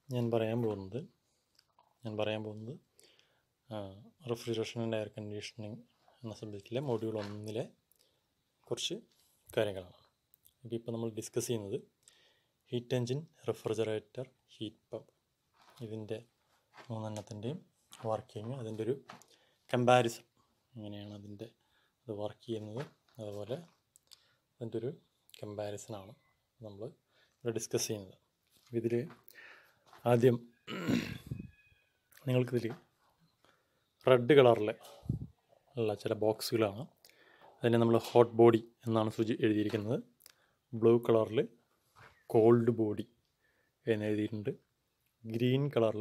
ഞാൻ പറയാൻ പോകുന്നത് ഞാൻ പറയാൻ പോകുന്നത് റെഫ്രിജറേഷൻ ആൻഡ് എയർ കണ്ടീഷനിങ് എന്ന സബ്ജക്റ്റിലെ മൊഡ്യൂൾ ഒന്നിലെ കുറച്ച് കാര്യങ്ങളാണ് അപ്പോൾ ഇപ്പോൾ നമ്മൾ ഡിസ്കസ് ചെയ്യുന്നത് heat engine refrigerator heat pump ഇതിൻ്റെ മൂന്നെണ്ണത്തിൻ്റെയും വർക്കിംഗ് അതിൻ്റെ ഒരു കമ്പാരിസൺ എങ്ങനെയാണ് അതിൻ്റെ അത് വർക്ക് ചെയ്യുന്നത് അതുപോലെ അതിൻ്റെ ഒരു കമ്പാരിസണാണ് നമ്മൾ ഇവിടെ ഡിസ്കസ് ചെയ്യുന്നത് ഇതിൽ ആദ്യം നിങ്ങൾക്കിതിൽ റെഡ് കളറിൽ ഉള്ള ചില ബോക്സുകളാണ് അതിനെ നമ്മൾ ഹോട്ട് ബോഡി എന്നാണ് സൂചി എഴുതിയിരിക്കുന്നത് ബ്ലൂ കളറിൽ കോൾഡ് ബോഡി എന്ന് എഴുതിയിട്ടുണ്ട് ഗ്രീൻ കളറിൽ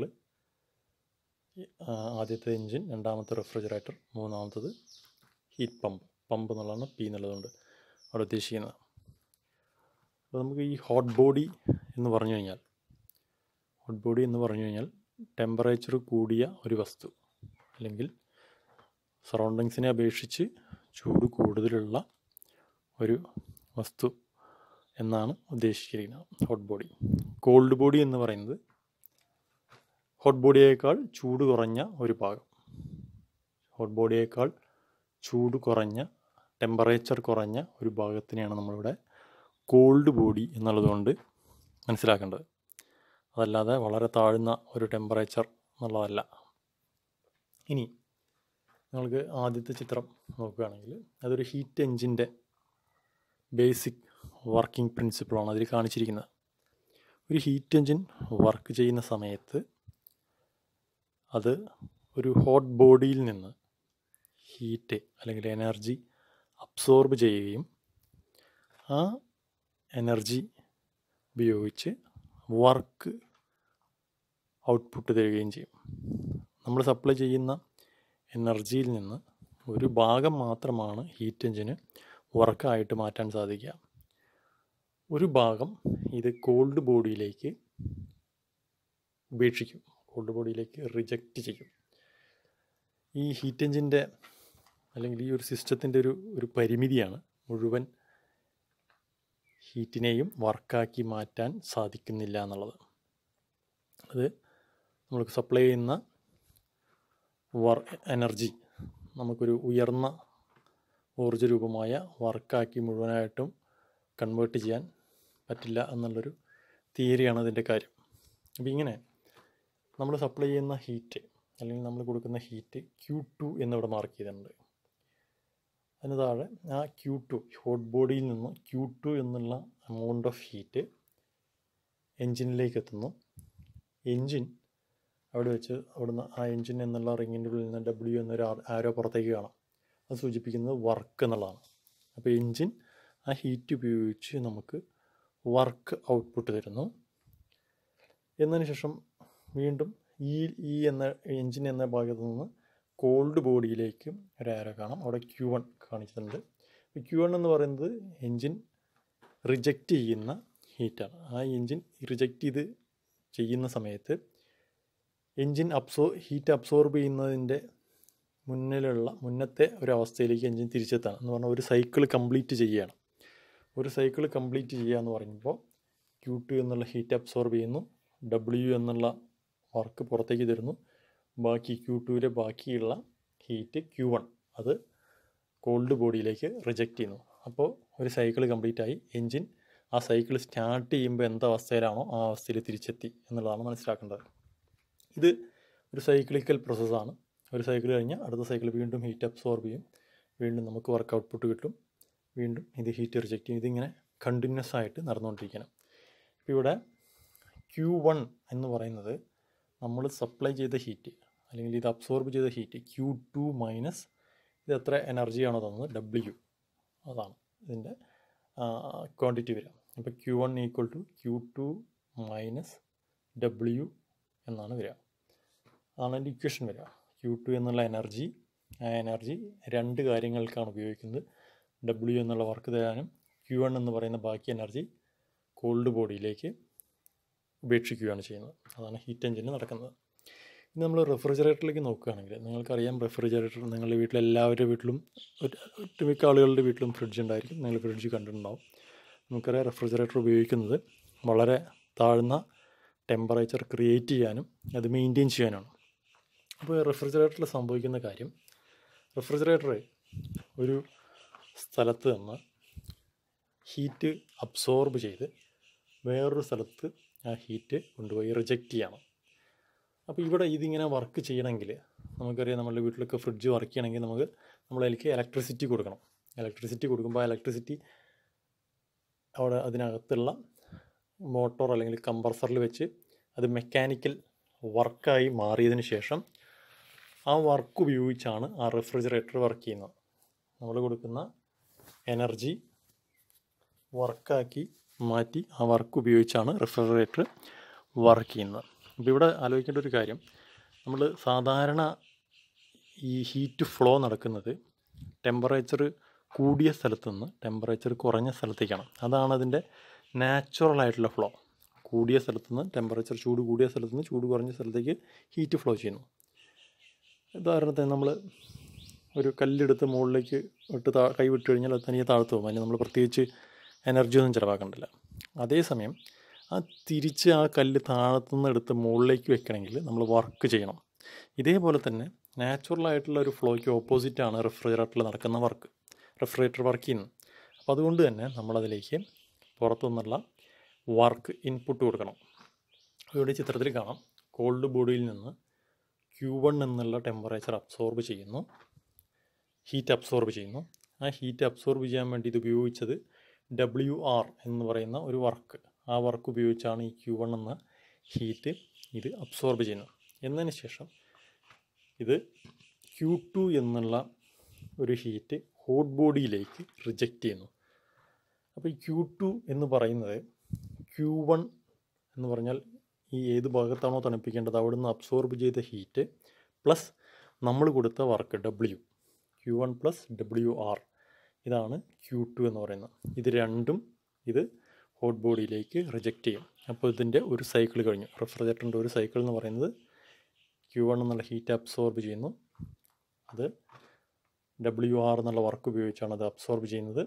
ആദ്യത്തെ എൻജിൻ രണ്ടാമത്തെ റെഫ്രിജറേറ്റർ മൂന്നാമത്തത് ഹീറ്റ് പമ്പ് പമ്പ് എന്നുള്ളതാണ് പി എന്നുള്ളതുകൊണ്ട് അവിടെ ഉദ്ദേശിക്കുന്നത് അപ്പോൾ നമുക്ക് ഈ ഹോട്ട് ബോഡി എന്ന് പറഞ്ഞു കഴിഞ്ഞാൽ ഹോട്ട് ബോഡി എന്ന് പറഞ്ഞു കഴിഞ്ഞാൽ ടെമ്പറേച്ചർ കൂടിയ ഒരു വസ്തു അല്ലെങ്കിൽ സറൗണ്ടിങ്സിനെ അപേക്ഷിച്ച് ചൂട് കൂടുതലുള്ള ഒരു വസ്തു എന്നാണ് ഉദ്ദേശിച്ചിരിക്കുന്നത് ഹോട്ട് ബോഡി കോൾഡ് ബോഡി എന്ന് പറയുന്നത് ഹോട്ട് ബോഡിയേക്കാൾ ചൂട് കുറഞ്ഞ ഒരു ഭാഗം ഹോട്ട് ബോഡിയേക്കാൾ ചൂട് കുറഞ്ഞ ടെമ്പറേച്ചർ കുറഞ്ഞ ഒരു ഭാഗത്തിനെയാണ് നമ്മളിവിടെ കോൾഡ് ബോഡി എന്നുള്ളതുകൊണ്ട് മനസ്സിലാക്കേണ്ടത് അതല്ലാതെ വളരെ താഴ്ന്ന ഒരു ടെമ്പറേച്ചർ എന്നുള്ളതല്ല ഇനി നിങ്ങൾക്ക് ആദ്യത്തെ ചിത്രം നോക്കുകയാണെങ്കിൽ അതൊരു ഹീറ്റ് എൻജിൻ്റെ ബേസിക് വർക്കിംഗ് പ്രിൻസിപ്പിളാണ് അതിൽ കാണിച്ചിരിക്കുന്നത് ഒരു ഹീറ്റ് എൻജിൻ വർക്ക് ചെയ്യുന്ന സമയത്ത് അത് ഒരു ഹോട്ട് ബോഡിയിൽ നിന്ന് ഹീറ്റ് അല്ലെങ്കിൽ എനർജി അബ്സോർബ് ചെയ്യുകയും ആ എനർജി ഉപയോഗിച്ച് വർക്ക് ഔട്ട്പുട്ട് തരികയും ചെയ്യും നമ്മൾ സപ്ലൈ ചെയ്യുന്ന എനർജിയിൽ നിന്ന് ഒരു ഭാഗം മാത്രമാണ് ഹീറ്റ് എഞ്ചിന് വർക്കായിട്ട് മാറ്റാൻ സാധിക്കുക ഒരു ഭാഗം ഇത് കോൾഡ് ബോഡിയിലേക്ക് ഉപേക്ഷിക്കും കോൾഡ് ബോഡിയിലേക്ക് റിജക്റ്റ് ചെയ്യും ഈ ഹീറ്റ് എഞ്ചിൻ്റെ അല്ലെങ്കിൽ ഈ ഒരു സിസ്റ്റത്തിൻ്റെ ഒരു ഒരു പരിമിതിയാണ് മുഴുവൻ ഹീറ്റിനെയും വർക്കാക്കി മാറ്റാൻ സാധിക്കുന്നില്ല എന്നുള്ളത് അത് നമ്മൾക്ക് സപ്ലൈ ചെയ്യുന്ന വർ എനർജി നമുക്കൊരു ഉയർന്ന ഊർജ്ജ രൂപമായ വർക്കാക്കി മുഴുവനായിട്ടും കൺവേർട്ട് ചെയ്യാൻ പറ്റില്ല എന്നുള്ളൊരു തിയറിയാണ് അതിൻ്റെ കാര്യം അപ്പോൾ ഇങ്ങനെ നമ്മൾ സപ്ലൈ ചെയ്യുന്ന ഹീറ്റ് അല്ലെങ്കിൽ നമ്മൾ കൊടുക്കുന്ന ഹീറ്റ് ക്യൂ ടു എന്നിവിടെ മാർക്ക് ചെയ്തിട്ടുണ്ട് അതിന് താഴെ ആ ക്യൂ ടു ഹോട്ട് ബോഡിയിൽ നിന്ന് ക്യൂ ടു എന്നുള്ള എമൗണ്ട് ഓഫ് ഹീറ്റ് എൻജിനിലേക്ക് എത്തുന്നു എൻജിൻ അവിടെ വെച്ച് അവിടുന്ന് ആ എൻജിൻ എന്നുള്ള റിങ്ങിൻ്റെ ഉള്ളിൽ നിന്ന് ഡബ്ല്യു എന്നൊരു ആരോ പുറത്തേക്ക് കാണാം അത് സൂചിപ്പിക്കുന്നത് വർക്ക് എന്നുള്ളതാണ് അപ്പോൾ എൻജിൻ ആ ഹീറ്റ് ഉപയോഗിച്ച് നമുക്ക് വർക്ക് ഔട്ട്പുട്ട് തരുന്നു എന്നതിന് ശേഷം വീണ്ടും ഈ ഈ എന്ന എൻജിൻ എന്ന ഭാഗത്തു നിന്ന് കോൾഡ് ബോഡിയിലേക്ക് ഒരു ആരോ കാണാം അവിടെ ക്യൂ വൺ കാണിച്ചിട്ടുണ്ട് ക്യൂ വൺ എന്ന് പറയുന്നത് എൻജിൻ റിജക്റ്റ് ചെയ്യുന്ന ഹീറ്റാണ് ആ എൻജിൻ റിജക്റ്റ് ചെയ്ത് ചെയ്യുന്ന സമയത്ത് എൻജിൻ അബ്സോ ഹീറ്റ് അബ്സോർബ് ചെയ്യുന്നതിൻ്റെ മുന്നിലുള്ള മുന്നത്തെ ഒരു അവസ്ഥയിലേക്ക് എൻജിൻ തിരിച്ചെത്താണ് എന്ന് പറഞ്ഞാൽ ഒരു സൈക്കിൾ കംപ്ലീറ്റ് ചെയ്യുകയാണ് ഒരു സൈക്കിൾ കംപ്ലീറ്റ് ചെയ്യുക എന്ന് പറയുമ്പോൾ ക്യൂ ടു എന്നുള്ള ഹീറ്റ് അബ്സോർബ് ചെയ്യുന്നു ഡബ്ല്യു എന്നുള്ള വർക്ക് പുറത്തേക്ക് തരുന്നു ബാക്കി ക്യൂ ടുവിലെ ബാക്കിയുള്ള ഹീറ്റ് ക്യൂ വൺ അത് കോൾഡ് ബോഡിയിലേക്ക് റിജക്റ്റ് ചെയ്യുന്നു അപ്പോൾ ഒരു സൈക്കിൾ കംപ്ലീറ്റ് ആയി എൻജിൻ ആ സൈക്കിൾ സ്റ്റാർട്ട് ചെയ്യുമ്പോൾ എന്ത് അവസ്ഥയിലാണോ ആ അവസ്ഥയിൽ തിരിച്ചെത്തി എന്നുള്ളതാണ് മനസ്സിലാക്കേണ്ടത് ഇത് ഒരു സൈക്ലിക്കൽ പ്രോസസ്സാണ് ഒരു സൈക്കിൾ കഴിഞ്ഞാൽ അടുത്ത സൈക്കിൾ വീണ്ടും ഹീറ്റ് അബ്സോർബ് ചെയ്യും വീണ്ടും നമുക്ക് വർക്ക് ഔട്ട്പുട്ട് കിട്ടും വീണ്ടും ഇത് ഹീറ്റ് റിജക്റ്റ് ചെയ്യും ഇതിങ്ങനെ കണ്ടിന്യൂസ് ആയിട്ട് നടന്നുകൊണ്ടിരിക്കണം ഇപ്പോൾ ഇവിടെ ക്യൂ വൺ എന്ന് പറയുന്നത് നമ്മൾ സപ്ലൈ ചെയ്ത ഹീറ്റ് അല്ലെങ്കിൽ ഇത് അബ്സോർബ് ചെയ്ത ഹീറ്റ് ക്യൂ ടു മൈനസ് ഇത് എത്ര എനർജിയാണോ തന്നത് ഡബ്ല്യു അതാണ് ഇതിൻ്റെ ക്വാണ്ടിറ്റി വരിക അപ്പോൾ Q one equal to Q two minus W എന്നാണ് വരിക അതാണ് അതിൻ്റെ ഇക്വേഷൻ വരിക ക്യൂ ടു എന്നുള്ള എനർജി ആ എനർജി രണ്ട് കാര്യങ്ങൾക്കാണ് ഉപയോഗിക്കുന്നത് ഡബ്ല്യു എന്നുള്ള വർക്ക് തരാനും ക്യൂ വൺ എന്ന് പറയുന്ന ബാക്കി എനർജി കോൾഡ് ബോഡിയിലേക്ക് ഉപേക്ഷിക്കുകയാണ് ചെയ്യുന്നത് അതാണ് ഹീറ്റ് എഞ്ചിന് നടക്കുന്നത് ഇനി നമ്മൾ റെഫ്രിജറേറ്ററിലേക്ക് നോക്കുകയാണെങ്കിൽ നിങ്ങൾക്കറിയാം റെഫ്രിജറേറ്റർ നിങ്ങളുടെ വീട്ടിൽ എല്ലാവരുടെ വീട്ടിലും ഒട്ടുമിക്ക ആളുകളുടെ വീട്ടിലും ഫ്രിഡ്ജ് ഉണ്ടായിരിക്കും നിങ്ങൾ ഫ്രിഡ്ജ് കണ്ടിട്ടുണ്ടാവും നമുക്കറിയാം റെഫ്രിജറേറ്റർ ഉപയോഗിക്കുന്നത് വളരെ താഴ്ന്ന ടെമ്പറേച്ചർ ക്രിയേറ്റ് ചെയ്യാനും അത് മെയിൻറ്റെയിൻ ചെയ്യാനാണ് അപ്പോൾ റെഫ്രിജറേറ്ററിൽ സംഭവിക്കുന്ന കാര്യം റെഫ്രിജറേറ്റർ ഒരു സ്ഥലത്ത് നിന്ന് ഹീറ്റ് അബ്സോർബ് ചെയ്ത് വേറൊരു സ്ഥലത്ത് ആ ഹീറ്റ് കൊണ്ടുപോയി റിജക്റ്റ് ചെയ്യണം അപ്പോൾ ഇവിടെ ഇതിങ്ങനെ വർക്ക് ചെയ്യണമെങ്കിൽ നമുക്കറിയാം നമ്മുടെ വീട്ടിലൊക്കെ ഫ്രിഡ്ജ് വർക്ക് ചെയ്യണമെങ്കിൽ നമുക്ക് നമ്മളതിലേക്ക് ഇലക്ട്രിസിറ്റി കൊടുക്കണം ഇലക്ട്രിസിറ്റി കൊടുക്കുമ്പോൾ ആ ഇലക്ട്രിസിറ്റി അവിടെ അതിനകത്തുള്ള മോട്ടോർ അല്ലെങ്കിൽ കംപ്രസറിൽ വെച്ച് അത് മെക്കാനിക്കൽ വർക്കായി മാറിയതിന് ശേഷം ആ വർക്ക് ഉപയോഗിച്ചാണ് ആ റെഫ്രിജറേറ്റർ വർക്ക് ചെയ്യുന്നത് നമ്മൾ കൊടുക്കുന്ന എനർജി വർക്കാക്കി മാറ്റി ആ വർക്ക് ഉപയോഗിച്ചാണ് റെഫ്രിജറേറ്റർ വർക്ക് ചെയ്യുന്നത് അപ്പോൾ ഇവിടെ ആലോചിക്കേണ്ട ഒരു കാര്യം നമ്മൾ സാധാരണ ഈ ഹീറ്റ് ഫ്ലോ നടക്കുന്നത് ടെമ്പറേച്ചർ കൂടിയ സ്ഥലത്ത് നിന്ന് ടെമ്പറേച്ചർ കുറഞ്ഞ സ്ഥലത്തേക്കാണ് അതാണ് അതിൻ്റെ നാച്ചുറൽ ആയിട്ടുള്ള ഫ്ലോ കൂടിയ സ്ഥലത്ത് നിന്ന് ടെമ്പറേച്ചർ ചൂട് കൂടിയ സ്ഥലത്ത് നിന്ന് ചൂട് കുറഞ്ഞ സ്ഥലത്തേക്ക് ഹീറ്റ് ഫ്ലോ ചെയ്യുന്നു ഉദാഹരണത്തിന് നമ്മൾ ഒരു കല്ലെടുത്ത് മുകളിലേക്ക് ഇട്ട് താ കൈ വിട്ട് കഴിഞ്ഞാൽ അത് തനിയെ താഴ്ത്തു പോകും അതിന് നമ്മൾ പ്രത്യേകിച്ച് എനർജി ഒന്നും ചിലവാക്കണ്ടില്ല അതേസമയം ആ തിരിച്ച് ആ കല്ല് താഴത്തുനിന്ന് എടുത്ത് മുകളിലേക്ക് വെക്കണമെങ്കിൽ നമ്മൾ വർക്ക് ചെയ്യണം ഇതേപോലെ തന്നെ നാച്ചുറൽ ആയിട്ടുള്ള ഒരു ഫ്ലോയ്ക്ക് ഓപ്പോസിറ്റാണ് റെഫ്രിജറേറ്ററിൽ നടക്കുന്ന വർക്ക് റെഫ്രിജറേറ്റർ വർക്ക് ചെയ്യുന്നത് അപ്പോൾ അതുകൊണ്ട് തന്നെ നമ്മളതിലേക്ക് പുറത്തുനിന്നുള്ള വർക്ക് ഇൻപുട്ട് കൊടുക്കണം ഇവിടെ ഈ ചിത്രത്തിൽ കാണാം കോൾഡ് ബോഡിയിൽ നിന്ന് ക്യൂ വൺ എന്നുള്ള ടെമ്പറേച്ചർ അബ്സോർബ് ചെയ്യുന്നു ഹീറ്റ് അബ്സോർബ് ചെയ്യുന്നു ആ ഹീറ്റ് അബ്സോർബ് ചെയ്യാൻ വേണ്ടി ഇത് ഉപയോഗിച്ചത് ഡബ്ല്യു ആർ എന്ന് പറയുന്ന ഒരു വർക്ക് ആ വർക്ക് ഉപയോഗിച്ചാണ് ഈ ക്യൂ വൺ എന്ന ഹീറ്റ് ഇത് അബ്സോർബ് ചെയ്യുന്നത് എന്നതിന് ശേഷം ഇത് ക്യൂ ടു എന്നുള്ള ഒരു ഹീറ്റ് ഹോട്ട് ബോഡിയിലേക്ക് റിജക്റ്റ് ചെയ്യുന്നു അപ്പോൾ ഈ ക്യൂ ടു എന്ന് പറയുന്നത് ക്യൂ വൺ എന്ന് പറഞ്ഞാൽ ഈ ഏത് ഭാഗത്താണോ തണുപ്പിക്കേണ്ടത് അവിടുന്ന് അബ്സോർബ് ചെയ്ത ഹീറ്റ് പ്ലസ് നമ്മൾ കൊടുത്ത work W Q one plus W R ഇതാണ് ക്യൂ ടു എന്ന് പറയുന്നത് ഇത് രണ്ടും ഇത് ഹോട്ട് ബോഡിയിലേക്ക് റിജക്റ്റ് ചെയ്യും അപ്പോൾ ഇതിൻ്റെ ഒരു സൈക്കിൾ കഴിഞ്ഞു റെഫ്രിജറേറ്ററിൻ്റെ ഒരു സൈക്കിൾ എന്ന് പറയുന്നത് ക്യൂ വൺ എന്നുള്ള ഹീറ്റ് അബ്സോർബ് ചെയ്യുന്നു അത് ഡബ്ല്യു ആർ എന്നുള്ള വർക്ക് ഉപയോഗിച്ചാണ് അത് അബ്സോർബ് ചെയ്യുന്നത്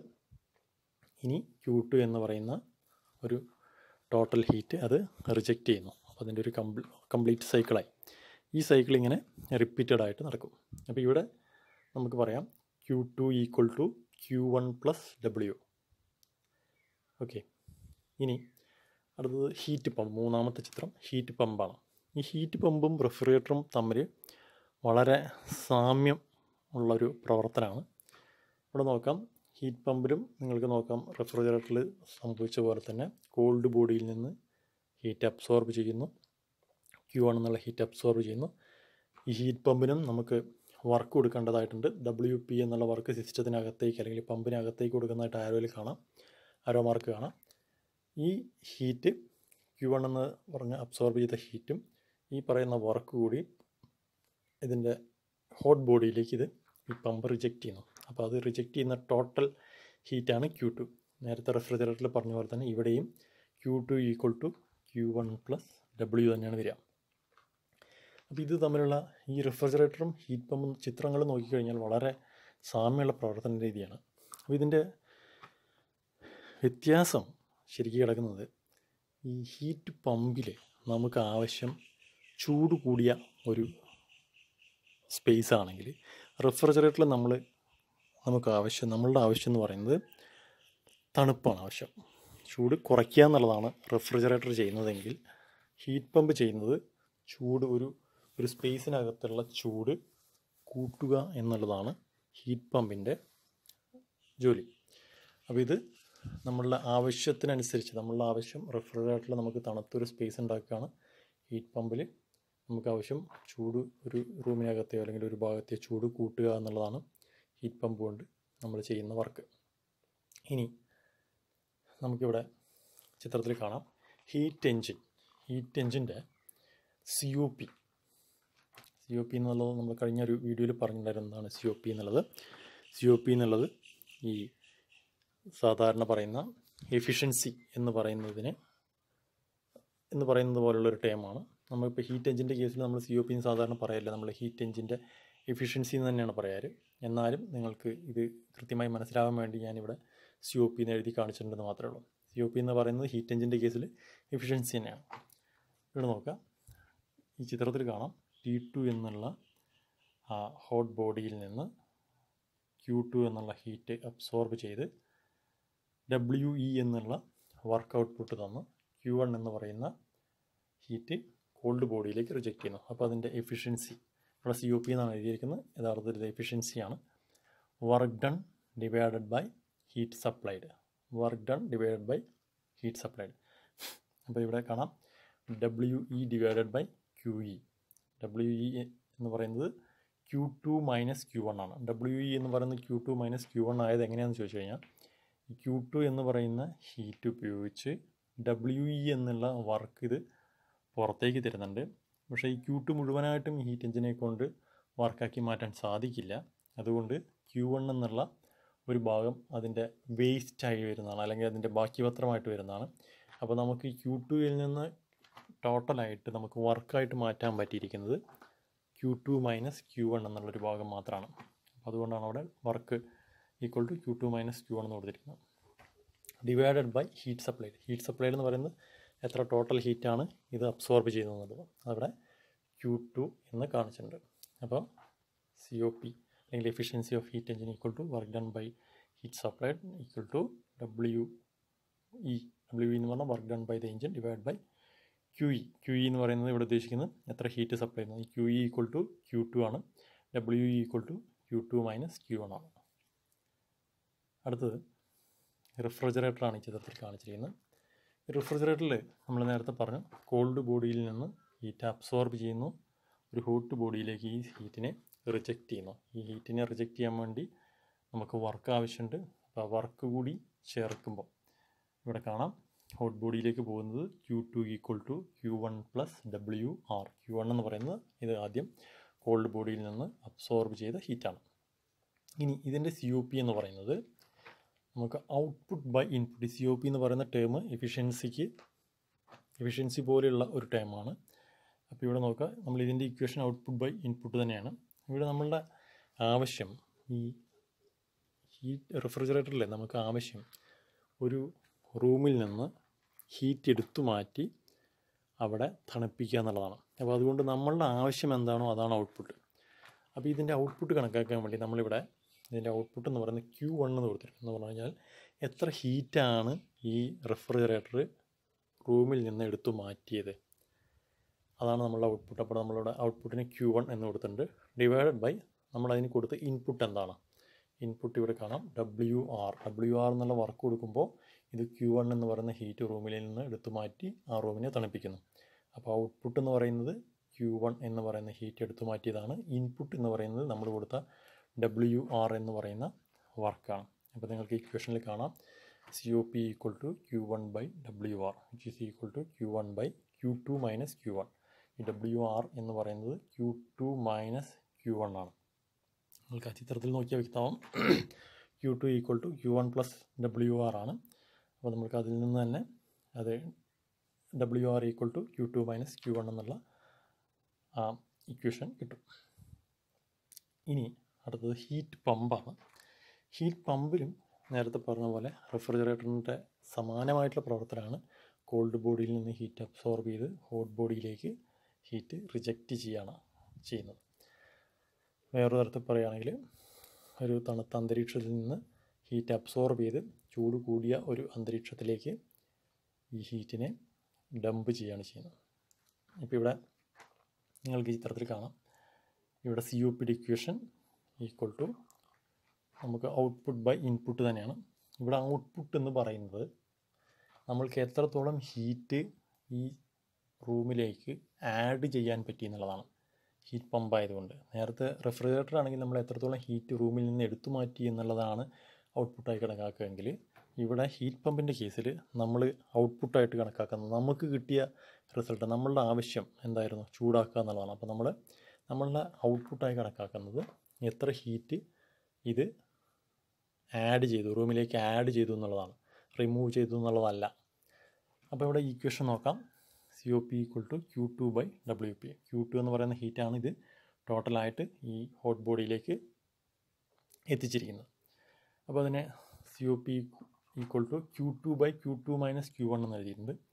ഇനി ക്യൂ ടു എന്ന് പറയുന്ന ഒരു ടോട്ടൽ ഹീറ്റ് അത് റിജക്റ്റ് ചെയ്യുന്നു അപ്പോൾ അതിൻ്റെ ഒരു കംപ്ലീ കംപ്ലീറ്റ് സൈക്കിളായി ഈ സൈക്കിൾ ഇങ്ങനെ റിപ്പീറ്റഡ് ആയിട്ട് നടക്കും അപ്പോൾ ഇവിടെ നമുക്ക് പറയാം Q two equal to Q one plus W okay ഇനി അടുത്തത് ഹീറ്റ് പമ്പ് മൂന്നാമത്തെ ചിത്രം ഹീറ്റ് പമ്പാണ് ഈ ഹീറ്റ് പമ്പും റെഫ്രിജറേറ്ററും തമ്മിൽ വളരെ സാമ്യം ഉള്ളൊരു പ്രവർത്തനമാണ് ഇവിടെ നോക്കാം ഹീറ്റ് പമ്പിലും നിങ്ങൾക്ക് നോക്കാം റെഫ്രിജറേറ്ററിൽ സംഭവിച്ച പോലെ തന്നെ കോൾഡ് ബോഡിയിൽ നിന്ന് ഹീറ്റ് അബ്സോർബ് ചെയ്യുന്നു ക്യൂ വൺ എന്നുള്ള ഹീറ്റ് അബ്സോർബ് ചെയ്യുന്നു ഈ ഹീറ്റ് പമ്പിനും നമുക്ക് വർക്ക് കൊടുക്കേണ്ടതായിട്ടുണ്ട് ഡബ്ല്യു പി എന്നുള്ള വർക്ക് സിസ്റ്റത്തിനകത്തേക്ക് അല്ലെങ്കിൽ പമ്പിനകത്തേക്ക് കൊടുക്കുന്നതായിട്ട് ആരോയിൽ കാണാം ആരോ മാർക്ക് കാണാം ഈ ഹീറ്റ് ക്യൂ വൺ എന്ന് പറഞ്ഞ് അബ്സോർബ് ചെയ്ത ഹീറ്റും ഈ പറയുന്ന വർക്ക് കൂടി ഇതിൻ്റെ ഹോട്ട് ബോഡിയിലേക്ക് ഇത് ഈ പമ്പ് റിജക്റ്റ് ചെയ്യുന്നു അപ്പോൾ അത് റിജക്റ്റ് ചെയ്യുന്ന ടോട്ടൽ ഹീറ്റാണ് ക്യൂ ടു നേരത്തെ റെഫ്രിജറേറ്ററിൽ പറഞ്ഞ പോലെ തന്നെ ഇവിടെയും Q two equal to Q one plus W തന്നെയാണ് വരിക അപ്പോൾ ഇത് തമ്മിലുള്ള ഈ റെഫ്രിജറേറ്ററും ഹീറ്റ് പമ്പും ചിത്രങ്ങൾ നോക്കിക്കഴിഞ്ഞാൽ വളരെ സാമ്യമുള്ള പ്രവർത്തന രീതിയാണ് അപ്പോൾ ഇതിൻ്റെ വ്യത്യാസം ശരിക്കും കിടക്കുന്നത് ഈ ഹീറ്റ് പമ്പിൽ നമുക്ക് ആവശ്യം ചൂട് കൂടിയ ഒരു സ്പേസ് ആണെങ്കിൽ റെഫ്രിജറേറ്ററിൽ നമ്മൾ നമുക്ക് ആവശ്യം നമ്മളുടെ ആവശ്യം എന്ന് പറയുന്നത് തണുപ്പാണ് ആവശ്യം ചൂട് കുറയ്ക്കുക എന്നുള്ളതാണ് റെഫ്രിജറേറ്റർ ചെയ്യുന്നതെങ്കിൽ ഹീറ്റ് പമ്പ് ചെയ്യുന്നത് ചൂട് ഒരു ഒരു സ്പേസിനകത്തുള്ള ചൂട് കൂട്ടുക എന്നുള്ളതാണ് ഹീറ്റ് പമ്പിൻ്റെ ജോലി അപ്പോൾ ഇത് നമ്മളുടെ ആവശ്യത്തിനനുസരിച്ച് നമ്മളുടെ ആവശ്യം റെഫ്രിജറേറ്ററിൽ നമുക്ക് തണുത്തൊരു സ്പേസ് ഉണ്ടാക്കുകയാണ് ഹീറ്റ് പമ്പിൽ നമുക്ക് ആവശ്യം ചൂട് ഒരു റൂമിനകത്തെയോ അല്ലെങ്കിൽ ഒരു ഭാഗത്തെ ചൂട് കൂട്ടുക എന്നുള്ളതാണ് ഹീറ്റ് പമ്പ് കൊണ്ട് നമ്മൾ ചെയ്യുന്ന വർക്ക് ഇനി നമുക്കിവിടെ ചിത്രത്തിൽ കാണാം ഹീറ്റ് എൻജിൻ ഹീറ്റ് എൻജിൻ്റെ C O P C O P എന്നുള്ളത് നമ്മൾ കഴിഞ്ഞ ഒരു വീഡിയോയിൽ പറഞ്ഞിട്ടുണ്ടായിരുന്നതാണ് സി ഒ പി എന്നുള്ളത് സി ഒ പി എന്നുള്ളത് ഈ സാധാരണ പറയുന്ന എഫിഷ്യൻസി എന്ന് പറയുന്നതിന് എന്ന് പറയുന്നത് പോലുള്ള ഒരു ടേമാണ് നമ്മളിപ്പോൾ ഹീറ്റ് എഞ്ചിൻ്റെ കേസിൽ നമ്മൾ സി ഒ പി സാധാരണ പറയല്ല നമ്മൾ ഹീറ്റ് എഞ്ചിൻ്റെ എഫിഷ്യൻസി എന്ന് തന്നെയാണ് പറയാറ് എന്നാലും നിങ്ങൾക്ക് ഇത് കൃത്യമായി മനസ്സിലാവാൻ വേണ്ടി ഞാനിവിടെ സി ഒ പി എന്ന് എഴുതി കാണിച്ചിട്ടുണ്ടെന്ന് മാത്രമേ ഉള്ളൂ സി ഒ പി എന്ന് പറയുന്നത് ഹീറ്റ് എഞ്ചിൻ്റെ കേസിൽ എഫിഷ്യൻസി തന്നെയാണ് ഇവിടെ നോക്കാം ഈ ചിത്രത്തിൽ കാണാം ടി ടു എന്നുള്ള ആ ഹോട്ട് ബോഡിയിൽ നിന്ന് ക്യൂ ടു എന്നുള്ള ഹീറ്റ് അബ്സോർബ് ചെയ്ത് ഡബ്ല്യു ഇ എന്നുള്ള വർക്ക് ഔട്ട്പുട്ട് തന്ന് ക്യൂ വൺ എന്ന് പറയുന്ന ഹീറ്റ് കോൾഡ് ബോഡിയിലേക്ക് റിജക്റ്റ് ചെയ്യുന്നു അപ്പോൾ അതിൻ്റെ എഫിഷ്യൻസി ഇവിടെ സി ഒ പി എന്നാണ് എഴുതിയിരിക്കുന്നത് യഥാർത്ഥത്തിൽ എഫിഷ്യൻസിയാണ് work done divided by heat supplied work done divided by heat supplied അപ്പോൾ ഇവിടെ കാണാം W E divided by Q E W E എന്ന് പറയുന്നത് Q two minus Q one ആണ് ഡബ്ല്യു ഇ എന്ന് പറയുന്നത് Q two minus Q one ആയത് എങ്ങനെയാണെന്ന് ചോദിച്ചു കഴിഞ്ഞാൽ ഈ ക്യൂ ടു എന്ന് പറയുന്ന ഹീറ്റ് ഉപയോഗിച്ച് ഡബ്ല്യു ഇ എന്നുള്ള വർക്ക് ഇത് പുറത്തേക്ക് തരുന്നുണ്ട് പക്ഷേ ഈ ക്യൂ ടു മുഴുവനായിട്ടും ഈ ഹീറ്റ് എഞ്ചിനെ കൊണ്ട് വർക്കാക്കി മാറ്റാൻ സാധിക്കില്ല അതുകൊണ്ട് ക്യൂ വൺ എന്നുള്ള ഒരു ഭാഗം അതിൻ്റെ വേസ്റ്റായി വരുന്നതാണ് അല്ലെങ്കിൽ അതിൻ്റെ ബാക്കി പത്രമായിട്ട് വരുന്നതാണ് അപ്പോൾ നമുക്ക് ഈ ക്യൂ ടുവിൽ നിന്ന് ടോട്ടലായിട്ട് നമുക്ക് വർക്കായിട്ട് മാറ്റാൻ പറ്റിയിരിക്കുന്നത് Q two minus Q one എന്നുള്ളൊരു ഭാഗം മാത്രമാണ് അതുകൊണ്ടാണ് അവിടെ work equal to Q two minus Q one എന്ന് കൊടുത്തിരിക്കുന്നത് divided by heat supplied heat supplied എന്ന് പറയുന്നത് എത്ര ടോട്ടൽ ഹീറ്റാണ് ഇത് അബ്സോർബ് ചെയ്യുന്നത് അവിടെ ക്യൂ ടു എന്ന് കാണിച്ചിട്ടുണ്ട് അപ്പോൾ സി ഒ പി അല്ലെങ്കിൽ efficiency of heat engine equal to work done by heat supplied equal to W E W E എന്ന് പറഞ്ഞാൽ work done by the engine divide by Q E Q E എന്ന് പറയുന്നത് ഇവിടെ ഉദ്ദേശിക്കുന്നത് എത്ര heat supply ചെയ്യുന്നത് ഈ Q E equal to Q two ആണ് W E equal to Q two minus Q one ആണ് അടുത്തത് റെഫ്രിജറേറ്ററാണ് ഈ ചിത്രത്തിൽ കാണിച്ചിരിക്കുന്നത് റെഫ്രിജറേറ്ററിൽ നമ്മൾ നേരത്തെ പറഞ്ഞു കോൾഡ് ബോഡിയിൽ നിന്ന് ഹീറ്റ് അബ്സോർബ് ചെയ്യുന്നു ഒരു ഹോട്ട് ബോഡിയിലേക്ക് ഈ ഹീറ്റിനെ റിജക്റ്റ് ചെയ്യുന്നു ഈ ഹീറ്റിനെ റിജക്റ്റ് ചെയ്യാൻ വേണ്ടി നമുക്ക് വർക്ക് ആവശ്യമുണ്ട് അപ്പോൾ വർക്ക് കൂടി ചേർക്കുമ്പോൾ ഇവിടെ കാണാം ഹോട്ട് ബോഡിയിലേക്ക് പോകുന്നത് Q two equal to Q one plus W R Q one എന്ന് പറയുന്നത് ഇത് ആദ്യം കോൾഡ് ബോഡിയിൽ നിന്ന് അബ്സോർബ് ചെയ്ത ഹീറ്റാണ് ഇനി ഇതിൻ്റെ സി ഒ പി എന്ന് പറയുന്നത് നമുക്ക് output by input C O P എന്ന് പറയുന്ന ടേം എഫിഷ്യൻസിക്ക് എഫിഷ്യൻസി പോലെയുള്ള ഒരു ടേമാണ് അപ്പോൾ ഇവിടെ നോക്കുക നമ്മൾ ഇതിൻ്റെ ഇക്വേഷൻ ഔട്ട്പുട്ട് ബൈ ഇൻപുട്ട് തന്നെയാണ് ഇവിടെ നമ്മളുടെ ആവശ്യം ഈ ഹീറ്റ് റെഫ്രിജറേറ്ററിലെ നമുക്ക് ആവശ്യം ഒരു റൂമിൽ നിന്ന് ഹീറ്റ് എടുത്തു മാറ്റി അവിടെ തണുപ്പിക്കുക എന്നുള്ളതാണ് അപ്പോൾ അതുകൊണ്ട് നമ്മളുടെ ആവശ്യം എന്താണോ അതാണ് ഔട്ട്പുട്ട് അപ്പോൾ ഇതിൻ്റെ ഔട്ട്പുട്ട് കണക്കാക്കാൻ വേണ്ടി നമ്മളിവിടെ ഇതിൻ്റെ ഔട്ട്പുട്ട് എന്ന് പറയുന്നത് ക്യൂ വൺ എന്ന് കൊടുത്തിട്ടുണ്ട് എന്ന് പറഞ്ഞു കഴിഞ്ഞാൽ എത്ര ഹീറ്റാണ് ഈ റെഫ്രിജറേറ്റർ റൂമിൽ നിന്ന് എടുത്തു മാറ്റിയത് അതാണ് നമ്മളുടെ ഔട്ട്പുട്ട് അപ്പോൾ നമ്മളുടെ ഔട്ട്പുട്ടിന് ക്യൂ വൺ എന്ന് കൊടുത്തിട്ടുണ്ട് ഡിവൈഡഡ് ബൈ നമ്മളതിന് കൊടുത്ത ഇൻപുട്ട് എന്താണ് ഇൻപുട്ട് ഇവിടെ കാണാം ഡബ്ല്യു ആർ ഡബ്ല്യു ആർ എന്നുള്ള വർക്ക് കൊടുക്കുമ്പോൾ ഇത് ക്യൂ വൺ എന്ന് പറയുന്ന ഹീറ്റ് റൂമിൽ നിന്ന് എടുത്തു മാറ്റി ആ റൂമിനെ തണുപ്പിക്കുന്നു അപ്പോൾ ഔട്ട്പുട്ട് എന്ന് പറയുന്നത് ക്യൂ വൺ എന്ന് പറയുന്ന ഹീറ്റ് എടുത്തു മാറ്റിയതാണ് ഇൻപുട്ട് എന്ന് പറയുന്നത് നമ്മൾ കൊടുത്ത ഡബ്ല്യു ആർ എന്ന് പറയുന്ന വർക്കാണ് അപ്പോൾ നിങ്ങൾക്ക് ഇക്വേഷനിൽ കാണാം C O P equal to Q one by W R which is equal to Q one by Q two minus Q one ഈ ഡബ്ല്യു ആർ എന്ന് പറയുന്നത് Q two minus Q one ആണ് നിങ്ങൾക്ക് ആ ചിത്രത്തിൽ നോക്കിയാൽ വ്യക്തമാവും Q two equal to Q one plus W R ആണ് അപ്പോൾ നമുക്ക് അതിൽ നിന്ന് തന്നെ അത് W R equal to Q two minus Q one എന്നുള്ള ആ ഇക്വേഷൻ കിട്ടും ഇനി അടുത്തത് ഹീറ്റ് പമ്പാണ് ഹീറ്റ് പമ്പിലും നേരത്തെ പറഞ്ഞ പോലെ റെഫ്രിജറേറ്ററിൻ്റെ സമാനമായിട്ടുള്ള പ്രവർത്തനമാണ് കോൾഡ് ബോഡിയിൽ നിന്ന് ഹീറ്റ് അബ്സോർബ് ചെയ്ത് ഹോട്ട് ബോഡിയിലേക്ക് ഹീറ്റ് റിജക്റ്റ് ചെയ്യാണ് ചെയ്യുന്നത് വേറൊരു തരത്തിൽ പറയുകയാണെങ്കിൽ ഒരു തണുത്ത അന്തരീക്ഷത്തിൽ നിന്ന് ഹീറ്റ് അബ്സോർബ് ചെയ്ത് ചൂട് കൂടിയ ഒരു അന്തരീക്ഷത്തിലേക്ക് ഈ ഹീറ്റിനെ ഡംപ് ചെയ്യുകയാണ് ചെയ്യുന്നത് ഇപ്പോൾ ഇവിടെ നിങ്ങൾക്ക് ഈ ചിത്രത്തിൽ കാണാം ഇവിടെ C O P the equation equal to നമുക്ക് ഔട്ട്പുട്ട് ബൈ ഇൻപുട്ട് തന്നെയാണ് ഇവിടെ ഔട്ട്പുട്ട് എന്ന് പറയുന്നത് നമ്മൾക്ക് എത്രത്തോളം ഹീറ്റ് ഈ റൂമിലേക്ക് ആഡ് ചെയ്യാൻ പറ്റി എന്നുള്ളതാണ് ഹീറ്റ് പമ്പ് ആയതുകൊണ്ട് നേരത്തെ റെഫ്രിജറേറ്റർ ആണെങ്കിൽ നമ്മൾ എത്രത്തോളം ഹീറ്റ് റൂമിൽ നിന്ന് എടുത്തു മാറ്റി എന്നുള്ളതാണ് ഔട്ട്പുട്ടായി കണക്കാക്കുകയെങ്കിൽ ഇവിടെ ഹീറ്റ് പമ്പിൻ്റെ കേസിൽ നമ്മൾ ഔട്ട്പുട്ടായിട്ട് കണക്കാക്കുന്നത് നമുക്ക് കിട്ടിയ റിസൾട്ട് നമ്മളുടെ ആവശ്യം എന്തായിരുന്നു ചൂടാക്കുക എന്നുള്ളതാണ് അപ്പോൾ നമ്മൾ നമ്മളുടെ ഔട്ട്പുട്ടായി കണക്കാക്കുന്നത് എത്ര ഹീറ്റ് ഇത് ആഡ് ചെയ്തു റൂമിലേക്ക് ആഡ് ചെയ്തു എന്നുള്ളതാണ് റിമൂവ് ചെയ്തു എന്നുള്ളതല്ല അപ്പോൾ ഇവിടെ ഈക്വേഷൻ നോക്കാം C O P equal to Q two by W P Q two എന്ന് പറയുന്ന ഹീറ്റാണ് ഇത് ടോട്ടലായിട്ട് ഈ ഹോട്ട് ബോഡിയിലേക്ക് എത്തിച്ചിരിക്കുന്നത് അപ്പോൾ അതിനെ C O P equal to Q two by Q two minus Q one എന്ന് എഴുതിയിട്ടുണ്ട്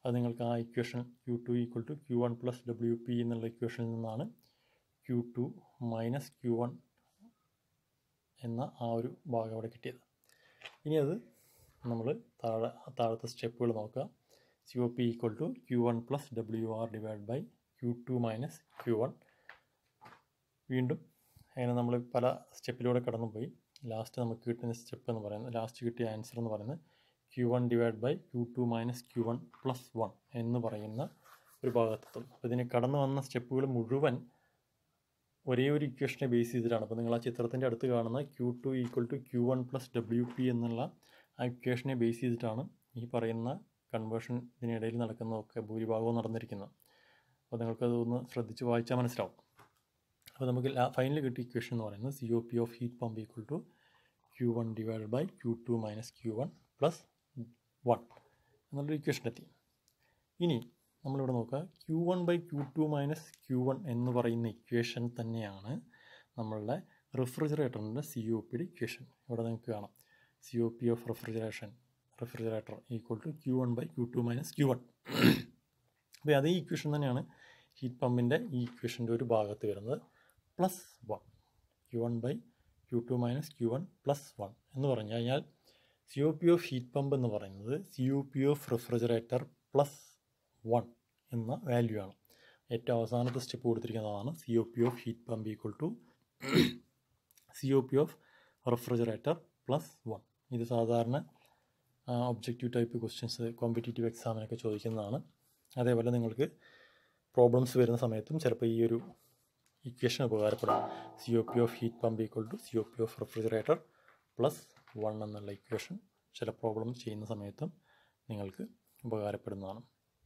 അത് നിങ്ങൾക്ക് ആ equation Q two equal to Q one plus W P എന്നുള്ള ഇക്വേഷനിൽ നിന്നാണ് Q two minus Q one എന്ന ആ ഒരു ഭാഗം അവിടെ കിട്ടിയത് ഇനി അത് നമ്മൾ താഴെ താഴത്തെ സ്റ്റെപ്പുകൾ നോക്കുക C O P equal to Q one plus W R divide by Q two minus Q one വീണ്ടും അങ്ങനെ നമ്മൾ പല സ്റ്റെപ്പിലൂടെ കടന്നു പോയി ലാസ്റ്റ് നമുക്ക് കിട്ടുന്ന സ്റ്റെപ്പ് എന്ന് പറയുന്നത് ലാസ്റ്റ് കിട്ടിയ ആൻസർ എന്ന് പറയുന്നത് Q one divide by Q two minus Q one plus one എന്ന് പറയുന്ന ഒരു ഭാഗത്തെത്തും അപ്പോൾ ഇതിന് കടന്നു വന്ന സ്റ്റെപ്പുകൾ മുഴുവൻ ഒരേ ഒരു ഇക്വേഷനെ ബേസ് ചെയ്തിട്ടാണ് അപ്പോൾ നിങ്ങൾ ആ ചിത്രത്തിൻ്റെ അടുത്ത് കാണുന്ന Q two equal to Q one plus W P എന്നുള്ള ആ ഇക്വേഷനെ ബേസ് ചെയ്തിട്ടാണ് ഈ പറയുന്ന കൺവേർഷൻ ഇതിനിടയിൽ നടക്കുന്നതൊക്കെ ഭൂരിഭാഗവും നടന്നിരിക്കുന്നത് അപ്പോൾ നിങ്ങൾക്കത് ഒന്ന് ശ്രദ്ധിച്ച് വായിച്ചാൽ മനസ്സിലാവും അപ്പോൾ നമുക്ക് ഫൈനൽ കിട്ടിയ ഇക്വേഷൻ എന്ന് പറയുന്നത് C O P of heat pump equal to Q one divide by Q two minus Q one plus one എന്നുള്ളൊരു ഇക്വേഷൻ എത്തി ഇനി നമ്മളിവിടെ നോക്കുക Q one by Q two minus Q one എന്ന് പറയുന്ന ഇക്വേഷൻ തന്നെയാണ് നമ്മളുടെ റെഫ്രിജറേറ്ററിൻ്റെ സി ഒ പിയുടെ ഇക്വേഷൻ ഇവിടെ നിങ്ങൾക്ക് കാണാം C O P of refrigeration refrigerator equal to Q one by Q two minus Q one അപ്പോൾ അതേ ഇക്വേഷൻ തന്നെയാണ് ഹീറ്റ് പമ്പിൻ്റെ ഈ ഇക്വേഷൻ്റെ ഒരു ഭാഗത്ത് വരുന്നത് plus one Q one by Q two minus Q one plus one എന്ന് പറഞ്ഞു കഴിഞ്ഞാൽ C O P of heat pump എന്ന് പറയുന്നത് C O P of refrigerator plus one എന്ന വാല്യൂ ആണ് ഏറ്റവും അവസാനത്തെ സ്റ്റെപ്പ് കൊടുത്തിരിക്കുന്നതാണ് C O P of heat pump equal to C O P of refrigerator plus one ഇത് സാധാരണ ഒബ്ജക്റ്റീവ് ടൈപ്പ് ക്വസ്റ്റ്യൻസ് കോമ്പറ്റേറ്റീവ് എക്സാമിനൊക്കെ ചോദിക്കുന്നതാണ് അതേപോലെ നിങ്ങൾക്ക് പ്രോബ്ലംസ് വരുന്ന സമയത്തും ചിലപ്പോൾ ഈ ഒരു ഇക്വേഷൻ ഉപകാരപ്പെടും C O P of heat pump equal to C O P of refrigerator plus one എന്നുള്ള ഇക്വേഷൻ ചില പ്രോബ്ലം ചെയ്യുന്ന സമയത്തും നിങ്ങൾക്ക് ഉപകാരപ്പെടുന്നതാണ്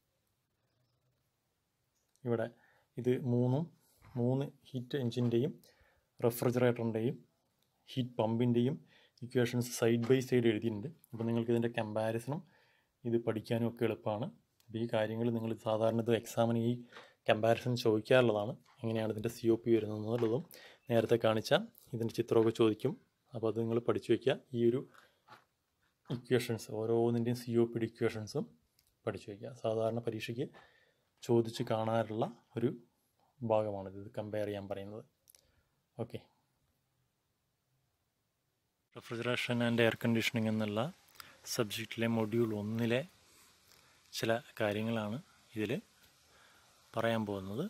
ഇവിടെ ഇത് മൂന്നും മൂന്ന് ഹീറ്റ് എഞ്ചിൻ്റെയും റെഫ്രിജറേറ്ററിൻ്റെയും ഹീറ്റ് പമ്പിൻ്റെയും ഇക്വേഷൻസ് സൈഡ് ബൈ സൈഡ് എഴുതിയിട്ടുണ്ട് അപ്പോൾ നിങ്ങൾക്ക് ഇതിൻ്റെ കമ്പാരിസണും ഇത് പഠിക്കാനും ഒക്കെ എളുപ്പമാണ് അപ്പോൾ ഈ കാര്യങ്ങൾ നിങ്ങൾ സാധാരണ ഇത് എക്സാമിന് ഈ കമ്പാരിസൺ ചോദിക്കാറുള്ളതാണ് എങ്ങനെയാണ് ഇതിൻ്റെ സി ഒ പി വരുന്നത് എന്നുള്ളതും നേരത്തെ കാണിച്ച ഇതിൻ്റെ ചിത്രമൊക്കെ ചോദിക്കും അപ്പോൾ അത് നിങ്ങൾ പഠിച്ചു വയ്ക്കുക ഈ ഒരു ഇക്വേഷൻസ് ഓരോന്നിൻ്റെയും സി ഒ പിയുടെ ഇക്വേഷൻസും പഠിച്ചു വയ്ക്കുക സാധാരണ പരീക്ഷയ്ക്ക് ചോദിച്ച് കാണാറുള്ള ഒരു ഭാഗമാണിത് ഇത് കമ്പയർ ചെയ്യാൻ പറയുന്നത് okay refrigeration and air conditioning എന്നുള്ള സബ്ജക്റ്റിലെ മൊഡ്യൂൾ ഒന്നിലെ ചില കാര്യങ്ങളാണ് ഇതിൽ പറയാൻ പോകുന്നത്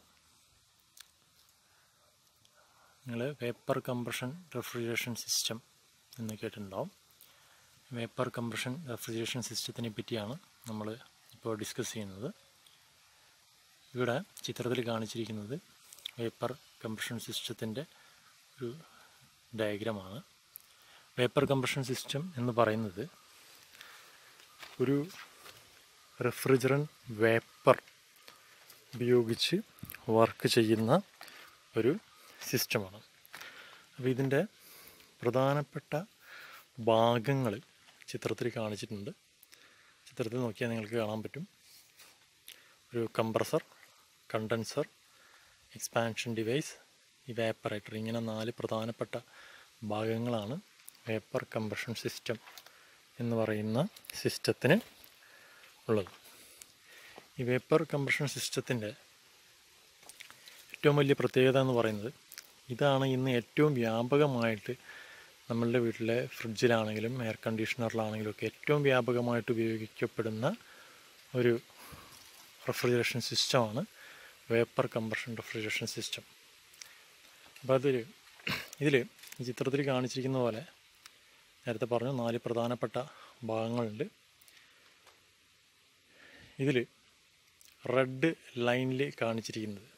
നിങ്ങൾ വേപ്പർ കംപ്രഷൻ റെഫ്രിജറേഷൻ സിസ്റ്റം എന്ന് കേട്ടിട്ടുണ്ടാവും വേപ്പർ കംപ്രഷൻ റെഫ്രിജറേഷൻ സിസ്റ്റത്തിനെ പറ്റിയാണ് നമ്മൾ ഇപ്പോൾ ഡിസ്കസ് ചെയ്യുന്നത് ഇവിടെ ചിത്രത്തിൽ കാണിച്ചിരിക്കുന്നത് വേപ്പർ കംപ്രഷൻ സിസ്റ്റത്തിൻ്റെ ഒരു ഡയഗ്രമാണ് വേപ്പർ കംപ്രഷൻ സിസ്റ്റം എന്ന് പറയുന്നത് ഒരു റെഫ്രിജറൻ വേപ്പർ ഉപയോഗിച്ച് വർക്ക് ചെയ്യുന്ന ഒരു സിസ്റ്റമാണ് അപ്പോൾ ഇതിൻ്റെ പ്രധാനപ്പെട്ട ഭാഗങ്ങൾ ചിത്രത്തിൽ കാണിച്ചിട്ടുണ്ട് ചിത്രത്തിൽ നോക്കിയാൽ നിങ്ങൾക്ക് കാണാൻ പറ്റും ഒരു compressor condenser expansion device evaporator ഇങ്ങനെ നാല് പ്രധാനപ്പെട്ട ഭാഗങ്ങളാണ് വേപ്പർ കംപ്രഷൻ സിസ്റ്റം എന്ന് പറയുന്ന സിസ്റ്റത്തിന് ഉള്ളത് ഈ വേപ്പർ കംപ്രഷൻ സിസ്റ്റത്തിൻ്റെ ഏറ്റവും വലിയ പ്രത്യേകത എന്ന് പറയുന്നത് ഇതാണ് ഇന്ന് ഏറ്റവും വ്യാപകമായിട്ട് നമ്മളുടെ വീട്ടിലെ ഫ്രിഡ്ജിലാണെങ്കിലും എയർ കണ്ടീഷണറിലാണെങ്കിലും ഒക്കെ ഏറ്റവും വ്യാപകമായിട്ട് ഉപയോഗിക്കപ്പെടുന്ന ഒരു റെഫ്രിജറേഷൻ സിസ്റ്റമാണ് വേപ്പർ കംപ്രഷൻ റെഫ്രിജറേഷൻ സിസ്റ്റം അപ്പോൾ അതിൽ ഇതിൽ ഈ ചിത്രത്തിൽ കാണിച്ചിരിക്കുന്ന പോലെ നേരത്തെ പറഞ്ഞു നാല് പ്രധാനപ്പെട്ട ഭാഗങ്ങളുണ്ട് ഇതിൽ റെഡ് ലൈനിൽ കാണിച്ചിരിക്കുന്നത്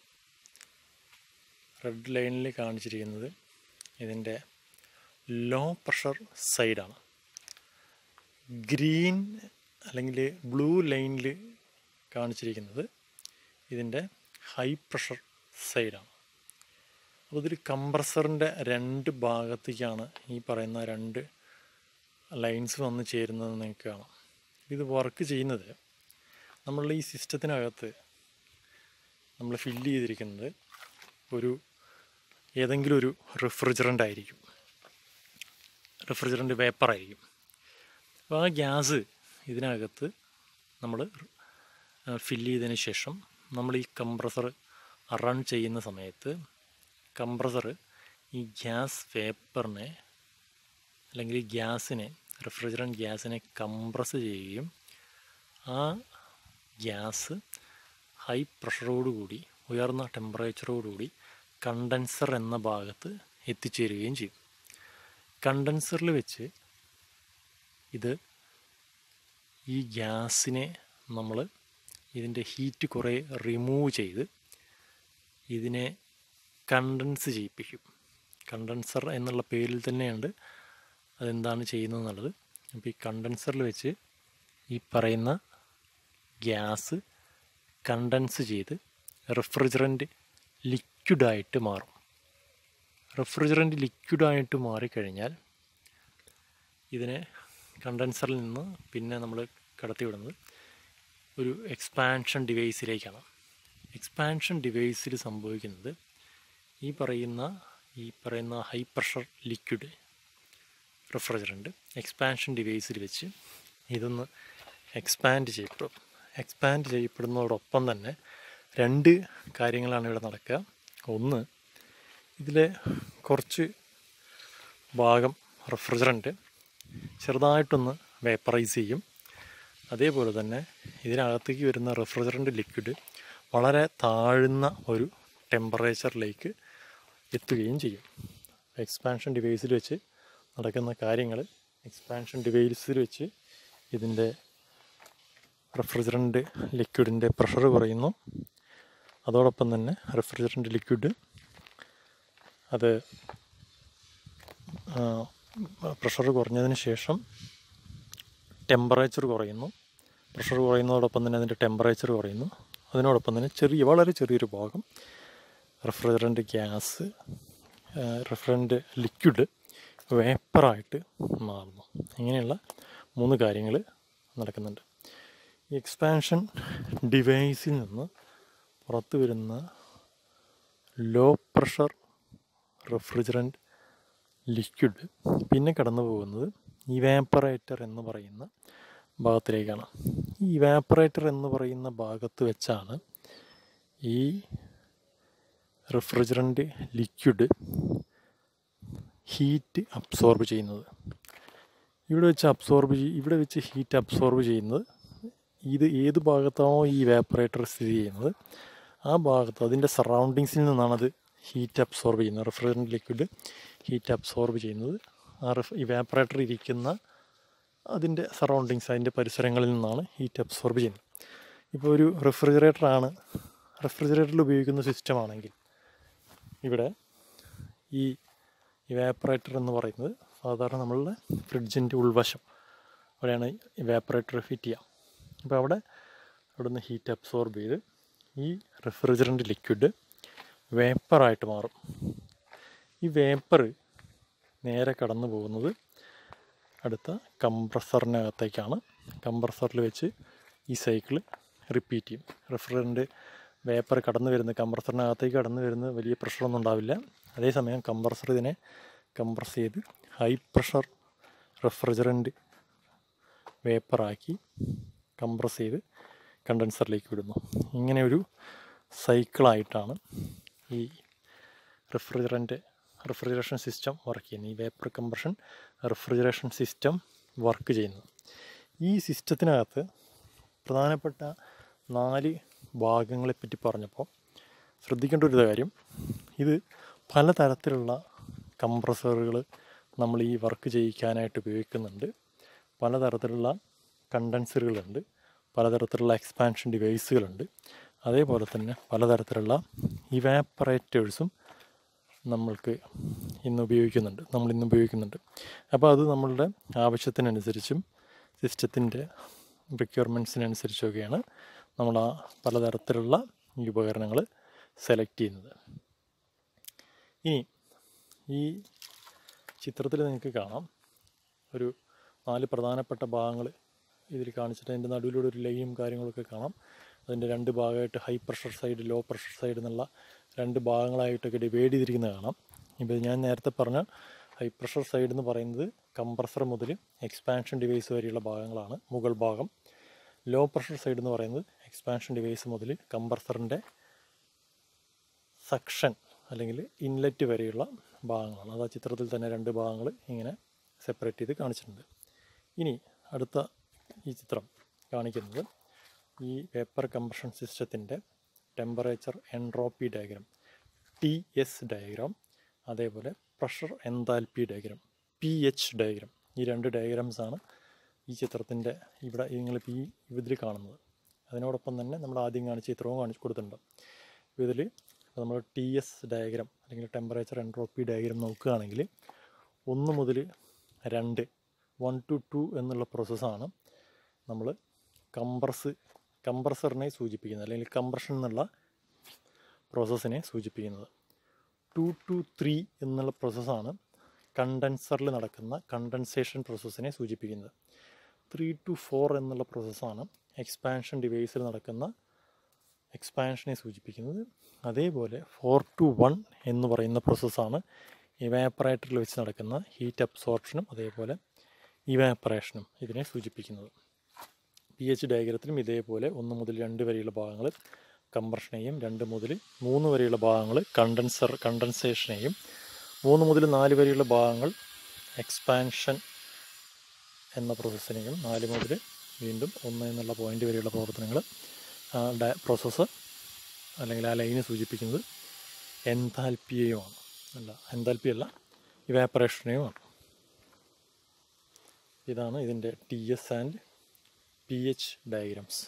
റെഡ് ലൈനിൽ കാണിച്ചിരിക്കുന്നത് ഇതിൻ്റെ ലോ പ്രഷർ സൈഡാണ് ഗ്രീൻ അല്ലെങ്കിൽ ബ്ലൂ ലൈനിൽ കാണിച്ചിരിക്കുന്നത് ഇതിൻ്റെ ഹൈ പ്രഷർ സൈഡാണ് അപ്പോൾ ഇതിൽ കംപ്രസറിൻ്റെ രണ്ട് ഭാഗത്തേക്കാണ് ഈ പറയുന്ന രണ്ട് ലൈൻസ് വന്ന് ചേരുന്നത് നിങ്ങൾക്ക് കാണാം ഇത് വർക്ക് ചെയ്യുന്നത് നമ്മളുടെ ഈ സിസ്റ്റത്തിനകത്ത് നമ്മൾ ഫില്ല് ചെയ്തിരിക്കുന്നത് ഒരു ഏതെങ്കിലും ഒരു റെഫ്രിജറൻ്റ് ആയിരിക്കും റെഫ്രിജറൻ്റ് വേപ്പറായിരിക്കും അപ്പോൾ ആ ഗ്യാസ് ഇതിനകത്ത് നമ്മൾ ഫില്ല് ചെയ്തതിന് ശേഷം നമ്മൾ ഈ കംപ്രസർ റൺ ചെയ്യുന്ന സമയത്ത് കംപ്രസർ ഈ ഗ്യാസ് വേപ്പറിനെ അല്ലെങ്കിൽ ഈ ഗ്യാസിനെ റെഫ്രിജറൻറ്റ് ഗ്യാസിനെ കംപ്രസ് ചെയ്യുകയും ആ ഗ്യാസ് ഹൈ പ്രഷറോടുകൂടി ഉയർന്ന ടെമ്പറേച്ചറോടുകൂടി കണ്ടൻസർ എന്ന ഭാഗത്ത് എത്തിച്ചേരുകയും ചെയ്യും കണ്ടൻസറിൽ വെച്ച് ഇത് ഈ ഗ്യാസിനെ നമ്മൾ ഇതിൻ്റെ ഹീറ്റ് കുറേ റിമൂവ് ചെയ്ത് ഇതിനെ കണ്ടൻസ് ചെയ്യിപ്പിക്കും കണ്ടൻസർ എന്നുള്ള പേരിൽ തന്നെയുണ്ട് അതെന്താണ് ചെയ്യുന്നത് എന്നുള്ളത് അപ്പോൾ ഈ കണ്ടൻസറിൽ വെച്ച് ഈ പറയുന്ന ഗ്യാസ് കണ്ടൻസ് ചെയ്ത് റെഫ്രിജറൻറ്റ് ലിക്വിഡായിട്ട് മാറും റെഫ്രിജറൻറ്റ് ലിക്വിഡായിട്ട് മാറിക്കഴിഞ്ഞാൽ ഇതിനെ കണ്ടൻസറിൽ നിന്ന് പിന്നെ നമ്മൾ കടത്തിവിടുന്നത് ഒരു എക്സ്പാൻഷൻ ഡിവൈസിലേക്കാണ് എക്സ്പാൻഷൻ ഡിവൈസിൽ സംഭവിക്കുന്നത് ഈ പറയുന്ന ഈ പറയുന്ന high pressure liquid refrigerant expansion ഡിവൈസിൽ വെച്ച് ഇതൊന്ന് എക്സ്പാൻഡ് ചെയ്യപ്പെടും എക്സ്പാൻഡ് ചെയ്യപ്പെടുന്നതോടൊപ്പം തന്നെ രണ്ട് കാര്യങ്ങളാണ് ഇവിടെ നടക്കുക ഒന്ന് ഇതിലെ കുറച്ച് ഭാഗം റെഫ്രിജറൻറ്റ് ചെറുതായിട്ടൊന്ന് വേപ്പറൈസ് ചെയ്യും അതേപോലെ തന്നെ ഇതിനകത്തേക്ക് വരുന്ന റെഫ്രിജറൻറ്റ് ലിക്വിഡ് വളരെ താഴ്ന്ന ഒരു ടെമ്പറേച്ചറിലേക്ക് എത്തുകയും ചെയ്യും എക്സ്പാൻഷൻ ഡിവൈസിൽ വെച്ച് നടക്കുന്ന കാര്യങ്ങൾ എക്സ്പാൻഷൻ ഡിവൈസിൽ വെച്ച് ഇതിൻ്റെ റെഫ്രിജറൻറ്റ് ലിക്വിഡിൻ്റെ പ്രഷർ കുറയുന്നു അതോടൊപ്പം തന്നെ റെഫ്രിജറൻറ്റ് ലിക്വിഡ് അത് പ്രഷർ കുറഞ്ഞതിന് ശേഷം ടെമ്പറേച്ചർ കുറയുന്നു പ്രഷർ കുറയുന്നതോടൊപ്പം തന്നെ അതിൻ്റെ ടെമ്പറേച്ചർ കുറയുന്നു അതിനോടൊപ്പം തന്നെ ചെറിയ വളരെ ചെറിയൊരു ഭാഗം റെഫ്രിജറൻറ്റ് ഗ്യാസ് റെഫ്രിജറൻറ്റ് ലിക്വിഡ് വേപ്പറായിട്ട് മാറുന്നു ഇങ്ങനെയുള്ള മൂന്ന് കാര്യങ്ങൾ നടക്കുന്നുണ്ട് ഈ എക്സ്പാൻഷൻ ഡിവൈസിൽ നിന്ന് പുറത്തു വരുന്ന ലോ പ്രഷർ റെഫ്രിജറൻറ്റ് ലിക്വിഡ് പിന്നെ കടന്നു പോകുന്നത് ഇവാപ്പറേറ്റർ എന്ന് പറയുന്ന ഭാഗത്തിലേക്കാണ് ഈ ഇവാപ്പറേറ്റർ എന്ന് പറയുന്ന ഭാഗത്ത് വെച്ചാണ് ഈ റെഫ്രിജറൻറ്റ് ലിക്വിഡ് ഹീറ്റ് അബ്സോർബ് ചെയ്യുന്നത് ഇവിടെ വെച്ച് അബ്സോർബ് ചെയ് ഇവിടെ വെച്ച് ഹീറ്റ് അബ്സോർബ് ചെയ്യുന്നത് ഇത് ഏത് ഭാഗത്താണോ ഈ ഇവാപ്പറേറ്റർ സ്ഥിതി ചെയ്യുന്നത് ആ ഭാഗത്ത് അതിൻ്റെ സറൗണ്ടിങ്സിൽ നിന്നാണത് ഹീറ്റ് അബ്സോർബ് ചെയ്യുന്നത് റെഫ്രിജറൻറ്റ് ലിക്വിഡ് ഹീറ്റ് അബ്സോർബ് ചെയ്യുന്നത് ആ റെഫ് ഇവാപ്പറേറ്റർ ഇരിക്കുന്ന അതിൻ്റെ സറൗണ്ടിങ്സ് അതിൻ്റെ പരിസരങ്ങളിൽ നിന്നാണ് ഹീറ്റ് അബ്സോർബ് ചെയ്യുന്നത് ഇപ്പോൾ ഒരു റെഫ്രിജറേറ്ററാണ് റെഫ്രിജറേറ്ററിൽ ഉപയോഗിക്കുന്ന സിസ്റ്റമാണെങ്കിൽ ഇവിടെ ഈ ഇവാപ്പറേറ്റർ എന്ന് പറയുന്നത് സാധാരണ നമ്മളുടെ ഫ്രിഡ്ജിൻ്റെ ഉൾവശം അവിടെയാണ് ഇവാപ്പറേറ്റർ ഫിറ്റ് ചെയ്യുക അപ്പോൾ അവിടെ അവിടെ നിന്ന് ഹീറ്റ് അബ്സോർബ് ചെയ്ത് ഈ റെഫ്രിജറൻറ്റ് ലിക്വിഡ് വേപ്പറായിട്ട് മാറും ഈ വേപ്പർ നേരെ കടന്നു പോകുന്നത് അടുത്ത കംപ്രസറിനകത്തേക്കാണ് കംപ്രസറിൽ വെച്ച് ഈ സൈക്കിൾ റിപ്പീറ്റ് ചെയ്യും റെഫ്രിജറൻറ്റ് വേപ്പർ കടന്നു വരുന്ന കംപ്രസറിനകത്തേക്ക് കടന്നു വരുന്ന വലിയ പ്രഷറൊന്നും ഉണ്ടാവില്ല അതേസമയം കംപ്രസർ ഇതിനെ കംപ്രസ് ചെയ്ത് ഹൈ പ്രഷർ റെഫ്രിജറൻറ്റ് വേപ്പറാക്കി കംപ്രസ് ചെയ്ത് കണ്ടൻസറിലേക്ക് വിടുന്നു ഇങ്ങനെ ഒരു സൈക്കിളായിട്ടാണ് ഈ റെഫ്രിജറൻറ്റ് റെഫ്രിജറേഷൻ സിസ്റ്റം വർക്ക് ചെയ്യുന്നത് ഈ vapour compression refrigeration system work ചെയ്യുന്നത് ഈ സിസ്റ്റത്തിനകത്ത് പ്രധാനപ്പെട്ട നാല് ഭാഗങ്ങളെപ്പറ്റി പറഞ്ഞപ്പോൾ ശ്രദ്ധിക്കേണ്ട ഒരു കാര്യം ഇത് പലതരത്തിലുള്ള കംപ്രസറുകൾ നമ്മൾ ഈ വർക്ക് ചെയ്യിക്കാനായിട്ട് ഉപയോഗിക്കുന്നുണ്ട് പലതരത്തിലുള്ള കണ്ടൻസറുകളുണ്ട് പലതരത്തിലുള്ള എക്സ്പാൻഷൻ ഡിവൈസുകളുണ്ട് അതേപോലെ തന്നെ പലതരത്തിലുള്ള ഇവാപ്പറേറ്റേഴ്സും നമ്മൾക്ക് ഇന്ന് ഉപയോഗിക്കുന്നുണ്ട് നമ്മൾ ഇന്ന് ഉപയോഗിക്കുന്നുണ്ട് അപ്പോൾ അത് നമ്മളുടെ ആവശ്യത്തിനനുസരിച്ചും സിസ്റ്റത്തിൻ്റെ റിക്വയർമെൻറ്റ്സിനനുസരിച്ചൊക്കെയാണ് നമ്മൾ ആ പലതരത്തിലുള്ള ഈ ഉപകരണങ്ങൾ സെലക്ട് ചെയ്യുന്നത് ഇനി ഈ ചിത്രത്തിൽ നിങ്ങൾക്ക് കാണാം ഒരു നാല് പ്രധാനപ്പെട്ട ഭാഗങ്ങൾ ഇതിൽ കാണിച്ചിട്ട് അതിൻ്റെ നടുവിലൂടെ ഒരു ലൈനും കാര്യങ്ങളൊക്കെ കാണാം അതിൻ്റെ രണ്ട് ഭാഗമായിട്ട് high pressure side low pressure side എന്നുള്ള രണ്ട് ഭാഗങ്ങളായിട്ടൊക്കെ ഡിവൈഡ് ചെയ്തിരിക്കുന്നത് കാണാം ഇപ്പോൾ ഞാൻ നേരത്തെ പറഞ്ഞ ഹൈ പ്രഷർ സൈഡ് എന്ന് പറയുന്നത് കംപ്രസർ മുതൽ എക്സ്പാൻഷൻ ഡിവൈസ് വരെയുള്ള ഭാഗങ്ങളാണ് മുകൾ ഭാഗം ലോ പ്രഷർ സൈഡ് എന്ന് പറയുന്നത് എക്സ്പാൻഷൻ ഡിവൈസ് മുതൽ കംപ്രസറിൻ്റെ സക്ഷൻ അല്ലെങ്കിൽ ഇൻലെറ്റ് വരെയുള്ള ഭാഗങ്ങളാണ് അത് ആ ചിത്രത്തിൽ തന്നെ രണ്ട് ഭാഗങ്ങൾ ഇങ്ങനെ സെപ്പറേറ്റ് ചെയ്ത് കാണിച്ചിട്ടുണ്ട് ഇനി അടുത്ത ഈ ചിത്രം കാണിക്കുന്നത് ഈ വേപ്പർ കംപ്രഷൻ സിസ്റ്റത്തിൻ്റെ temperature entropy diagram T S diagram അതേപോലെ pressure enthalpy diagram P H diagram ഈ രണ്ട് ഡയഗ്രാംസാണ് ഈ ചിത്രത്തിൻ്റെ ഇവിടെ നിങ്ങൾ ഈ ഇതിൽ കാണുന്നത് അതിനോടൊപ്പം തന്നെ നമ്മൾ ആദ്യം കാണിച്ച ചിത്രവും കാണിച്ചു കൊടുത്തിട്ടുണ്ട് അപ്പോൾ ഇതിൽ നമ്മൾ ടി എസ് ഡയഗ്രാം അല്ലെങ്കിൽ ടെമ്പറേച്ചർ എൻട്രോപ്പി ഡയഗ്രാം നോക്കുകയാണെങ്കിൽ ഒന്ന് മുതൽ രണ്ട് വൺ ടു ടു എന്നുള്ള പ്രോസസ്സാണ് നമ്മൾ കംപ്രസ് കംപ്രസറിനെ സൂചിപ്പിക്കുന്നത് അല്ലെങ്കിൽ കംപ്രഷൻ എന്നുള്ള പ്രോസസ്സിനെ സൂചിപ്പിക്കുന്നത് ടു ടു ത്രീ എന്നുള്ള പ്രോസസ്സാണ് കണ്ടൻസറിൽ നടക്കുന്ന കണ്ടൻസേഷൻ പ്രോസസ്സിനെ സൂചിപ്പിക്കുന്നത് ത്രീ ടു ഫോർ എന്നുള്ള പ്രോസസ്സാണ് എക്സ്പാൻഷൻ ഡിവൈസിൽ നടക്കുന്ന എക്സ്പാൻഷനെ സൂചിപ്പിക്കുന്നത് അതേപോലെ ഫോർ ടു വൺ എന്ന് പറയുന്ന പ്രോസസ്സാണ് ഇവാപ്പറേറ്ററിൽ വെച്ച് നടക്കുന്ന ഹീറ്റ് അബ്സോർപ്ഷനും അതേപോലെ ഇവാപ്പറേഷനും ഇതിനെ സൂചിപ്പിക്കുന്നത് പി എച്ച് ഡയഗ്രത്തിലും ഇതേപോലെ ഒന്ന് മുതൽ രണ്ട് വരെയുള്ള ഭാഗങ്ങൾ കംപ്രഷനെയും രണ്ട് മുതൽ മൂന്ന് വരെയുള്ള ഭാഗങ്ങൾ കണ്ടൻസർ കണ്ടൻസേഷനെയും മൂന്ന് മുതൽ നാല് വരെയുള്ള ഭാഗങ്ങൾ എക്സ്പാൻഷൻ എന്ന പ്രോസസ്സിനെയും നാല് മുതൽ വീണ്ടും ഒന്ന് എന്നുള്ള പോയിന്റ് വരെയുള്ള പ്രവർത്തനങ്ങൾ പ്രോസസ്സ് അല്ലെങ്കിൽ ആ ലൈന് സൂചിപ്പിക്കുന്നത് എൻതാൽപ്പിയെയുമാണ് അല്ല എൻതാൽപ്പി അല്ല ഇവാപ്പറേഷനെയുമാണ് ഇതാണ് ഇതിൻ്റെ T S and P H diagrams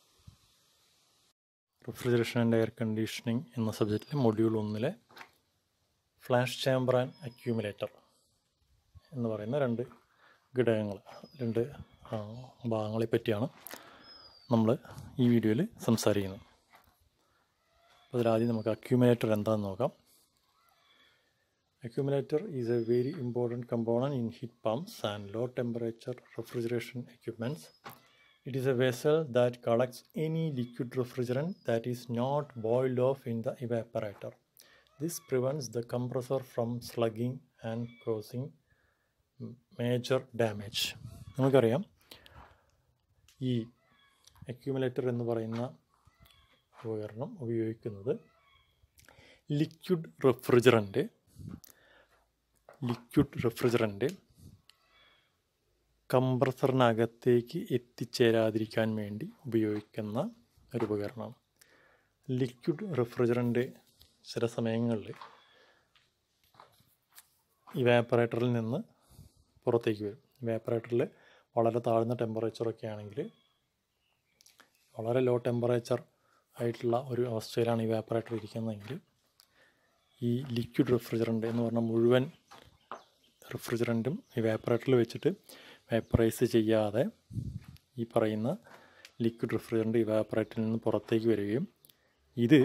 refrigeration and air conditioning എന്ന സബ്ജക്റ്റിലെ മൊഡ്യൂൾ ഒന്നിലെ ഫ്ലാഷ് ചാമ്പർ ആൻഡ് അക്യൂമുലേറ്റർ എന്ന് പറയുന്ന രണ്ട് ഘടകങ്ങൾ രണ്ട് ഭാഗങ്ങളെ പറ്റിയാണ് നമ്മൾ ഈ വീഡിയോയിൽ സംസാരിക്കുന്നത് അപ്പോൾ അതിലാദ്യം നമുക്ക് അക്യൂമുലേറ്റർ എന്താണെന്ന് നോക്കാം accumulator is a very important component in heat pumps and low temperature refrigeration equipments It is a vessel that collects any liquid refrigerant that is not boiled off in the evaporator. This prevents the compressor from slugging and causing major damage. നമുക്കറിയാം ഈ accumulator എന്ന് പറയുന്ന ഉപകരണം ഉപയോഗിക്കുന്നത് liquid refrigerant liquid refrigerant കംപ്രസറിനകത്തേക്ക് എത്തിച്ചേരാതിരിക്കാൻ വേണ്ടി ഉപയോഗിക്കുന്ന ഒരു ഉപകരണമാണ് ലിക്വിഡ് റെഫ്രിജറൻ്റ് ചില സമയങ്ങളിൽ ഇവാപ്പറേറ്ററിൽ നിന്ന് പുറത്തേക്ക് വരും ഇവാപ്പറേറ്ററിൽ വളരെ താഴ്ന്ന ടെമ്പറേച്ചറൊക്കെ ആണെങ്കിൽ വളരെ ലോ ടെമ്പറേച്ചർ ആയിട്ടുള്ള ഒരു അവസ്ഥയിലാണ് ഇവാപ്പറേറ്റർ ഇരിക്കുന്നതെങ്കിൽ ഈ ലിക്വിഡ് റെഫ്രിജറൻ്റ് എന്ന് പറഞ്ഞാൽ മുഴുവൻ റെഫ്രിജറൻറ്റും ഇവാപ്പറേറ്ററിൽ വെച്ചിട്ട് വേപ്പറൈസ് ചെയ്യാതെ ഈ പറയുന്ന ലിക്വിഡ് റെഫ്രിജറൻ്റ് ഇവാപ്പറേറ്ററിൽ നിന്ന് പുറത്തേക്ക് വരികയും ഇത്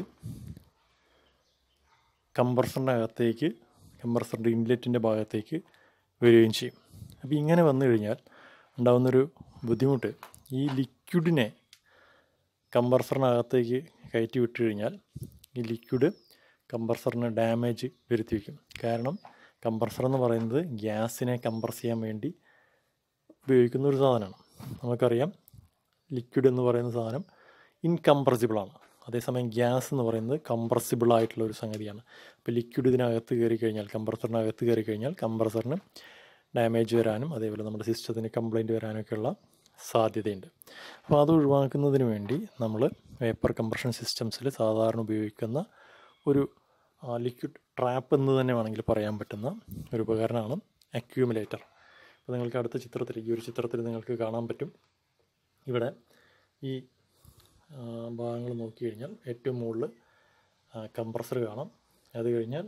കംപ്രസറിൻ്റെ അകത്തേക്ക് കംപ്രസറിൻ്റെ ഇൻലെറ്റിൻ്റെ ഭാഗത്തേക്ക് വരികയും ചെയ്യും അപ്പോൾ ഇങ്ങനെ വന്നു കഴിഞ്ഞാൽ ഉണ്ടാകുന്നൊരു ബുദ്ധിമുട്ട് ഈ ലിക്വിഡിനെ കംപ്രസറിനകത്തേക്ക് കയറ്റി വിട്ട് കഴിഞ്ഞാൽ ഈ ലിക്വിഡ് കംപ്രസറിന് ഡാമേജ് വരുത്തി വയ്ക്കും കാരണം കംപ്രസർ എന്ന് പറയുന്നത് ഗ്യാസിനെ കംപ്രസ് ചെയ്യാൻ വേണ്ടി ഉപയോഗിക്കുന്ന ഒരു സാധനമാണ് നമുക്കറിയാം ലിക്വിഡ് എന്ന് പറയുന്ന സാധനം ഇൻകംപ്രസിബിളാണ് അതേസമയം ഗ്യാസ് എന്ന് പറയുന്നത് കംപ്രസിബിൾ ആയിട്ടുള്ള ഒരു സംഗതിയാണ് അപ്പോൾ ലിക്വിഡ് ഇതിനകത്ത് കയറി കഴിഞ്ഞാൽ കംപ്രസറിനകത്ത് കയറി കഴിഞ്ഞാൽ കംപ്രസറിന് ഡാമേജ് വരാനും അതേപോലെ നമ്മുടെ സിസ്റ്റത്തിന് കംപ്ലൈൻറ്റ് വരാനൊക്കെയുള്ള സാധ്യതയുണ്ട് അപ്പോൾ അത് ഒഴിവാക്കുന്നതിന് വേണ്ടി നമ്മൾ വേപ്പർ കംപ്രഷൻ സിസ്റ്റംസിൽ സാധാരണ ഉപയോഗിക്കുന്ന ഒരു ലിക്വിഡ് ട്രാപ്പ് എന്ന് തന്നെ വേണമെങ്കിൽ പറയാൻ പറ്റുന്ന ഒരു ഉപകരണമാണ് അക്യൂമുലേറ്റർ അപ്പോൾ നിങ്ങൾക്ക് അടുത്ത ചിത്രത്തിൽ ഈ ഒരു ചിത്രത്തിൽ നിങ്ങൾക്ക് കാണാൻ പറ്റും ഇവിടെ ഈ ഭാഗങ്ങൾ നോക്കി കഴിഞ്ഞാൽ ഏറ്റവും മുകളിൽ കംപ്രസർ കാണാം അത് കഴിഞ്ഞാൽ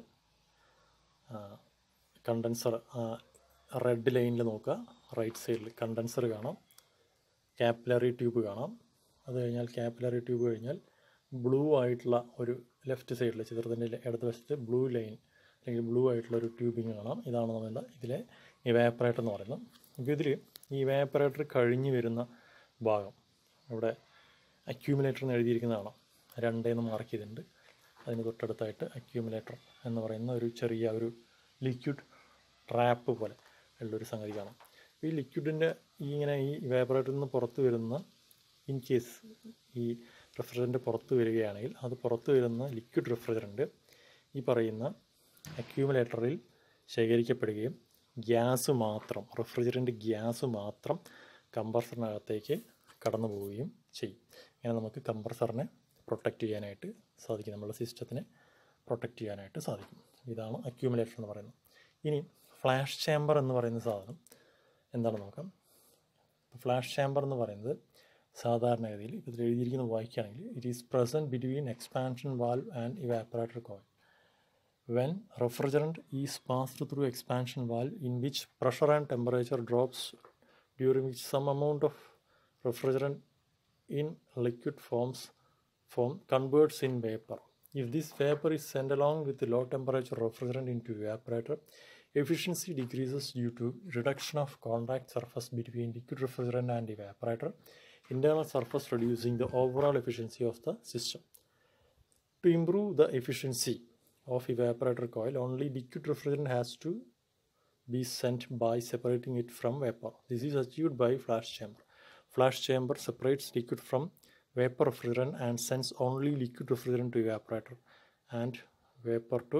കണ്ടൻസർ റെഡ് ലൈനിൽ നോക്കുക റൈറ്റ് സൈഡിൽ കണ്ടൻസർ കാണാം ക്യാപ്പിലറി ട്യൂബ് കാണാം അത് കഴിഞ്ഞാൽ ക്യാപ്പിലറി ട്യൂബ് കഴിഞ്ഞാൽ ബ്ലൂ ആയിട്ടുള്ള ഒരു ലെഫ്റ്റ് സൈഡിൽ ചിത്രത്തിൻ്റെ ഇടത് വശത്ത് ബ്ലൂ ലൈൻ അല്ലെങ്കിൽ ബ്ലൂ ആയിട്ടുള്ള ഒരു ട്യൂബിങ് കാണാം ഇതാണ് നമ്മുടെ ഇതിലെ ഇവാപ്പറേറ്റർ എന്ന് പറയുന്നത് അപ്പോൾ ഇതിൽ ഈ ഇവാപ്പറേറ്റർ കഴിഞ്ഞ് വരുന്ന ഭാഗം ഇവിടെ അക്യൂമുലേറ്റർ എന്ന് എഴുതിയിരിക്കുന്നതാണ് രണ്ടേന്ന് മാർക്ക് ചെയ്തിട്ടുണ്ട് അതിന് തൊട്ടടുത്തായിട്ട് അക്യൂമുലേറ്റർ എന്ന് പറയുന്ന ഒരു ചെറിയ ഒരു ലിക്വിഡ് ട്രാപ്പ് പോലെ ഉള്ളൊരു സംഗതി കാണാം ഈ ലിക്വിഡിൻ്റെ ഈ ഇങ്ങനെ ഈ ഇവാപ്പറേറ്ററിൽ നിന്ന് പുറത്ത് വരുന്ന ഇൻ കേസ് ഈ റെഫ്രിജറൻറ്റ് പുറത്ത് വരികയാണെങ്കിൽ അത് പുറത്ത് വരുന്ന ലിക്വിഡ് റെഫ്രിജറൻറ്റ് ഈ പറയുന്ന അക്യൂമുലേറ്ററിൽ ശേഖരിക്കപ്പെടുകയും ഗ്യാസ് മാത്രം റെഫ്രിജറൻറ്റ് ഗ്യാസ് മാത്രം കംപ്രസറിനകത്തേക്ക് കടന്നു പോവുകയും ചെയ്യും ഇങ്ങനെ നമുക്ക് കംപ്രസറിനെ പ്രൊട്ടക്റ്റ് ചെയ്യാനായിട്ട് സാധിക്കും നമ്മുടെ സിസ്റ്റത്തിനെ പ്രൊട്ടക്റ്റ് ചെയ്യാനായിട്ട് സാധിക്കും ഇതാണ് അക്യൂമുലേറ്റർ എന്ന് പറയുന്നത് ഇനി ഫ്ലാഷ് ചേമ്പർ എന്ന് പറയുന്ന സാധനം എന്താണെന്ന് നോക്കാം ഫ്ലാഷ് ചേമ്പർ എന്ന് പറയുന്നത് സാധാരണഗതിയിൽ ഇതിൽ എഴുതിയിരിക്കുന്ന വായിക്കുകയാണെങ്കിൽ it is present between expansion valve and evaporator coil when refrigerant is passed through expansion valve in which pressure and temperature drops during which some amount of refrigerant in liquid forms form converts in vapor if this vapor is sent along with the low temperature refrigerant into evaporator efficiency decreases due to reduction of contact surface between liquid refrigerant and evaporator internal surface reducing the overall efficiency of the system to improve the efficiency of evaporator coil, only liquid refrigerant has to be sent by separating it from vapor. This is achieved by flash chamber. Flash chamber separates liquid from vapor refrigerant and sends only liquid refrigerant to evaporator and vapor to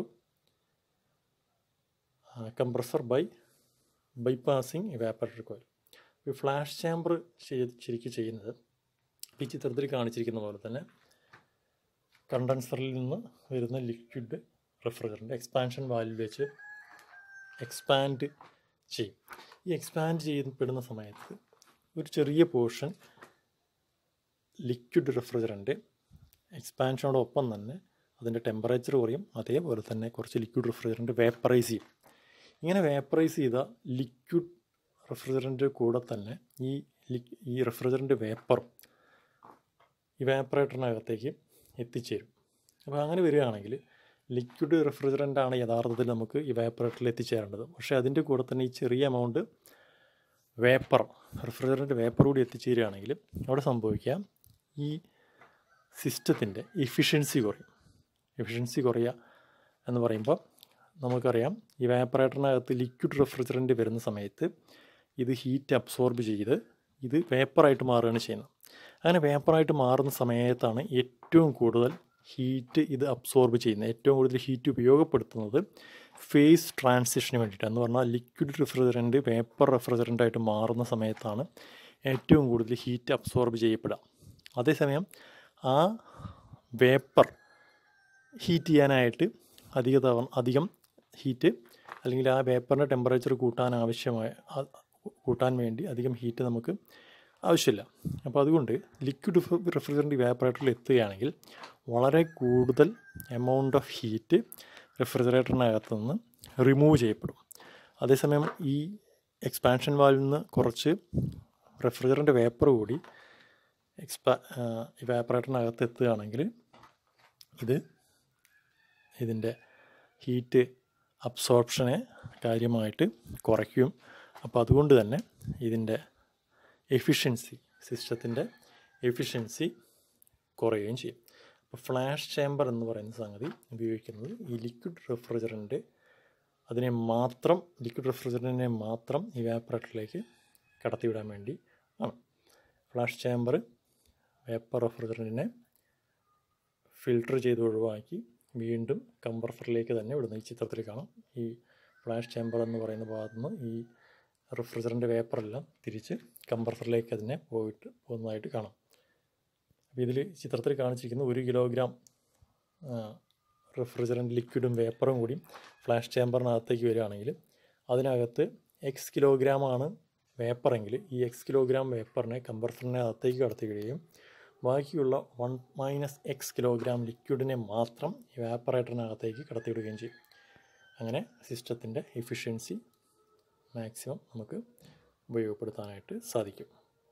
uh, compressor by bypassing evaporator coil. ഈ flash chamber ശരിക്കും ചെയ്യുന്നത് ഈ ചിത്രത്തിൽ കാണിച്ചിരിക്കുന്ന പോലെ തന്നെ കണ്ടൻസറിൽ നിന്ന് വരുന്ന ലിക്വിഡ് റെഫ്രിജറൻ്റ് എക്സ്പാൻഷൻ വാൽവ് വെച്ച് എക്സ്പാൻഡ് ചെയ്യും ഈ എക്സ്പാൻഡ് ചെയ്യപ്പെടുന്ന സമയത്ത് ഒരു ചെറിയ പോർഷൻ ലിക്വിഡ് റെഫ്രിജറൻ്റ് എക്സ്പാൻഷനോടൊപ്പം തന്നെ അതിൻ്റെ ടെമ്പറേച്ചർ കുറയും അതേപോലെ തന്നെ കുറച്ച് ലിക്വിഡ് റെഫ്രിജറൻ്റ് വേപ്പറൈസ് ചെയ്യും ഇങ്ങനെ വേപ്പറൈസ് ചെയ്ത ലിക്വിഡ് റെഫ്രിജറൻ്റ് കൂടെ തന്നെ ഈ ഈ റെഫ്രിജറൻ്റ് വേപ്പറും ഇവാപ്പറേറ്ററിനകത്തേക്ക് എത്തിച്ചേരും അപ്പോൾ അങ്ങനെ വരികയാണെങ്കിൽ ലിക്വിഡ് റെഫ്രിജറൻ്റ് ആണ് യഥാർത്ഥത്തിൽ നമുക്ക് ഇവാപ്പറേറ്ററിൽ എത്തിച്ചേരേണ്ടത് പക്ഷേ അതിൻ്റെ കൂടെ തന്നെ ഈ ചെറിയ എമൗണ്ട് വേപ്പർ റെഫ്രിജറൻ്റ് വേപ്പർ കൂടി എത്തിച്ചേരുകയാണെങ്കിൽ അവിടെ സംഭവിക്കാം ഈ സിസ്റ്റത്തിൻ്റെ എഫിഷ്യൻസി കുറയും എഫിഷ്യൻസി കുറയുക എന്ന് പറയുമ്പോൾ നമുക്കറിയാം ഈ വാപ്പറേറ്ററിനകത്ത് ലിക്വിഡ് റെഫ്രിജറൻ്റ് വരുന്ന സമയത്ത് ഇത് ഹീറ്റ് അബ്സോർബ് ചെയ്ത് ഇത് വേപ്പറായിട്ട് മാറുകയാണ് ചെയ്യുന്നത് അങ്ങനെ വേപ്പറായിട്ട് മാറുന്ന സമയത്താണ് ഏറ്റവും കൂടുതൽ ഹീറ്റ് ഇത് അബ്സോർബ് ചെയ്യുന്നത് ഏറ്റവും കൂടുതൽ ഹീറ്റ് ഉപയോഗപ്പെടുത്തുന്നത് ഫേസ് ട്രാൻസിഷന് വേണ്ടിയിട്ട് എന്ന് പറഞ്ഞാൽ ലിക്വിഡ് റെഫ്രിജറൻറ്റ് വേപ്പർ റെഫ്രിജറൻ്റ് ആയിട്ട് മാറുന്ന സമയത്താണ് ഏറ്റവും കൂടുതൽ ഹീറ്റ് അബ്സോർബ് ചെയ്യപ്പെടുക അതേസമയം ആ വേപ്പർ ഹീറ്റ് ചെയ്യാനായിട്ട് അധിക തവണ അധികം ഹീറ്റ് അല്ലെങ്കിൽ ആ വേപ്പറിൻ്റെ ടെമ്പറേച്ചർ കൂട്ടാൻ ആവശ്യമായ കൂട്ടാൻ വേണ്ടി അധികം ഹീറ്റ് നമുക്ക് ആവശ്യമില്ല അപ്പോൾ അതുകൊണ്ട് ലിക്വിഡ് റെഫ്രിജറൻ്റ് ഇവാപ്പറേറ്ററിൽ എത്തുകയാണെങ്കിൽ വളരെ കൂടുതൽ എമൗണ്ട് ഓഫ് ഹീറ്റ് റെഫ്രിജറേറ്ററിനകത്ത് നിന്ന് റിമൂവ് ചെയ്യപ്പെടും അതേസമയം ഈ എക്സ്പാൻഷൻ വാൽവിൽ നിന്ന് കുറച്ച് റെഫ്രിജറൻ്റ് വേപ്പർ കൂടി എക്സ്പാ ഇവാപ്പറേറ്ററിനകത്ത് എത്തുകയാണെങ്കിൽ ഇത് ഇതിൻ്റെ ഹീറ്റ് അബ്സോർപ്ഷനെ കാര്യമായിട്ട് കുറയ്ക്കും അപ്പോൾ അതുകൊണ്ട് തന്നെ ഇതിൻ്റെ എഫിഷ്യൻസി സിസ്റ്റത്തിൻ്റെ എഫിഷ്യൻസി കുറയുകയും ചെയ്യും അപ്പോൾ ഫ്ലാഷ് ചേമ്പർ എന്ന് പറയുന്ന സംഗതി ഉപയോഗിക്കുന്നത് ഈ ലിക്വിഡ് റെഫ്രിജറൻറ്റ് അതിനെ മാത്രം ലിക്വിഡ് റെഫ്രിജറൻറ്റിനെ മാത്രം ഇവാപ്പറേറ്ററിലേക്ക് കടത്തിവിടാൻ വേണ്ടി ആണ് ഫ്ലാഷ് ചേമ്പർ വേപ്പർ റെഫ്രിജറൻറ്റിനെ ഫിൽട്ടർ ചെയ്ത് ഒഴിവാക്കി വീണ്ടും കംപ്രസറിലേക്ക് തന്നെ വിടുന്നു ഈ ചിത്രത്തിൽ കാണാം ഈ ഫ്ലാഷ് ചേമ്പർ എന്ന് പറയുന്ന ഭാഗത്തു നിന്ന് ഈ റെഫ്രിജറൻ്റ് വേപ്പറെല്ലാം തിരിച്ച് കംപ്രസറിലേക്ക് അതിനെ പോയിട്ട് പോകുന്നതായിട്ട് കാണാം അപ്പോൾ ഇതിൽ ചിത്രത്തിൽ കാണിച്ചിരിക്കുന്ന ഒരു കിലോഗ്രാം റെഫ്രിജറൻ്റ് ലിക്വിഡും വേപ്പറും കൂടി ഫ്ലാഷ് ചേമ്പറിനകത്തേക്ക് വരികയാണെങ്കിൽ അതിനകത്ത് എക്സ് കിലോഗ്രാമാണ് വേപ്പറെങ്കിൽ ഈ എക്സ് കിലോഗ്രാം വേപ്പറിനെ കംപ്രസറിനെ അകത്തേക്ക് കടത്തുകയും ബാക്കിയുള്ള വൺ മൈനസ് എക്സ് കിലോഗ്രാം ലിക്വിഡിനെ മാത്രം ഇവാപ്പറേറ്ററിനകത്തേക്ക് കടത്തിവിടുകയും ചെയ്യും അങ്ങനെ സിസ്റ്റത്തിൻ്റെ എഫിഷ്യൻസി മാക്സിമം നമുക്ക് ഉപയോഗപ്പെടുത്താനായിട്ട് സാധിക്കും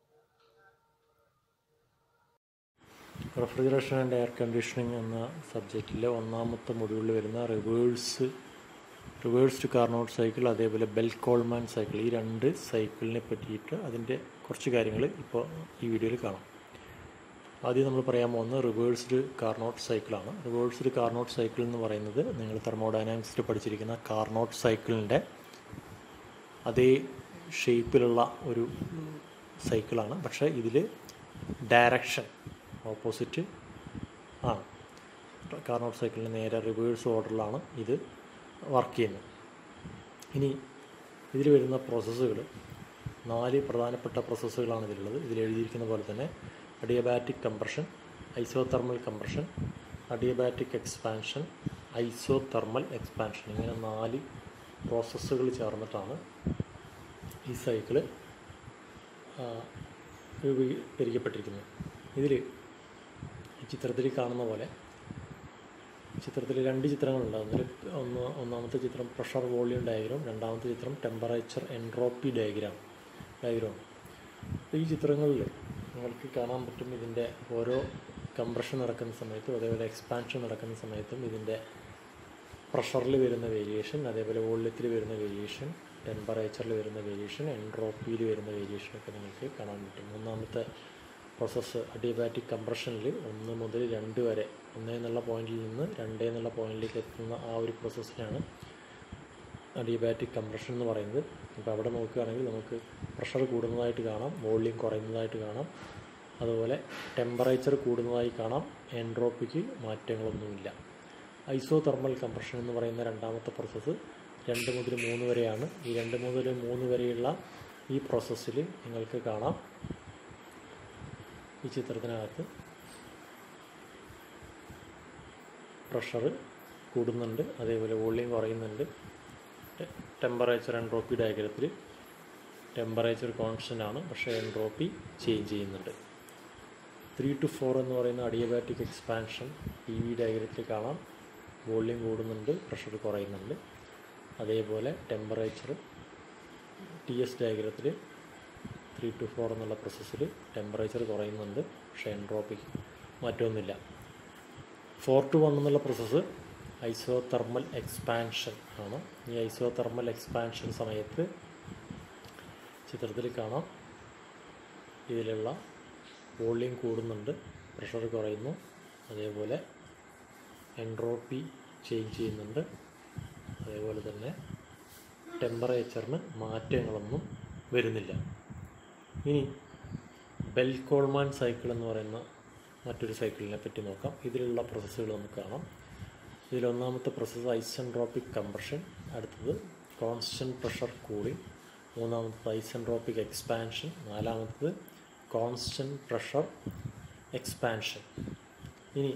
റെഫ്രിജറേഷൻ ആൻഡ് എയർ കണ്ടീഷനിങ് എന്ന സബ്ജക്റ്റിലെ ഒന്നാമത്തെ മൊഡ്യൂളിൽ വരുന്ന റിവേഴ്സ് റിവേഴ്സ്ഡ് കാർണോട്ട് സൈക്കിൾ അതേപോലെ ബെൽ കോൾമാൻ സൈക്കിൾ ഈ രണ്ട് സൈക്കിളിനെ പറ്റിയിട്ട് അതിൻ്റെ കുറച്ച് കാര്യങ്ങൾ ഇപ്പോൾ ഈ വീഡിയോയിൽ കാണാം ആദ്യം നമ്മൾ പറയാൻ പോകുന്നത് റിവേഴ്സ്ഡ് കാർണോട്ട് സൈക്കിളാണ് റിവേഴ്സ്ഡ് കാർണോട്ട് സൈക്കിൾ എന്ന് പറയുന്നത് നിങ്ങൾ തെർമോഡൈനാമിക്സിൽ പഠിച്ചിരിക്കുന്ന കാർണോട്ട് സൈക്കിളിൻ്റെ അതേ ഷേപ്പിലുള്ള ഒരു സൈക്കിളാണ് പക്ഷേ ഇതിൽ ഡയറക്ഷൻ ഓപ്പോസിറ്റ് ആണ് കാർണോട്ട് സൈക്കിളിന് നേരെ റിവേഴ്സ് ഓർഡറിലാണ് ഇത് വർക്ക് ചെയ്യുന്നത് ഇനി ഇതിൽ വരുന്ന പ്രോസസ്സുകൾ നാല് പ്രധാനപ്പെട്ട പ്രോസസ്സുകളാണ് ഇതിലുള്ളത് ഇതിൽ എഴുതിയിരിക്കുന്ന പോലെ തന്നെ adiabatic compression isothermal compression adiabatic expansion isothermal expansion ഇങ്ങനെ നാല് പ്രോസസ്സുകൾ ചേർന്നിട്ടാണ് ഈ സൈക്കിള് രൂപീകരിക്കപ്പെട്ടിരിക്കുന്നത് ഇതിൽ ഈ ചിത്രത്തിൽ കാണുന്ന പോലെ ചിത്രത്തിൽ രണ്ട് ചിത്രങ്ങളുണ്ട് അതിൽ ഒന്ന് ഒന്നാമത്തെ ചിത്രം പ്രഷർ വോളിയം ഡയഗ്രാം രണ്ടാമത്തെ ചിത്രം ടെമ്പറേച്ചർ എൻട്രോപ്പി ഡയഗ്രാം ഡയഗ്രാം അപ്പോൾ ഈ ചിത്രങ്ങളിൽ നിങ്ങൾക്ക് കാണാൻ പറ്റും ഇതിൻ്റെ ഓരോ കംപ്രഷൻ നടക്കുന്ന സമയത്തും അതേപോലെ എക്സ്പാൻഷൻ നടക്കുന്ന സമയത്തും ഇതിൻ്റെ പ്രഷറിൽ വരുന്ന വേരിയേഷൻ അതേപോലെ വോള്യത്തിൽ വരുന്ന വേരിയേഷൻ ടെമ്പറേച്ചറിൽ വരുന്ന വേരിയേഷൻ എൻട്രോപ്പിയിൽ വരുന്ന വേരിയേഷൻ ഒക്കെ നിങ്ങൾക്ക് കാണാൻ പറ്റും മൂന്നാമത്തെ പ്രോസസ്സ് അഡിയബാറ്റിക് കംപ്രഷനിൽ ഒന്ന് മുതൽ രണ്ട് വരെ ഒന്ന് എന്നുള്ള പോയിന്റിൽ നിന്ന് രണ്ട് എന്നുള്ള പോയിന്റിലേക്ക് എത്തുന്ന ആ ഒരു പ്രോസസ്സിനാണ് അഡിയബാറ്റിക് കംപ്രഷൻ എന്ന് പറയുന്നത് അപ്പോൾ അവിടെ നോക്കുകയാണെങ്കിൽ നമുക്ക് പ്രഷർ കൂടുന്നതായിട്ട് കാണാം വോള്യം കുറയുന്നതായിട്ട് കാണാം അതുപോലെ ടെമ്പറേച്ചർ കൂടുന്നതായി കാണാം എൻട്രോപ്പിക്ക് മാറ്റങ്ങളൊന്നുമില്ല ഐസോ തെർമൽ കംപ്രഷൻ എന്ന് പറയുന്ന രണ്ടാമത്തെ പ്രോസസ്സ് രണ്ട് മുതൽ മൂന്ന് വരെയാണ് ഈ രണ്ട് മുതൽ മൂന്ന് വരെയുള്ള ഈ പ്രോസസ്സിൽ നിങ്ങൾക്ക് കാണാം ഈ ചിത്രത്തിനകത്ത് പ്രഷർ കൂടുന്നുണ്ട് അതേപോലെ വോള്യം കുറയുന്നുണ്ട് ടെമ്പറേച്ചർ എൻട്രോപ്പി ഡയഗ്രത്തിൽ ടെമ്പറേച്ചർ കോൺസ്റ്റൻ്റ് ആണ് പക്ഷേ എൻട്രോപ്പി ചേഞ്ച് ചെയ്യുന്നുണ്ട് ത്രീ ടു ഫോർ എന്ന് പറയുന്ന അഡിയബാറ്റിക് എക്സ്പാൻഷൻ പി വി ഡയഗ്രത്തിൽ കാണാം വോള്യം കൂടുന്നുണ്ട് പ്രഷർ കുറയുന്നുണ്ട് അതേപോലെ ടെമ്പറേച്ചർ ടി എസ് ഡയഗ്രത്തിൽ ത്രീ ടു ഫോർ എന്നുള്ള പ്രോസസ്സിൽ ടെമ്പറേച്ചർ കുറയുന്നുണ്ട് പക്ഷേ എൻട്രോപ്പിക്ക് മാറ്റമൊന്നുമില്ല ഫോർ ടു വൺ എന്നുള്ള പ്രോസസ്സ് ഐസോ തെർമൽ എക്സ്പാൻഷൻ ആണ് ഈ ഐസോ തെർമൽ എക്സ്പാൻഷൻ സമയത്ത് ചിത്രത്തിൽ കാണാം ഇതിലുള്ള വോള്യം കൂടുന്നുണ്ട് പ്രഷർ കുറയുന്നു അതേപോലെ എൻട്രോപ്പി ചേഞ്ച് ചെയ്യുന്നുണ്ട് അതേപോലെ തന്നെ ടെമ്പറേച്ചറിന് മാറ്റങ്ങളൊന്നും വരുന്നില്ല ഇനി ബെൽ കോൾമാൻ സൈക്കിൾ എന്ന് പറയുന്ന മറ്റൊരു സൈക്കിളിനെ പറ്റി നോക്കാം ഇതിലുള്ള പ്രോസസ്സുകൾ നമുക്ക് കാണാം ഇതിലൊന്നാമത്തെ പ്രോസസ്സ് ഐസെൻട്രോപ്പിക് കംപ്രഷൻ അടുത്തത് കോൺസ്റ്റൻറ്റ് പ്രഷർ കൂളിംഗ് മൂന്നാമത്തത് ഐസെൻട്രോപ്പിക് എക്സ്പാൻഷൻ നാലാമത്തത് കോൺസ്റ്റൻറ്റ് പ്രഷർ എക്സ്പാൻഷൻ ഇനി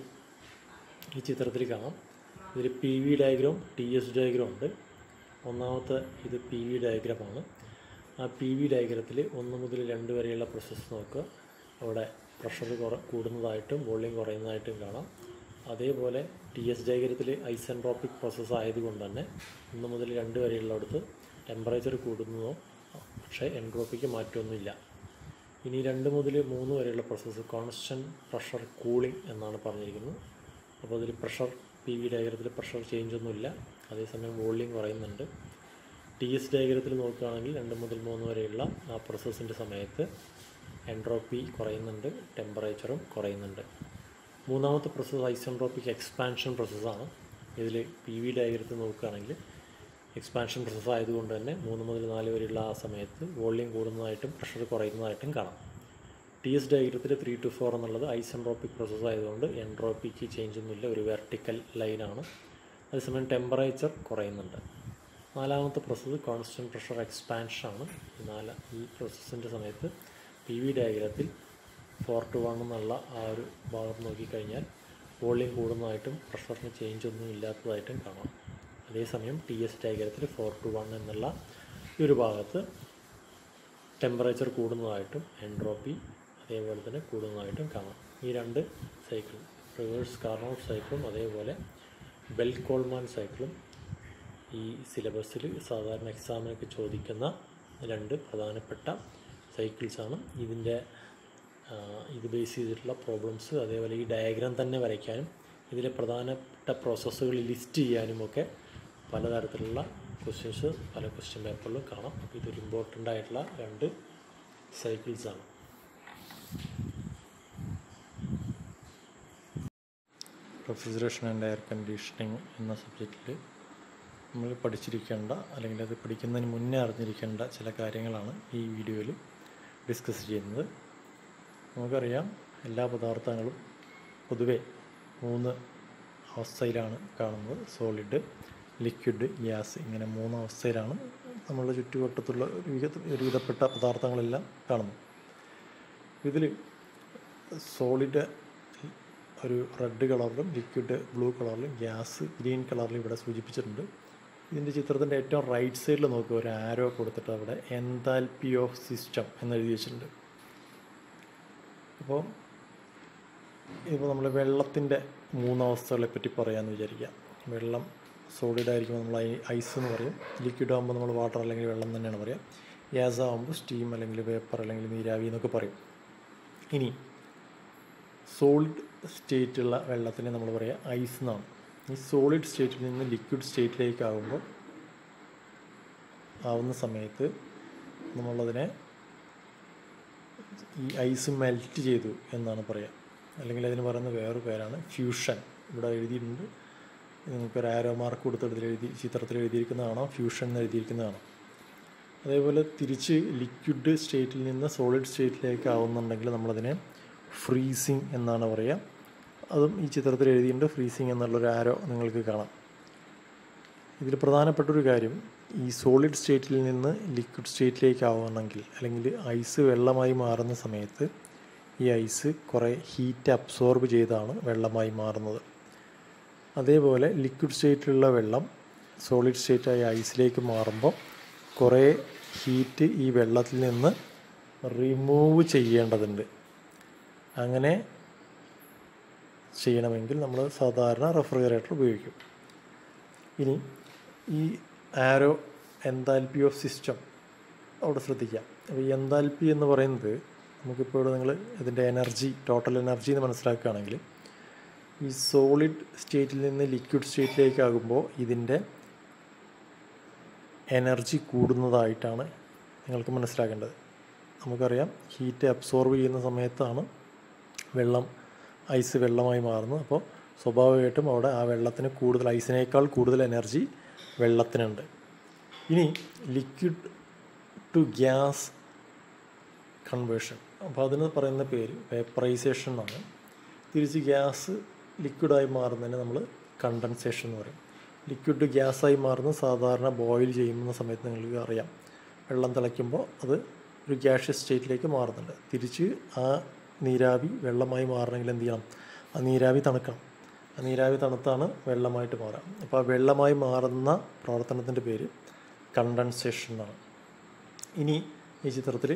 ഈ ചിത്രത്തിൽ കാണാം ഇതിൽ P V diagram T S diagram ഉണ്ട് ഒന്നാമത്തെ ഇത് പി വി ഡയഗ്രാമാണ് ആ പി വി ഡയഗ്രത്തിൽ ഒന്ന് മുതൽ രണ്ട് വരെയുള്ള പ്രോസസ്സ് നോക്കുക അവിടെ പ്രഷർ കുറ കൂടുന്നതായിട്ടും വോള്യം കുറയുന്നതായിട്ടും കാണാം അതേപോലെ ടി എസ് ഡയഗ്രത്തിൽ ഐസെൻട്രോപ്പിക് പ്രോസസ്സ് ആയതുകൊണ്ട് തന്നെ ഒന്ന് മുതൽ രണ്ട് വരെയുള്ളിടത്ത് ടെമ്പറേച്ചർ കൂടുന്നതോ പക്ഷേ എൻട്രോപ്പിക്ക് മാറ്റമൊന്നുമില്ല ഇനി രണ്ട് മുതൽ മൂന്ന് വരെയുള്ള പ്രോസസ്സ് കോൺസ്റ്റൻറ്റ് പ്രഷർ കൂളിംഗ് എന്നാണ് പറഞ്ഞിരിക്കുന്നത് അപ്പോൾ അതിൽ പ്രഷർ പി വി ഡയഗ്രത്തിൽ പ്രഷർ ചേഞ്ച് ഒന്നുമില്ല അതേസമയം വോള്യം കുറയുന്നുണ്ട് ടി എസ് ഡയഗ്രത്തിൽ നോക്കുകയാണെങ്കിൽ രണ്ട് മുതൽ മൂന്ന് വരെയുള്ള ആ പ്രോസസ്സിൻ്റെ സമയത്ത് എൻട്രോപ്പി കുറയുന്നുണ്ട് ടെമ്പറേച്ചറും കുറയുന്നുണ്ട് മൂന്നാമത്തെ പ്രോസസ്സ് ഐസെൻട്രോപ്പിക് എക്സ്പാൻഷൻ പ്രോസസ്സാണ് ഇതിൽ പി വി ഡയഗ്രത്തിൽ നോക്കുകയാണെങ്കിൽ എക്സ്പാൻഷൻ പ്രോസസ്സ് ആയതുകൊണ്ട് തന്നെ മൂന്ന് മുതൽ നാല് വരെയുള്ള ആ സമയത്ത് വോള്യം കൂടുന്നതായിട്ടും പ്രഷർ കുറയുന്നതായിട്ടും കാണാം ടി എസ് ഡയഗ്രത്തിൽ ത്രീ ടു ഫോർ എന്നുള്ളത് ഐസെൻട്രോപ്പിക് പ്രോസസ്സ് ആയതുകൊണ്ട് എൻട്രോപ്പിക്ക് ചേഞ്ച് ഒന്നുമില്ല ഒരു വെർട്ടിക്കൽ ലൈനാണ് അതേസമയം ടെമ്പറേച്ചർ കുറയുന്നുണ്ട് നാലാമത്തെ പ്രോസസ്സ് കോൺസ്റ്റൻറ്റ് പ്രഷർ എക്സ്പാൻഷൻ ആണ് ഈ നാല ഈ പ്രോസസ്സിൻ്റെ സമയത്ത് പി വി ഡയഗ്രത്തിൽ ഫോർ ടു വൺ എന്നുള്ള ആ ഒരു ഭാഗം നോക്കിക്കഴിഞ്ഞാൽ വോള്യം കൂടുന്നതായിട്ടും പ്രഷറിന് ചേഞ്ച് ഒന്നും ഇല്ലാത്തതായിട്ടും കാണാം അതേസമയം ടി എസ് ഡയഗ്രത്തിൽ ഫോർ ടു വൺ എന്നുള്ള ഈ ഒരു ഭാഗത്ത് ടെമ്പറേച്ചർ കൂടുന്നതായിട്ടും എൻട്രോപ്പി അതേപോലെ തന്നെ കൂടുന്നതായിട്ടും കാണാം ഈ രണ്ട് സൈക്കിൾ റിവേഴ്സ് കാർണോട്ട് സൈക്കിളും അതേപോലെ ബെൽ കോൾമാൻ സൈക്കിളും ഈ സിലബസിൽ സാധാരണ എക്സാമിനൊക്കെ ചോദിക്കുന്ന രണ്ട് പ്രധാനപ്പെട്ട സൈക്കിൾസാണ് ഇതിൻ്റെ ഇത് ബേസ് ചെയ്തിട്ടുള്ള പ്രോബ്ലംസ് അതേപോലെ ഈ ഡയഗ്രാം തന്നെ വരയ്ക്കാനും ഇതിലെ പ്രധാനപ്പെട്ട പ്രോസസ്സുകൾ ലിസ്റ്റ് ചെയ്യാനും ഒക്കെ പലതരത്തിലുള്ള ക്വസ്റ്റ്യൻസ് പല ക്വസ്റ്റ്യൻ പേപ്പറിലും കാണാം അപ്പോൾ ഇതൊരു ഇമ്പോർട്ടൻ്റ് ആയിട്ടുള്ള രണ്ട് സൈക്കിൾസാണ് റെഫ്രിജറേഷൻ ആൻഡ് എയർ കണ്ടീഷനിങ് എന്ന സബ്ജക്റ്റിൽ നമ്മൾ പഠിച്ചിരിക്കേണ്ട അല്ലെങ്കിൽ അത് പഠിക്കുന്നതിന് മുന്നേ അറിഞ്ഞിരിക്കേണ്ട ചില കാര്യങ്ങളാണ് ഈ വീഡിയോയിൽ ഡിസ്കസ് ചെയ്യുന്നത് നമുക്കറിയാം എല്ലാ പദാർത്ഥങ്ങളും പൊതുവെ മൂന്ന് അവസ്ഥയിലാണ് കാണുന്നത് സോളിഡ് ലിക്വിഡ് ഗ്യാസ് ഇങ്ങനെ മൂന്ന് അവസ്ഥയിലാണ് നമ്മളുടെ ചുറ്റുവട്ടത്തുള്ള ഒരുവിധ- ഒരുവിധപ്പെട്ട പദാർത്ഥങ്ങളെല്ലാം കാണുന്നത് ഇതിൽ സോളിഡ് ഒരു റെഡ് കളറിലും ലിക്വിഡ് ബ്ലൂ കളറിലും ഗ്യാസ് ഗ്രീൻ കളറിലും ഇവിടെ സൂചിപ്പിച്ചിട്ടുണ്ട് ഇതിൻ്റെ ചിത്രത്തിൻ്റെ ഏറ്റവും റൈറ്റ് സൈഡിൽ നോക്കുക ഒരു ആരോ കൊടുത്തിട്ട് അവിടെ എൻതാൽപ്പി ഓഫ് സിസ്റ്റം എന്ന് എഴുതി വെച്ചിട്ടുണ്ട് അപ്പോൾ ഇപ്പോൾ നമ്മൾ വെള്ളത്തിൻ്റെ മൂന്നവസ്ഥകളെ പറ്റി പറയാമെന്ന് വിചാരിക്കാം വെള്ളം സോളിഡ് ആയിരിക്കുമ്പോൾ നമ്മൾ ഐസ് എന്ന് പറയും ലിക്വിഡ് ആകുമ്പോൾ നമ്മൾ വാട്ടർ അല്ലെങ്കിൽ വെള്ളം തന്നെയാണ് പറയുക ഗ്യാസ് ആകുമ്പോൾ സ്റ്റീം അല്ലെങ്കിൽ വേപ്പർ അല്ലെങ്കിൽ നീരാവി എന്നൊക്കെ പറയും ഇനി സോളിഡ് സ്റ്റേറ്റുള്ള വെള്ളത്തിനെ നമ്മൾ പറയുക ഐസ് എന്നാണ് ഈ സോളിഡ് സ്റ്റേറ്റിൽ നിന്ന് ലിക്വിഡ് സ്റ്റേറ്റിലേക്ക് ആകുമ്പോൾ ആവുന്ന സമയത്ത് നമ്മളതിനെ ഈ ഐസ് മെൽറ്റ് ചെയ്തു എന്നാണ് പറയുക അല്ലെങ്കിൽ അതിന് പറയുന്ന വേറൊരു പേരാണ് ഫ്യൂഷൻ ഇവിടെ എഴുതിയിട്ടുണ്ട് നിങ്ങൾക്കൊരു ആരോ മാർക്ക് കൊടുത്തിട്ട് എഴുതി ചിത്രത്തിൽ എഴുതിയിരിക്കുന്നതാണോ ഫ്യൂഷൻ എന്ന് എഴുതിയിരിക്കുന്നതാണോ അതേപോലെ തിരിച്ച് ലിക്വിഡ് സ്റ്റേറ്റിൽ നിന്ന് സോളിഡ് സ്റ്റേറ്റിലേക്ക് ആവുന്നുണ്ടെങ്കിൽ നമ്മളതിനെ ഫ്രീസിങ് എന്നാണ് പറയുക അതും ഈ ചിത്രത്തിൽ എഴുതിയിട്ടുണ്ട് ഫ്രീസിങ് എന്നുള്ളൊരു ആരോ നിങ്ങൾക്ക് കാണാം ഇതിൽ പ്രധാനപ്പെട്ട ഒരു കാര്യം ഈ സോളിഡ് സ്റ്റേറ്റിൽ നിന്ന് ലിക്വിഡ് സ്റ്റേറ്റിലേക്ക് ആവണമെങ്കിൽ അല്ലെങ്കിൽ ഐസ് വെള്ളമായി മാറുന്ന സമയത്ത് ഈ ഐസ് കുറേ ഹീറ്റ് അബ്സോർബ് ചെയ്താണ് വെള്ളമായി മാറുന്നത് അതേപോലെ ലിക്വിഡ് സ്റ്റേറ്റിലുള്ള വെള്ളം സോളിഡ് സ്റ്റേറ്റായ ഐസിലേക്ക് മാറുമ്പോൾ കുറേ ഹീറ്റ് ഈ വെള്ളത്തിൽ നിന്ന് റിമൂവ് ചെയ്യേണ്ടതുണ്ട് അങ്ങനെ ചെയ്യണമെങ്കിൽ നമ്മൾ സാധാരണ റെഫ്രിജറേറ്റർ ഉപയോഗിക്കും ഇനി ഈ ആരോ എൻതാൽപ്പി ഓഫ് സിസ്റ്റം അവിടെ ശ്രദ്ധിക്കാം അപ്പോൾ ഈ എൻതാൽപ്പി എന്ന് പറയുന്നത് നമുക്കിപ്പോൾ ഇവിടെ നിങ്ങൾ ഇതിൻ്റെ എനർജി ടോട്ടൽ എനർജി എന്ന് മനസ്സിലാക്കുകയാണെങ്കിൽ ഈ സോളിഡ് സ്റ്റേറ്റിൽ നിന്ന് ലിക്വിഡ് സ്റ്റേറ്റിലേക്ക് ആകുമ്പോൾ ഇതിൻ്റെ എനർജി കൂടുന്നതായിട്ടാണ് നിങ്ങൾക്ക് മനസ്സിലാക്കേണ്ടത് നമുക്കറിയാം ഹീറ്റ് അബ്സോർബ് ചെയ്യുന്ന സമയത്താണ് വെള്ളം ഐസ് വെള്ളമായി മാറുന്നത് അപ്പോൾ സ്വാഭാവികമായിട്ടും അവിടെ ആ വെള്ളത്തിന് കൂടുതൽ ഐസിനേക്കാൾ കൂടുതൽ എനർജി വെള്ളത്തിനുണ്ട് ഇനി ലിക്വിഡ് ടു ഗ്യാസ് കൺവേർഷൻ അപ്പോൾ അതിന് പറയുന്ന പേര് വേപ്പറൈസേഷൻ എന്നാണ് തിരിച്ച് ഗ്യാസ് ലിക്വിഡായി മാറുന്നതിന് നമ്മൾ കണ്ടൻസേഷൻ എന്ന് പറയും ലിക്വിഡ് ടു ഗ്യാസായി മാറുന്ന സാധാരണ ബോയിൽ ചെയ്യുന്ന സമയത്ത് നിങ്ങൾക്ക് അറിയാം വെള്ളം തിളയ്ക്കുമ്പോൾ അത് ഒരു ഗ്യാഷ്യസ് സ്റ്റേറ്റിലേക്ക് മാറുന്നുണ്ട് തിരിച്ച് ആ നീരാവി വെള്ളമായി മാറണമെങ്കിൽ എന്ത് ചെയ്യണം ആ നീരാവി തണുക്കണം ആ നീരാവി തണുത്താണ് വെള്ളമായിട്ട് മാറുക അപ്പോൾ ആ വെള്ളമായി മാറുന്ന പ്രവർത്തനത്തിൻ്റെ പേര് കണ്ടൻസേഷൻ എന്നാണ് ഇനി ഈ ചിത്രത്തിൽ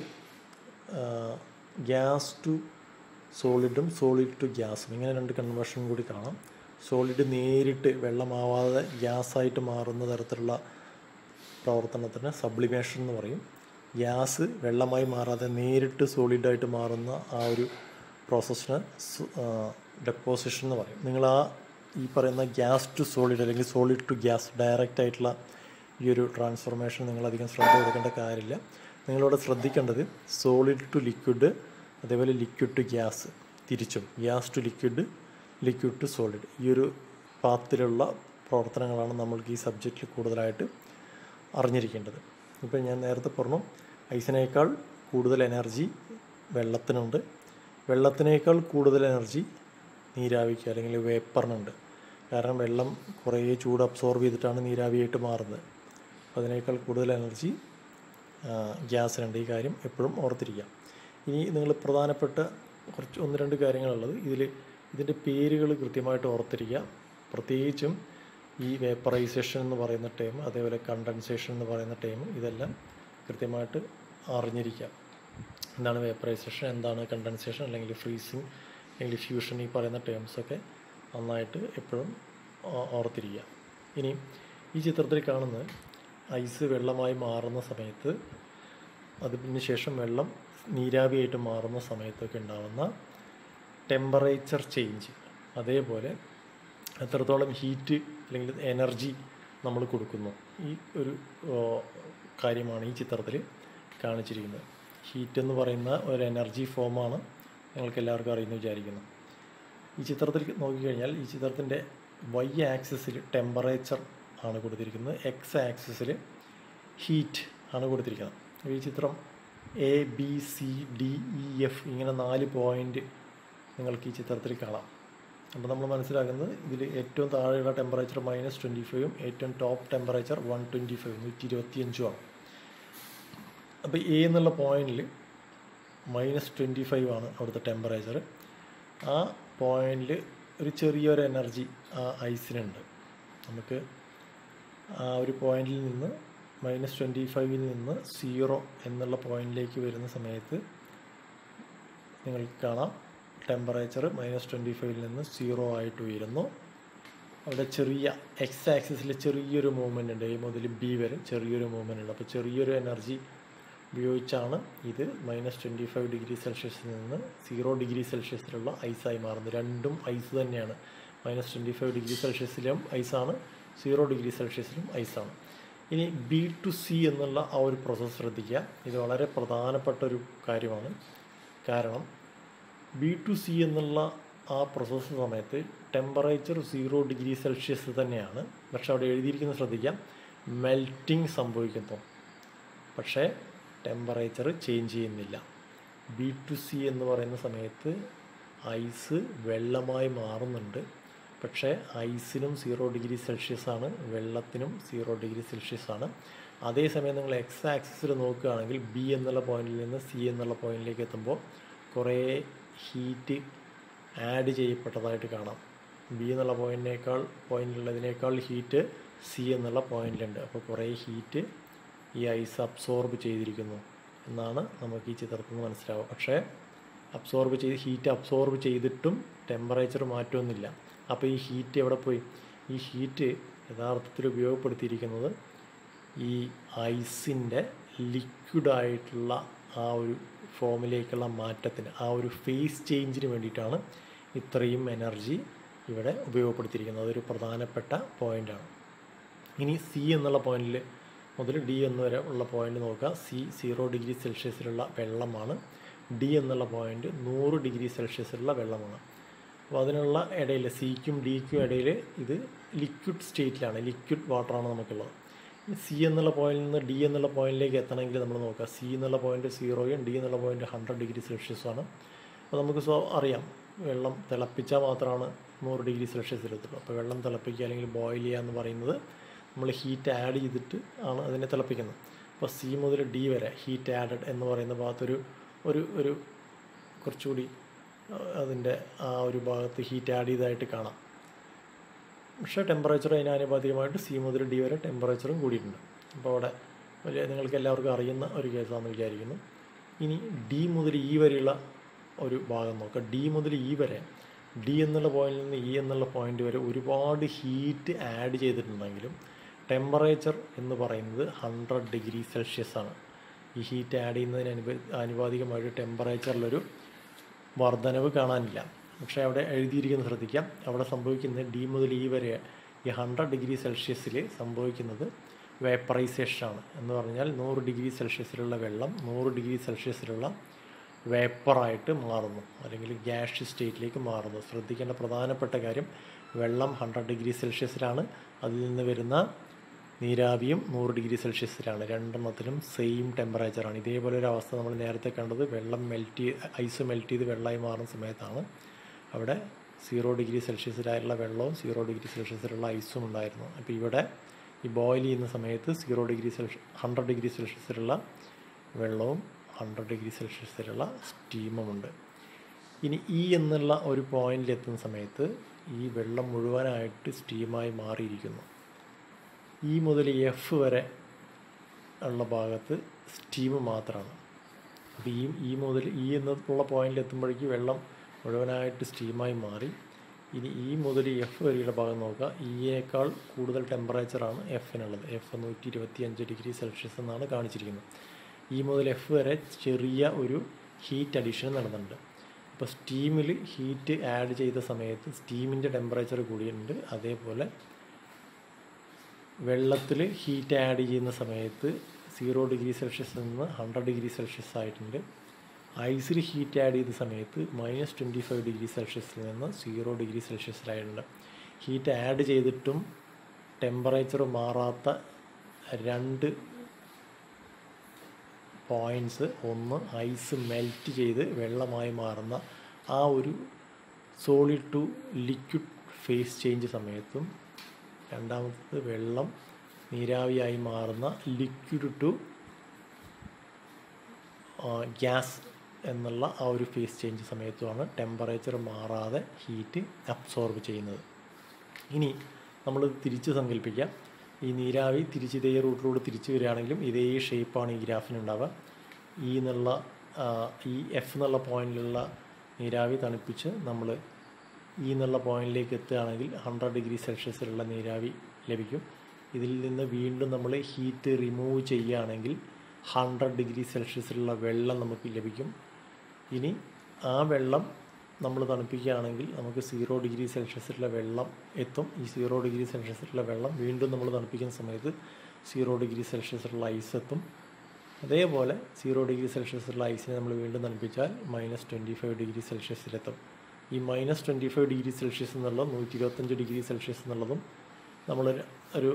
ഗ്യാസ് ടു സോളിഡും സോളിഡ് ടു ഗ്യാസും ഇങ്ങനെ രണ്ട് കൺവേർഷൻ കൂടി കാണാം സോളിഡ് നേരിട്ട് വെള്ളമാവാതെ ഗ്യാസായിട്ട് മാറുന്ന തരത്തിലുള്ള പ്രവർത്തനത്തിന് സബ്ലിമേഷൻ എന്ന് പറയും ഗ്യാസ് വെള്ളമായി മാറാതെ നേരിട്ട് സോളിഡായിട്ട് മാറുന്ന ആ ഒരു പ്രോസസ്സിന് ഡെപ്പോസിഷൻ എന്ന് പറയും നിങ്ങൾ ആ ഈ പറയുന്ന ഗ്യാസ് ടു സോളിഡ് അല്ലെങ്കിൽ സോളിഡ് ടു ഗ്യാസ് ഡയറക്റ്റ് ആയിട്ടുള്ള ഈ ഒരു ട്രാൻസ്ഫോർമേഷൻ നിങ്ങൾ അധികം ശ്രദ്ധ കൊടുക്കേണ്ട കാര്യമില്ല നിങ്ങളിവിടെ ശ്രദ്ധിക്കേണ്ടത് സോളിഡ് ടു ലിക്വിഡ് അതേപോലെ ലിക്വിഡ് ടു ഗ്യാസ് തിരിച്ചും gas to liquid liquid to solid ഈ ഒരു പാത്തിലുള്ള പ്രവർത്തനങ്ങളാണ് നമ്മൾക്ക് ഈ സബ്ജക്റ്റിൽ കൂടുതലായിട്ട് അറിഞ്ഞിരിക്കേണ്ടത് ഇപ്പം ഞാൻ നേരത്തെ പറഞ്ഞു ഐസിനേക്കാൾ കൂടുതൽ എനർജി വെള്ളത്തിനുണ്ട് വെള്ളത്തിനേക്കാൾ കൂടുതൽ എനർജി നീരാവിക്ക് അല്ലെങ്കിൽ വേപ്പറിനുണ്ട് കാരണം വെള്ളം കുറേ ചൂട് അബ്സോർബ് ചെയ്തിട്ടാണ് നീരാവിയായിട്ട് മാറുന്നത് അപ്പോൾ അതിനേക്കാൾ കൂടുതൽ എനർജി ഗ്യാസിനുണ്ട് ഈ കാര്യം എപ്പോഴും ഓർത്തിരിക്കാം ഇനി നിങ്ങൾ പ്രധാനപ്പെട്ട കുറച്ച് ഒന്ന് രണ്ട് കാര്യങ്ങളുള്ളത് ഇതിൽ ഇതിൻ്റെ പേരുകൾ കൃത്യമായിട്ട് ഓർത്തിരിക്കുക പ്രത്യേകിച്ചും ഈ വേപ്പറൈസേഷൻ എന്ന് പറയുന്ന ടൈം അതേപോലെ കണ്ടൻസേഷൻ എന്ന് പറയുന്ന ടൈം ഇതെല്ലാം കൃത്യമായിട്ട് അറിഞ്ഞിരിക്കാം എന്താണ് വേപ്പറൈസേഷൻ എന്താണ് കണ്ടൻസേഷൻ അല്ലെങ്കിൽ ഫ്രീസിങ് അല്ലെങ്കിൽ ഫ്യൂഷൻ ഈ പറയുന്ന ടേംസൊക്കെ നന്നായിട്ട് എപ്പോഴും ഓ- ഓർത്തിരിക്കുക ഇനി ഈ ചിത്രത്തിൽ കാണുന്നത് ഐസ് വെള്ളമായി മാറുന്ന സമയത്ത് അതിന് ശേഷം വെള്ളം നീരാവിയായിട്ട് മാറുന്ന സമയത്തൊക്കെ ഉണ്ടാകുന്ന ടെമ്പറേച്ചർ ചേഞ്ച് അതേപോലെ എത്രത്തോളം ഹീറ്റ് അല്ലെങ്കിൽ എനർജി നമ്മൾ കൊടുക്കുന്നു ഈ ഒരു ഓ, കാര്യമാണ് ഈ ചിത്രത്തിൽ കാണിച്ചിരിക്കുന്നത് ഹീറ്റ് എന്ന് പറയുന്ന ഒരു എനർജി ഫോമാണ് നിങ്ങൾക്ക് എല്ലാവർക്കും അറിയുന്നു വിചാരിക്കുന്നു ഈ ചിത്രത്തിൽ നോക്കിക്കഴിഞ്ഞാൽ ഈ ചിത്രത്തിൻ്റെ വൈ ആക്സിസിൽ ടെമ്പറേച്ചർ ആണ് കൊടുത്തിരിക്കുന്നത് എക്സ് ആക്സിസിൽ ഹീറ്റ് ആണ് കൊടുത്തിരിക്കുന്നത് അപ്പോൾ ഈ ചിത്രം A B C D E F ഇങ്ങനെ നാല് പോയിൻ്റ് നിങ്ങൾക്ക് ഈ ചിത്രത്തിൽ കാണാം അപ്പോൾ നമ്മൾ മനസ്സിലാക്കുന്നത് ഇതിൽ ഏറ്റവും താഴെയുള്ള ടെമ്പറേച്ചർ മൈനസ് ട്വൻറ്റി ഫൈവും ഏറ്റവും top temperature one twenty five നൂറ്റി ഇരുപത്തിയഞ്ചുമാണ് അപ്പോൾ എ എന്നുള്ള പോയിന്റിൽ മൈനസ് ട്വൻറ്റി ഫൈവ് ആണ് അവിടുത്തെ ടെമ്പറേച്ചർ ആ പോയിന്റിൽ ഒരു ചെറിയൊരു എനർജി ആ ഐസിനുണ്ട് നമുക്ക് ആ ഒരു പോയിന്റിൽ നിന്ന് മൈനസ് ട്വൻറ്റി ഫൈവിൽ നിന്ന് സീറോ എന്നുള്ള പോയിന്റിലേക്ക് വരുന്ന സമയത്ത് നിങ്ങൾക്ക് കാണാം ടെമ്പറേച്ചർ മൈനസ് ട്വൻറ്റി ഫൈവിൽ നിന്ന് സീറോ ആയിട്ട് ഉയരുന്നു അവിടെ ചെറിയ എക്സ് ആക്സിസിൽ ചെറിയൊരു മൂവ്മെൻ്റ് ഉണ്ട് എ മുതൽ ബി വരെ ചെറിയൊരു മൂവ്മെൻ്റ് ഉണ്ട് അപ്പോൾ ചെറിയൊരു എനർജി ഉപയോഗിച്ചാണ് ഇത് മൈനസ് ട്വൻറ്റി ഫൈവ് ഡിഗ്രി സെൽഷ്യസിൽ നിന്ന് സീറോ ഡിഗ്രി സെൽഷ്യസിലുള്ള ഐസായി മാറുന്നത് രണ്ടും ഐസ് തന്നെയാണ് മൈനസ് ട്വൻറ്റി ഫൈവ് ഡിഗ്രി സെൽഷ്യസിലും ഐസാണ് സീറോ ഡിഗ്രി സെൽഷ്യസിലും ഐസാണ് ഇനി ബി ടു സി എന്നുള്ള ആ ഒരു പ്രോസസ്സ് ശ്രദ്ധിക്കുക ഇത് വളരെ പ്രധാനപ്പെട്ട ഒരു കാര്യമാണ് കാരണം ബി ടു സി എന്നുള്ള ആ പ്രോസസ്സ് സമയത്ത് ടെമ്പറേച്ചർ സീറോ ഡിഗ്രി സെൽഷ്യസ് തന്നെയാണ് പക്ഷെ അവിടെ എഴുതിയിരിക്കുന്നത് ശ്രദ്ധിക്കാം മെൽറ്റിംഗ് സംഭവിക്കുന്നു പക്ഷേ ടെമ്പറേച്ചർ ചേഞ്ച് ചെയ്യുന്നില്ല ബി ടു സി എന്ന് പറയുന്ന സമയത്ത് ഐസ് വെള്ളമായി മാറുന്നുണ്ട് പക്ഷേ ഐസിനും സീറോ ഡിഗ്രി സെൽഷ്യസ് ആണ് വെള്ളത്തിനും സീറോ ഡിഗ്രി സെൽഷ്യസ് ആണ് അതേസമയം നിങ്ങൾ എക്സ് ആക്സിസിൽ നോക്കുകയാണെങ്കിൽ ബി എന്നുള്ള പോയിന്റിൽ നിന്ന് സി എന്നുള്ള പോയിന്റിലേക്ക് എത്തുമ്പോൾ കുറേ ഹീറ്റ് ആഡ് ചെയ്യപ്പെട്ടതായിട്ട് കാണാം ബി എന്നുള്ള പോയിന്റിനേക്കാൾ പോയിന്റിലുള്ളതിനേക്കാൾ ഹീറ്റ് സി എന്നുള്ള പോയിന്റിലുണ്ട് അപ്പോൾ കുറേ ഹീറ്റ് ഈ ഐസ് അബ്സോർബ് ചെയ്തിരിക്കുന്നു എന്നാണ് നമുക്ക് ഈ ചിത്രത്തിൽ നിന്ന് മനസ്സിലാവുക പക്ഷേ അബ്സോർബ് ചെയ്ത് ഹീറ്റ് അബ്സോർബ് ചെയ്തിട്ടും ടെമ്പറേച്ചർ മാറ്റമൊന്നുമില്ല അപ്പോൾ ഈ ഹീറ്റ് എവിടെ പോയി ഈ ഹീറ്റ് യഥാർത്ഥത്തിൽ ഉപയോഗപ്പെടുത്തിയിരിക്കുന്നത് ഈ ഐസിൻ്റെ ലിക്വിഡായിട്ടുള്ള ആ ഒരു ഫോമിലേക്കുള്ള മാറ്റത്തിന് ആ ഒരു ഫേസ് ചേഞ്ചിന് വേണ്ടിയിട്ടാണ് ഇത്രയും എനർജി ഇവിടെ ഉപയോഗപ്പെടുത്തിയിരിക്കുന്നത് അതൊരു പ്രധാനപ്പെട്ട പോയിൻ്റാണ് ഇനി സി എന്നുള്ള പോയിന്റിൽ മുതൽ ഡി എന്ന് വരെ ഉള്ള പോയിന്റ് നോക്കുക സി സീറോ ഡിഗ്രി സെൽഷ്യസിലുള്ള വെള്ളമാണ് ഡി എന്നുള്ള പോയിന്റ് നൂറ് ഡിഗ്രി സെൽഷ്യസിലുള്ള വെള്ളമാണ് അപ്പോൾ അതിനുള്ള ഇടയിൽ സിക്കും ഡിക്കും ഇടയിൽ ഇത് ലിക്വിഡ് സ്റ്റേറ്റിലാണ് ലിക്വിഡ് വാട്ടറാണ് നമുക്കുള്ളത് സി എന്നുള്ള പോയിന്റിൽ നിന്ന് ഡി എന്നുള്ള പോയിന്റിലേക്ക് എത്തണമെങ്കിൽ നമ്മൾ നോക്കുക സി എന്നുള്ള പോയിന്റ് സീറോയും ഡി എന്നുള്ള പോയിന്റ് ഹൺഡ്രഡ് ഡിഗ്രി സെൽഷ്യസുമാണ് അപ്പോൾ നമുക്ക് സ്വ അറിയാം വെള്ളം തിളപ്പിച്ചാൽ മാത്രമാണ് നൂറ് ഡിഗ്രി സെൽഷ്യസിൽ എത്തുള്ളൂ അപ്പോൾ വെള്ളം തിളപ്പിക്കുക അല്ലെങ്കിൽ ബോയിൽ ചെയ്യുക എന്ന് പറയുന്നത് നമ്മൾ ഹീറ്റ് ആഡ് ചെയ്തിട്ട് ആണ് അതിനെ തിളപ്പിക്കുന്നത് അപ്പോൾ സി മുതൽ ഡി വരെ ഹീറ്റ് ആഡഡ് എന്ന് പറയുന്ന ഭാഗത്തൊരു ഒരു ഒരു കുറച്ചുകൂടി അതിൻ്റെ ആ ഒരു ഭാഗത്ത് ഹീറ്റ് ആഡ് ചെയ്തതായിട്ട് കാണാം പക്ഷേ ടെമ്പറേച്ചർ അതിന് ആനുപാതികമായിട്ട് സി മുതൽ ഡി വരെ ടെമ്പറേച്ചറും കൂടിയിട്ടുണ്ട് അപ്പോൾ അവിടെ വലിയ നിങ്ങൾക്ക് എല്ലാവർക്കും അറിയുന്ന ഒരു കേസാണെന്ന് വിചാരിക്കുന്നു ഇനി ഡി മുതൽ ഇ വരെയുള്ള ഒരു ഭാഗം നോക്കുക ഡി മുതൽ ഇ വരെ ഡി എന്നുള്ള പോയിന്റിൽ നിന്ന് ഇ എന്നുള്ള പോയിന്റ് വരെ ഒരുപാട് ഹീറ്റ് ആഡ് ചെയ്തിട്ടുണ്ടെങ്കിലും ടെമ്പറേച്ചർ എന്ന് പറയുന്നത് ഹൺഡ്രഡ് ഡിഗ്രി സെൽഷ്യസ് ആണ് ഈ ഹീറ്റ് ആഡ് ചെയ്യുന്നതിന് അനുപ ആനുപാതികമായിട്ട് ടെമ്പറേച്ചറിലൊരു വർധനവ് കാണാനില്ല പക്ഷേ അവിടെ എഴുതിയിരിക്കുന്നത് ശ്രദ്ധിക്കാം അവിടെ സംഭവിക്കുന്നത് ഡി മുതൽ ഇ വരെ ഈ ഹൺഡ്രഡ് ഡിഗ്രി സെൽഷ്യസിൽ സംഭവിക്കുന്നത് വേപ്പറൈസേഷനാണ് എന്ന് പറഞ്ഞാൽ നൂറ് ഡിഗ്രി സെൽഷ്യസിലുള്ള വെള്ളം നൂറ് ഡിഗ്രി സെൽഷ്യസിലുള്ള വേപ്പറായിട്ട് മാറുന്നു അല്ലെങ്കിൽ ഗ്യാഷ് സ്റ്റേറ്റിലേക്ക് മാറുന്നു ശ്രദ്ധിക്കേണ്ട പ്രധാനപ്പെട്ട കാര്യം വെള്ളം ഹൺഡ്രഡ് ഡിഗ്രി സെൽഷ്യസിലാണ് അതിൽ നിന്ന് വരുന്ന നീരാവിയും നൂറ് ഡിഗ്രി സെൽഷ്യസിലാണ് രണ്ടെണ്ണത്തിലും സെയിം ടെമ്പറേച്ചറാണ് ഇതേപോലെ ഒരു അവസ്ഥ നമ്മൾ നേരത്തെ കണ്ടത് വെള്ളം മെൽറ്റ് ഐസ് മെൽറ്റ് ചെയ്ത് വെള്ളമായി മാറുന്ന സമയത്താണ് അവിടെ സീറോ ഡിഗ്രി സെൽഷ്യസിലായുള്ള വെള്ളവും സീറോ ഡിഗ്രി സെൽഷ്യസിലുള്ള ഐസും ഉണ്ടായിരുന്നു അപ്പോൾ ഇവിടെ ഈ ബോയിൽ ചെയ്യുന്ന സമയത്ത് zero degree Celsius hundred degree സെൽഷ്യസിലുള്ള വെള്ളവും ഹൺഡ്രഡ് ഡിഗ്രി സെൽഷ്യസിലുള്ള സ്റ്റീമുമുണ്ട് ഇനി ഇ എന്നുള്ള ഒരു പോയിന്റിൽ എത്തുന്ന സമയത്ത് ഈ വെള്ളം മുഴുവനായിട്ട് സ്റ്റീമായി മാറിയിരിക്കുന്നു ഇ മുതൽ എഫ് വരെ ഉള്ള ഭാഗത്ത് സ്റ്റീം മാത്രമാണ് അപ്പോൾ ഈ ഇ മുതൽ ഇ എന്നുള്ള പോയിന്റിൽ എത്തുമ്പോഴേക്ക് വെള്ളം മുഴുവനായിട്ട് സ്റ്റീമായി മാറി ഇനി ഇ മുതൽ എഫ് വരെയുള്ള ഭാഗം നോക്കുക ഇയേക്കാൾ കൂടുതൽ ടെമ്പറേച്ചറാണ് എഫിനുള്ളത് എഫ് നൂറ്റി ഇരുപത്തി അഞ്ച് ഡിഗ്രി സെൽഷ്യസ് എന്നാണ് കാണിച്ചിരിക്കുന്നത് ഇ മുതൽ എഫ് വരെ ചെറിയ ഒരു ഹീറ്റ് അഡീഷൻ നടന്നിട്ടുണ്ട് അപ്പോൾ സ്റ്റീമിൽ ഹീറ്റ് ആഡ് ചെയ്ത സമയത്ത് സ്റ്റീമിൻ്റെ ടെമ്പറേച്ചർ കൂടിയിട്ടുണ്ട് അതേപോലെ വെള്ളത്തിൽ ഹീറ്റ് ആഡ് ചെയ്യുന്ന സമയത്ത് സീറോ ഡിഗ്രി സെൽഷ്യസ് നിന്ന് ഹൺഡ്രഡ് ഡിഗ്രി സെൽഷ്യസ് ആയിട്ടുണ്ട് ഐസിൽ ഹീറ്റ് ആഡ് ചെയ്ത സമയത്ത് മൈനസ് ട്വൻറ്റി ഫൈവ് ഡിഗ്രി സെൽഷ്യസിൽ നിന്ന് സീറോ ഡിഗ്രി സെൽഷ്യസിലായിട്ടുണ്ട് ഹീറ്റ് ആഡ് ചെയ്തിട്ടും ടെമ്പറേച്ചർ മാറാത്ത രണ്ട് പോയിൻറ്റ്സ് ഒന്ന് ഐസ് മെൽറ്റ് ചെയ്ത് വെള്ളമായി മാറുന്ന ആ ഒരു solid to liquid phase change സമയത്തും രണ്ടാമത്തത് വെള്ളം നീരാവിയായി മാറുന്ന ലിക്വിഡ് ടു ഗ്യാസ് എന്നുള്ള ആ ഒരു ഫേസ് ചേഞ്ച് സമയത്തുമാണ് ടെമ്പറേച്ചർ മാറാതെ ഹീറ്റ് അബ്സോർബ് ചെയ്യുന്നത് ഇനി നമ്മൾ തിരിച്ച് സങ്കല്പിക്കാം ഈ നീരാവി തിരിച്ച് ഇതേ റൂട്ടിലൂടെ തിരിച്ച് വരികയാണെങ്കിലും ഇതേ ഷേപ്പാണ് ഈ ഗ്രാഫിനുണ്ടാവുക ഈ എന്നുള്ള ആ, ഈ എഫ് എന്നുള്ള പോയിന്റിലുള്ള നീരാവി തണുപ്പിച്ച് നമ്മൾ ഈ എന്നുള്ള പോയിന്റിലേക്ക് എത്തുകയാണെങ്കിൽ ഹൺഡ്രഡ് ഡിഗ്രി സെൽഷ്യസിലുള്ള നീരാവി ലഭിക്കും ഇതിൽ നിന്ന് വീണ്ടും നമ്മൾ ഹീറ്റ് റിമൂവ് ചെയ്യുകയാണെങ്കിൽ ഹൺഡ്രഡ് ഡിഗ്രി സെൽഷ്യസിലുള്ള വെള്ളം നമുക്ക് ലഭിക്കും ഇനി ആ വെള്ളം നമ്മൾ തണുപ്പിക്കുകയാണെങ്കിൽ നമുക്ക് സീറോ ഡിഗ്രി സെൽഷ്യസിലുള്ള വെള്ളം എത്തും ഈ സീറോ ഡിഗ്രി സെൽഷ്യസിലുള്ള വെള്ളം വീണ്ടും നമ്മൾ തണുപ്പിക്കുന്ന സമയത്ത് സീറോ ഡിഗ്രി സെൽഷ്യസിലുള്ള ഐസ് എത്തും അതേപോലെ സീറോ ഡിഗ്രി സെൽഷ്യസിലുള്ള ഐസിനെ നമ്മൾ വീണ്ടും തണുപ്പിച്ചാൽ മൈനസ് ട്വൻറ്റി ഫൈവ് ഡിഗ്രി സെൽഷ്യസിലെത്തും ഈ minus twenty five degree Celsius എന്നുള്ളതും നൂറ്റി ഇരുപത്തഞ്ച് ഡിഗ്രി സെൽഷ്യസ് എന്നുള്ളതും നമ്മൾ ഒരു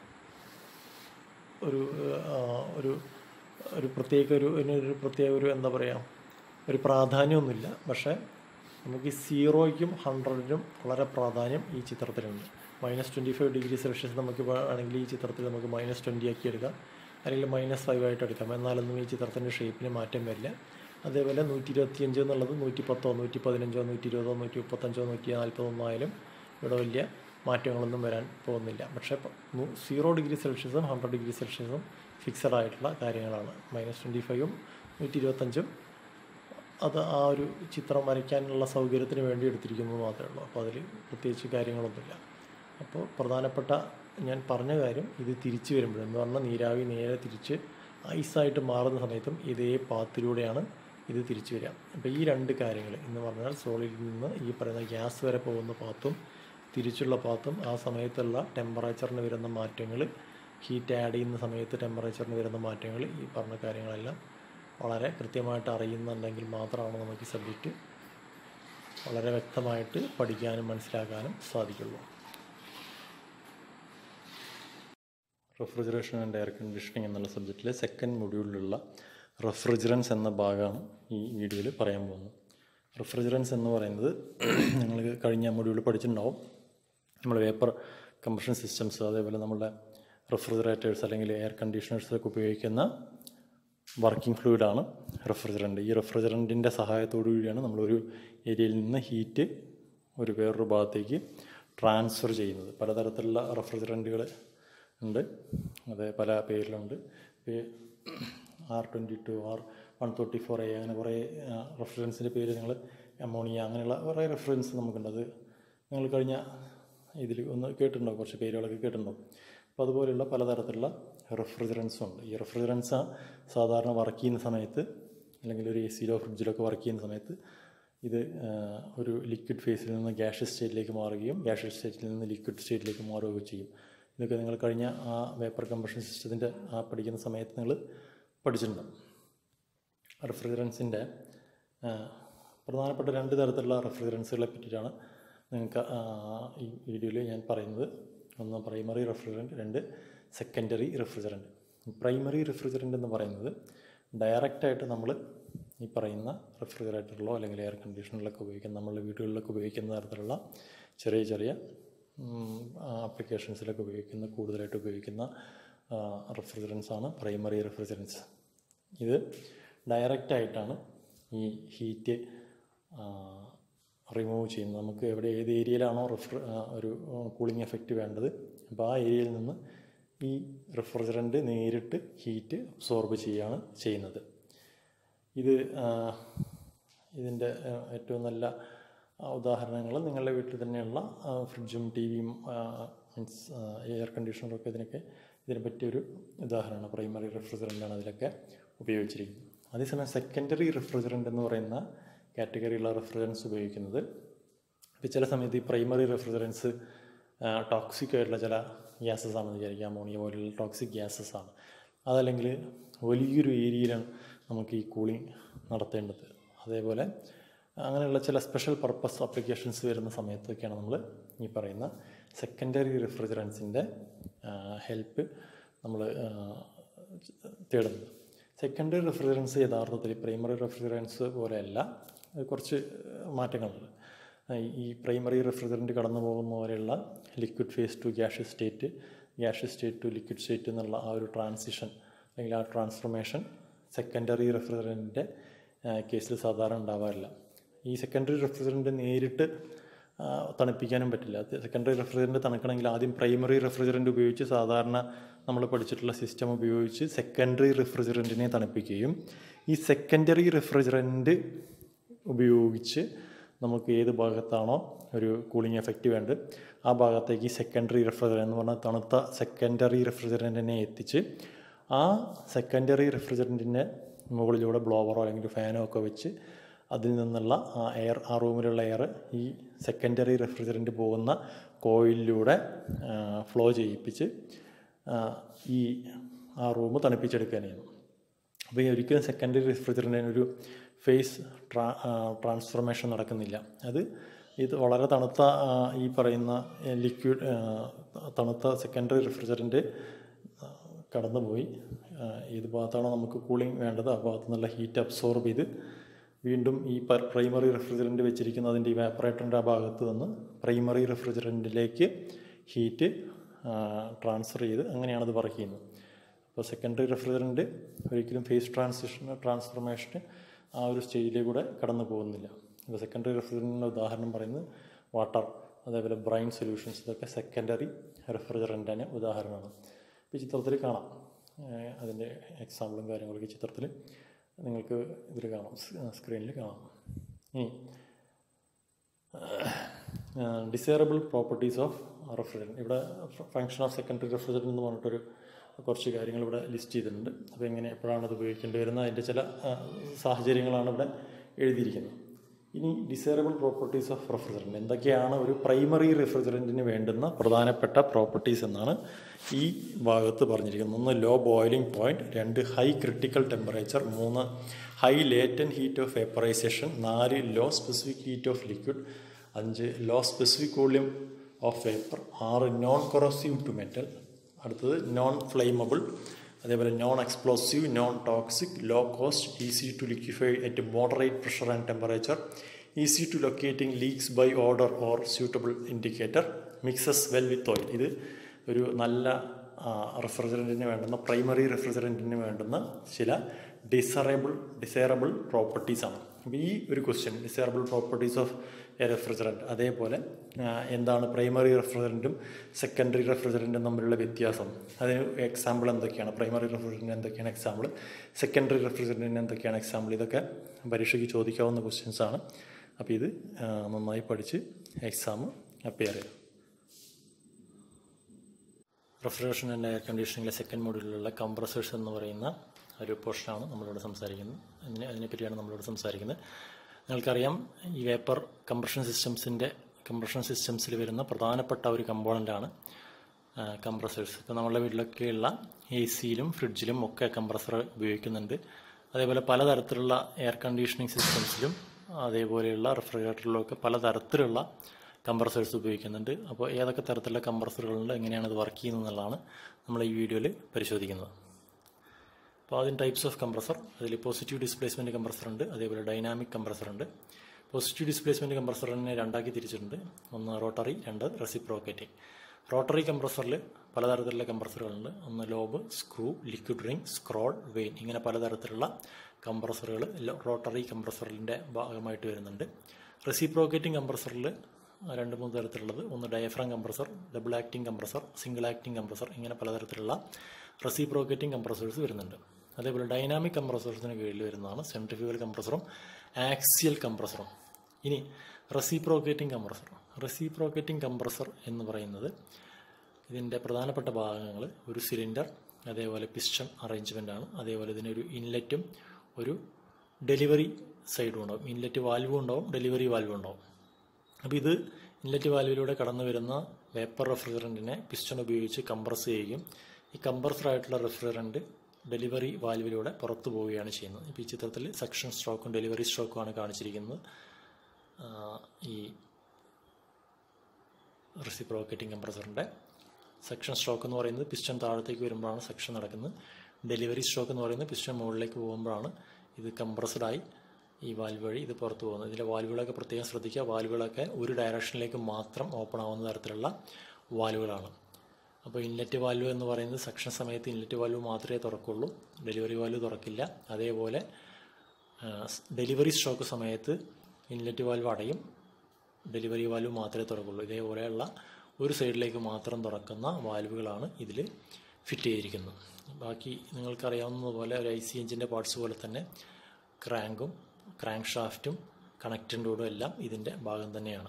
ഒരു ആ, ഒരു ഒരു പ്രത്യേക ഒരു ഇതിനൊരു പ്രത്യേക ഒരു എന്താ പറയുക ഒരു പ്രാധാന്യമൊന്നുമില്ല പക്ഷേ നമുക്ക് ഈ സീറോയ്ക്കും ഹൺഡ്രഡിനും വളരെ പ്രാധാന്യം ഈ ചിത്രത്തിലുണ്ട് minus twenty five degree Celsius നമുക്ക് വേണമെങ്കിൽ ഈ ചിത്രത്തിൽ നമുക്ക് മൈനസ് ട്വൻറ്റി ആക്കി എടുക്കാം അല്ലെങ്കിൽ മൈനസ് ഫൈവ് ആയിട്ട് എടുക്കാം എന്നാലൊന്നും ഈ ചിത്രത്തിൻ്റെ ഷേപ്പിന് മാറ്റം വരില്ല അതേപോലെ നൂറ്റി ഇരുപത്തിയഞ്ച് എന്നുള്ളത് നൂറ്റി പത്തോ നൂറ്റി പതിനഞ്ചോ നൂറ്റി ഇരുപതോ നൂറ്റി മുപ്പത്തഞ്ചോ നൂറ്റി നാൽപ്പതൊന്നും ആയാലും ഇവിടെ വലിയ മാറ്റങ്ങളൊന്നും വരാൻ പോകുന്നില്ല പക്ഷേ സീറോ ഡിഗ്രി സെൽഷ്യസും ഹൺഡ്രഡ് ഡിഗ്രി സെൽഷ്യസും ഫിക്സഡ് ആയിട്ടുള്ള കാര്യങ്ങളാണ് മൈനസ് ട്വൻറ്റി ഫൈവും നൂറ്റി ഇരുപത്തഞ്ചും അത് ആ ഒരു ചിത്രം വരയ്ക്കാനുള്ള സൗകര്യത്തിന് വേണ്ടി എടുത്തിരിക്കുന്നത് മാത്രമേ ഉള്ളൂ അപ്പോൾ അതിൽ പ്രത്യേകിച്ച് കാര്യങ്ങളൊന്നുമില്ല അപ്പോൾ പ്രധാനപ്പെട്ട ഞാൻ പറഞ്ഞ കാര്യം ഇത് തിരിച്ചു വരുമ്പോൾ എന്ന് പറഞ്ഞാൽ നീരാവി നേരെ തിരിച്ച് ഐസായിട്ട് മാറുന്ന സമയത്തും ഇതേ പാത്തിലൂടെയാണ് ഇത് തിരിച്ചു വരിക അപ്പോൾ ഈ രണ്ട് കാര്യങ്ങൾ എന്ന് പറഞ്ഞാൽ സോളിഡിൽ നിന്ന് ഈ പറയുന്ന ഗ്യാസ് വരെ പോകുന്ന പാത്തും തിരിച്ചുള്ള പാത്തും ആ സമയത്തുള്ള ടെമ്പറേച്ചറിന് വരുന്ന മാറ്റങ്ങൾ ഹീറ്റ് ആഡ് ചെയ്യുന്ന സമയത്ത് ടെമ്പറേച്ചറിന് വരുന്ന മാറ്റങ്ങൾ ഈ പറഞ്ഞ കാര്യങ്ങളെല്ലാം വളരെ കൃത്യമായിട്ട് അറിയുന്നുണ്ടെങ്കിൽ മാത്രമാണ് നമുക്ക് ഈ സബ്ജക്റ്റ് വളരെ വ്യക്തമായിട്ട് പഠിക്കാനും മനസ്സിലാക്കാനും സാധിക്കുള്ളൂ റെഫ്രിജറേഷൻ ആൻഡ് എയർ കണ്ടീഷനിങ് എന്നുള്ള സബ്ജക്റ്റിലെ സെക്കൻഡ് മൊഡ്യൂളിലുള്ള റെഫ്രിജറൻസ് എന്ന ഭാഗമാണ് ഈ വീഡിയോയിൽ പറയാൻ പോകുന്നത് റെഫ്രിജറൻസ് എന്ന് പറയുന്നത് നിങ്ങൾ കഴിഞ്ഞ മൊഡ്യൂളിൽ പഠിച്ചിട്ടുണ്ടാവും നമ്മൾ വേപ്പർ കമ്പഷൻ സിസ്റ്റംസ് അതേപോലെ നമ്മുടെ റെഫ്രിജറേറ്റേഴ്സ് അല്ലെങ്കിൽ എയർ കണ്ടീഷണേഴ്സൊക്കെ ഉപയോഗിക്കുന്ന വർക്കിംഗ് ഫ്ലൂയിഡാണ് റെഫ്രിജറൻറ്റ് ഈ റെഫ്രിജറൻറ്റിൻ്റെ സഹായത്തോടു കൂടിയാണ് നമ്മളൊരു ഏരിയയിൽ നിന്ന് ഹീറ്റ് ഒരു വേറൊരു ഭാഗത്തേക്ക് ട്രാൻസ്ഫർ ചെയ്യുന്നത് പലതരത്തിലുള്ള റെഫ്രിജറൻറ്റുകൾ ഉണ്ട് അത് പല പേരിലുണ്ട് R twenty two R one thirty four A അങ്ങനെ കുറേ റെഫറൻസിൻ്റെ പേര് നിങ്ങൾ അമോണിയ അങ്ങനെയുള്ള കുറേ റെഫറൻസ് നമുക്കുണ്ട് അത് നിങ്ങൾ കഴിഞ്ഞ ഇതിൽ ഒന്ന് കേട്ടിട്ടുണ്ടോ കുറച്ച് പേരുകളൊക്കെ കേട്ടിട്ടുണ്ടോ അപ്പോൾ അതുപോലെയുള്ള പലതരത്തിലുള്ള റെഫ്രിജറൻസും ഉണ്ട് ഈ റെഫ്രിജറൻസ് സാധാരണ വർക്ക് ചെയ്യുന്ന സമയത്ത് അല്ലെങ്കിൽ ഒരു എ സിയിലോ ഫ്രിഡ്ജിലോ ഒക്കെ വർക്ക് ചെയ്യുന്ന സമയത്ത് ഇത് ആ, ഒരു ലിക്വിഡ് ഫേസിൽ നിന്ന് ഗ്യാഷ്യസ് സ്റ്റേറ്റിലേക്ക് മാറുകയും ഗ്യാഷ്യസ് സ്റ്റേറ്റിൽ നിന്ന് ലിക്വിഡ് സ്റ്റേറ്റിലേക്ക് മാറുകയും ചെയ്യും ഇതൊക്കെ നിങ്ങൾ കഴിഞ്ഞ ആ വേപ്പർ കമ്പഷൻ സിസ്റ്റത്തിൻ്റെ ആ പഠിക്കുന്ന സമയത്ത് നിങ്ങൾ പഠിച്ചിട്ടുണ്ട് റെഫ്രിജറൻസിൻ്റെ പ്രധാനപ്പെട്ട രണ്ട് തരത്തിലുള്ള റെഫ്രിജറൻസുകളെ പറ്റിയിട്ടാണ് നിങ്ങൾക്ക് ആ, ഈ വീഡിയോയിൽ ഞാൻ പറയുന്നത് ഒന്ന് പ്രൈമറി റെഫ്രിജറൻറ്റ് രണ്ട് സെക്കൻഡറി റെഫ്രിജറൻറ്റ് പ്രൈമറി റെഫ്രിജറൻറ്റ് എന്ന് പറയുന്നത് ഡയറക്റ്റായിട്ട് നമ്മൾ ഈ പറയുന്ന റെഫ്രിജറേറ്ററിലോ അല്ലെങ്കിൽ എയർ കണ്ടീഷണറിലൊക്കെ ഉപയോഗിക്കുന്ന നമ്മളുടെ വീടുകളിലൊക്കെ ഉപയോഗിക്കുന്ന തരത്തിലുള്ള ചെറിയ ചെറിയ ആപ്ലിക്കേഷൻസിലൊക്കെ ഉപയോഗിക്കുന്ന കൂടുതലായിട്ട് ഉപയോഗിക്കുന്ന റെഫ്രിജറൻസ് ആണ് പ്രൈമറി റെഫ്രിജറൻസ് ഇത് ഡയറക്റ്റായിട്ടാണ് ഈ ഹീറ്റ് റിമൂവ് ചെയ്യുന്നത് നമുക്ക് എവിടെ ഏത് ഏരിയയിലാണോ റെഫ്രി ഒരു കൂളിംഗ് എഫക്റ്റ് വേണ്ടത് അപ്പോൾ ആ ഏരിയയിൽ നിന്ന് ഈ റെഫ്രിജറൻറ്റ് നേരിട്ട് ഹീറ്റ് അബ്സോർബ് ചെയ്യുകയാണ് ചെയ്യുന്നത് ഇത് ഇതിൻ്റെ ഏറ്റവും നല്ല ഉദാഹരണങ്ങൾ നിങ്ങളുടെ വീട്ടിൽ തന്നെയുള്ള ആ, ഫ്രിഡ്ജും ടി വിയും മീൻസ് എയർ കണ്ടീഷണറും ഒക്കെ ഇതിനൊക്കെ ഇതിനെ പറ്റിയൊരു ഉദാഹരണമാണ് പ്രൈമറി റെഫ്രിജറൻ്റാണ് അതിലൊക്കെ ഉപയോഗിച്ചിരിക്കുന്നത് അതേസമയം സെക്കൻഡറി റെഫ്രിജറൻ്റ് എന്ന് പറയുന്ന കാറ്റഗറിയുള്ള റെഫ്രിജറൻസ് ഉപയോഗിക്കുന്നത് ഇപ്പോൾ ചില സമയത്ത് ഈ പ്രൈമറി റെഫ്രിജറൻസ് ടോക്സിക് ആയിട്ടുള്ള ചില ഗ്യാസസ് ആണെന്ന് വിചാരിക്കുക അമോണിയ പോലുള്ള ടോക്സിക് ഗ്യാസസ് ആണ് അതല്ലെങ്കിൽ വലിയൊരു ഏരിയയിലാണ് നമുക്ക് ഈ കൂളിംഗ് നടത്തേണ്ടത് അതേപോലെ അങ്ങനെയുള്ള ചില സ്പെഷ്യൽ പർപ്പസ് ആപ്ലിക്കേഷൻസ് വരുന്ന സമയത്തൊക്കെയാണ് നമ്മൾ ഈ പറയുന്ന സെക്കൻഡറി റെഫ്രിജറൻസിൻ്റെ ഹെൽപ്പ് നമ്മൾ തേടുന്നത് സെക്കൻഡറി റെഫ്രിജറൻസ് യഥാർത്ഥത്തിൽ പ്രൈമറി റെഫ്രിജറൻസ് പോലെയല്ല അത് കുറച്ച് മാറ്റങ്ങളുണ്ട് ഈ പ്രൈമറി റെഫ്രിജറൻറ്റ് കടന്നു പോകുന്ന പോലെയുള്ള liquid phase to gaseous state gaseous state to liquid state എന്നുള്ള ആ ഒരു ട്രാൻസിഷൻ അല്ലെങ്കിൽ ആ ട്രാൻസ്ഫോർമേഷൻ സെക്കൻഡറി റെഫ്രിജറൻറ്റിൻ്റെ കേസിൽ സാധാരണ ഉണ്ടാവാറില്ല ഈ സെക്കൻഡറി റെഫ്രിജറൻറ്റ് നേരിട്ട് ആ, തണുപ്പിക്കാനും പറ്റില്ല സെക്കൻഡറി റെഫ്രിജറൻറ്റ് തണുക്കണമെങ്കിൽ ആദ്യം പ്രൈമറി റെഫ്രിജറൻറ്റ് ഉപയോഗിച്ച് സാധാരണ നമ്മൾ പഠിച്ചിട്ടുള്ള സിസ്റ്റം ഉപയോഗിച്ച് സെക്കൻഡറി റെഫ്രിജറൻറ്റിനെ തണുപ്പിക്കുകയും ഈ സെക്കൻഡറി റെഫ്രിജറൻറ്റ് ഉപയോഗിച്ച് നമുക്ക് ഏത് ഭാഗത്താണോ ഒരു കൂളിംഗ് എഫക്റ്റ് വേണ്ടത് ആ ഭാഗത്തേക്ക് ഈ സെക്കൻഡറി റെഫ്രിജറൻ്റ് എന്ന് പറഞ്ഞാൽ തണുത്ത സെക്കൻഡറി റെഫ്രിജറൻറ്റിനെ എത്തിച്ച് ആ സെക്കൻഡറി റെഫ്രിജറൻറ്റിൻ്റെ മുകളിലൂടെ ബ്ലോവറോ അല്ലെങ്കിൽ ഫാനോ ഒക്കെ വെച്ച് അതിൽ നിന്നുള്ള ആ എയർ ആ റൂമിലുള്ള എയർ ഈ സെക്കൻഡറി റെഫ്രിജറൻറ്റ് പോകുന്ന കോയിലിലൂടെ ഫ്ലോ ചെയ്യിപ്പിച്ച് ആ, ഈ ആ റൂം തണുപ്പിച്ചെടുക്കാൻ ചെയ്യുന്നു അപ്പോൾ ഈ ഒരിക്കലും സെക്കൻഡറി റെഫ്രിജറൻറ്റിന് ഒരു ഫേസ് ട്രാ ട്രാൻസ്ഫോർമേഷൻ നടക്കുന്നില്ല അത് ഇത് വളരെ തണുത്ത ആ, ഈ പറയുന്ന ലിക്വിഡ് തണുത്ത സെക്കൻഡറി റെഫ്രിജറൻറ്റ് കടന്നുപോയി ആ, ഏത് ഭാഗത്താണോ നമുക്ക് കൂളിംഗ് വേണ്ടത് ആ ഭാഗത്തു നിന്നുള്ള ഹീറ്റ് അബ്സോർബ് ചെയ്ത് വീണ്ടും ഈ പ്രൈമറി റെഫ്രിജറൻറ്റ് വെച്ചിരിക്കുന്ന അതിൻ്റെ ഇവാപ്പറേറ്ററിൻ്റെ ആ ഭാഗത്ത് നിന്ന് പ്രൈമറി റെഫ്രിജറൻറ്റിലേക്ക് ഹീറ്റ് ട്രാൻസ്ഫർ ചെയ്ത് അങ്ങനെയാണ് അത് വർക്ക് ചെയ്യുന്നത് അപ്പോൾ സെക്കൻഡറി റെഫ്രിജറൻറ്റ് ഒരിക്കലും ഫേസ് ട്രാൻസിഷൻ ട്രാൻസ്ഫോർമേഷന് ആ ഒരു സ്റ്റേജിലേക്കൂടെ കടന്നു പോകുന്നില്ല ഇപ്പോൾ സെക്കൻഡറി റെഫ്രിജറൻറ്റിൻ്റെ ഉദാഹരണം പറയുന്നത് വാട്ടർ അതേപോലെ ബ്രൈൻ സൊല്യൂഷൻസ് ഇതൊക്കെ സെക്കൻഡറി റെഫ്രിജറൻറ്റിന് ഉദാഹരണമാണ് ഇപ്പോൾ ഈ ചിത്രത്തിൽ കാണാം ഏഹ് അതിൻ്റെ എക്സാമ്പിളും കാര്യങ്ങളൊക്കെ ഈ ചിത്രത്തിൽ നിങ്ങൾക്ക് ഇതിൽ കാണാം സ്ക്രീനിൽ കാണാം ഇനി ഡിസൈറബിൾ പ്രോപ്പർട്ടീസ് ഓഫ് റെഫ്രിജറൻറ്റ് ഇവിടെ ഫങ്ഷൻ ഓഫ് സെക്കൻഡറി റെഫ്രിജറൻറ്റ് എന്ന് പറഞ്ഞിട്ടൊരു കുറച്ച് കാര്യങ്ങൾ ഇവിടെ ലിസ്റ്റ് ചെയ്തിട്ടുണ്ട് അപ്പോൾ എങ്ങനെ എപ്പോഴാണ് അത് ഉപയോഗിക്കേണ്ടി വരുന്നത് അതിൻ്റെ ചില ആ, സാഹചര്യങ്ങളാണ് ഇവിടെ എഴുതിയിരിക്കുന്നത് ഇനി ഡിസൈറബിൾ പ്രോപ്പർട്ടീസ് ഓഫ് റെഫ്രിജറൻറ്റ് എന്തൊക്കെയാണ് ഒരു പ്രൈമറി റെഫ്രിജറൻറ്റിന് വേണ്ടുന്ന പ്രധാനപ്പെട്ട പ്രോപ്പർട്ടീസ് എന്നാണ് ഈ ഭാഗത്ത് പറഞ്ഞിരിക്കുന്നത് ഒന്ന് ലോ ബോയിലിംഗ് പോയിന്റ് രണ്ട് ഹൈ ക്രിട്ടിക്കൽ ടെമ്പറേച്ചർ മൂന്ന് high latent heat of vaporisation നാല് low specific heat of liquid അഞ്ച് low specific volume of vapour ആറ് നോൺ കൊറോസീവ് ടു മെറ്റൽ അടുത്തത് നോൺ ഫ്ലെയിമബിൾ അതേപോലെ non explosive non toxic low cost easy to liquefy at moderate pressure and temperature easy to locating leaks by odour or suitable indicator mixes well with oil ഇത് ഒരു നല്ല റെഫ്രിജറൻറ്റിന് വേണ്ടുന്ന primary റെഫ്രിജറൻറ്റിന് വേണ്ടുന്ന ചില desirable desirable പ്രോപ്പർട്ടീസാണ് അപ്പോൾ ഈ ഒരു question desirable properties of a refrigerant അതേപോലെ ആ, എന്താണ് പ്രൈമറി റെഫ്രിജറൻറ്റും സെക്കൻഡറി റെഫ്രിജറൻറ്റും തമ്മിലുള്ള വ്യത്യാസം അതിന് എക്സാമ്പിൾ എന്തൊക്കെയാണ് പ്രൈമറി റെഫ്രിജറൻറ്റ് എന്തൊക്കെയാണ് എക്സാമ്പിൾ സെക്കൻഡറി റെഫ്രിജറൻറ്റിന് എന്തൊക്കെയാണ് എക്സാമ്പിൾ ഇതൊക്കെ പരീക്ഷയ്ക്ക് ചോദിക്കാവുന്ന ക്വസ്റ്റ്യൻസ് ആണ് അപ്പോൾ ഇത് ആ, നന്നായി പഠിച്ച് എക്സാം അപ്പിയർ ചെയ്യും റെഫ്രിജറേഷൻ ആൻഡ് എയർ കണ്ടീഷനിങ്ങിലെ സെക്കൻഡ് മോഡ്യൂളിലുള്ള കംപ്രസേഴ്സ് എന്ന് പറയുന്ന ഒരു പോർഷനാണ് നമ്മളിവിടെ സംസാരിക്കുന്നത് അതിനെ അതിനെപ്പറ്റിയാണ് നമ്മളിവിടെ സംസാരിക്കുന്നത് നിങ്ങൾക്കറിയാം ഈ വേപ്പർ കംപ്രഷൻ സിസ്റ്റംസിൻ്റെ കംപ്രഷൻ സിസ്റ്റംസിൽ വരുന്ന പ്രധാനപ്പെട്ട ഒരു കമ്പോണൻ്റാണ് കംപ്രസേഴ്സ് ഇപ്പോൾ നമ്മുടെ വീട്ടിലൊക്കെയുള്ള എ സിയിലും ഫ്രിഡ്ജിലും ഒക്കെ കംപ്രസർ ഉപയോഗിക്കുന്നുണ്ട് അതേപോലെ പലതരത്തിലുള്ള എയർ കണ്ടീഷനിങ് സിസ്റ്റംസിലും അതേപോലെയുള്ള റെഫ്രിജറേറ്ററിലും ഒക്കെ പലതരത്തിലുള്ള കംപ്രസേഴ്സ് ഉപയോഗിക്കുന്നുണ്ട് അപ്പോൾ ഏതൊക്കെ തരത്തിലുള്ള കംപ്രസറുകളുണ്ട് എങ്ങനെയാണ് അത് വർക്ക് ചെയ്യുന്നത് എന്നുള്ളതാണ് നമ്മൾ ഈ വീഡിയോയിൽ പരിശോധിക്കുന്നത് അപ്പോൾ ആദ്യം ടൈപ്സ് ഓഫ് കംപ്രസർ അതിൽ പോസിറ്റീവ് ഡിസ്പ്ലേസ്മെൻറ്റ് കംപ്രസർ ഉണ്ട് അതേപോലെ ഡൈനാമിക് കംപ്രസർ ഉണ്ട് പോസിറ്റീവ് ഡിസ്പ്ലേസ്മെൻറ്റ് കംപ്രസറിനെ രണ്ടാക്കി തിരിച്ചിട്ടുണ്ട് ഒന്ന് റോട്ടറി രണ്ട് റെസിപ്രോക്കേറ്റിംഗ് റോട്ടറി കംപ്രസറിൽ പലതരത്തിലുള്ള കംപ്രസറുകളുണ്ട് ഒന്ന് lobe screw liquid ring scroll vane ഇങ്ങനെ പലതരത്തിലുള്ള കംപ്രസറുകൾ റോട്ടറി കംപ്രസറിൻ്റെ ഭാഗമായിട്ട് വരുന്നുണ്ട് റെസിപ്രോക്കേറ്റിംഗ് കംപ്രസറിൽ രണ്ട് മൂന്ന് തരത്തിലുള്ളത് ഒന്ന് diaphragm compressor double acting compressor single acting compressor ഇങ്ങനെ പലതരത്തിലുള്ള റെസിപ്രോക്കേറ്റിംഗ് കംപ്രസേഴ്സ് വരുന്നുണ്ട് അതേപോലെ ഡൈനാമിക് കംപ്രസേഴ്സിന് കീഴിൽ വരുന്നതാണ് സെൻട്രിഫ്യൂഗൽ കംപ്രസറും ആക്സിയൽ കംപ്രസറും ഇനി റെസിപ്രോക്കേറ്റിംഗ് കംപ്രസർ റെസിപ്രോക്കേറ്റിംഗ് കംപ്രസർ എന്ന് പറയുന്നത് ഇതിൻ്റെ പ്രധാനപ്പെട്ട ഭാഗങ്ങൾ ഒരു സിലിണ്ടർ അതേപോലെ പിസ്റ്റൺ അറേഞ്ച്മെൻ്റ് ആണ് അതേപോലെ ഇതിനൊരു ഇൻലെറ്റും ഒരു ഡെലിവറി സൈഡും ഉണ്ടാവും ഇൻലെറ്റ് വാൽവും ഉണ്ടാവും ഡെലിവറി വാൽവും ഉണ്ടാവും അപ്പോൾ ഇത് ഇൻലെറ്റ് വാൽവിലൂടെ കടന്നു വരുന്ന വേപ്പർ റെഫ്രിജറൻറ്റിനെ പിസ്റ്റൺ ഉപയോഗിച്ച് കംപ്രസ് ചെയ്യുകയും ഈ കംപ്രസറായിട്ടുള്ള റെഫ്രിജറൻറ്റ് ഡെലിവറി വാൽവിലൂടെ പുറത്തു പോവുകയാണ് ചെയ്യുന്നത് ഇപ്പോൾ ഈ ചിത്രത്തിൽ സെക്ഷൻ സ്ട്രോക്കും ഡെലിവറി സ്ട്രോക്കുമാണ് കാണിച്ചിരിക്കുന്നത് ആ, ഈ റെസിപ്രോക്കേറ്റിംഗ് കംപ്രസറിൻ്റെ സെക്ഷൻ സ്ട്രോക്ക് എന്ന് പറയുന്നത് പിസ്റ്റൺ താഴത്തേക്ക് വരുമ്പോഴാണ് സെക്ഷൻ നടക്കുന്നത് ഡെലിവറി സ്ട്രോക്ക് എന്ന് പറയുന്നത് പിസ്റ്റൺ മുകളിലേക്ക് പോകുമ്പോഴാണ് ഇത് കംപ്രസ്ഡായി ഈ വാൽവ് വഴി ഇത് പുറത്തു പോകുന്നത് ഇതിലെ വാൽവുകളൊക്കെ പ്രത്യേകം ശ്രദ്ധിക്കുക വാൽവുകളൊക്കെ ഒരു ഡയറക്ഷനിലേക്ക് മാത്രം ഓപ്പൺ ആവുന്ന തരത്തിലുള്ള വാൽവുകളാണ് അപ്പോൾ ഇൻലെറ്റ് വാൽവ് എന്ന് പറയുന്നത് സെക്ഷൻ സമയത്ത് ഇൻലെറ്റ് വാൽവ് മാത്രമേ തുറക്കുള്ളൂ ഡെലിവറി വാൽവ് തുറക്കില്ല അതേപോലെ ഡെലിവറി സ്ട്രോക്ക് സമയത്ത് ഇൻലെറ്റ് വാൽവ് അടയും ഡെലിവറി വാൽവ് മാത്രമേ തുറക്കുള്ളൂ ഇതേപോലെയുള്ള ഒരു സൈഡിലേക്ക് മാത്രം തുറക്കുന്ന വാൽവുകളാണ് ഇതിൽ ഫിറ്റ് ചെയ്തിരിക്കുന്നത് ബാക്കി നിങ്ങൾക്കറിയാവുന്നതുപോലെ ഒരു ഐ സി എഞ്ചിൻ്റെ പാർട്സ് പോലെ തന്നെ ക്രാങ്കും ക്രാങ്ക് ഷാഫ്റ്റും കണക്റ്റിംഗ് റോഡും എല്ലാം ഇതിൻ്റെ ഭാഗം തന്നെയാണ്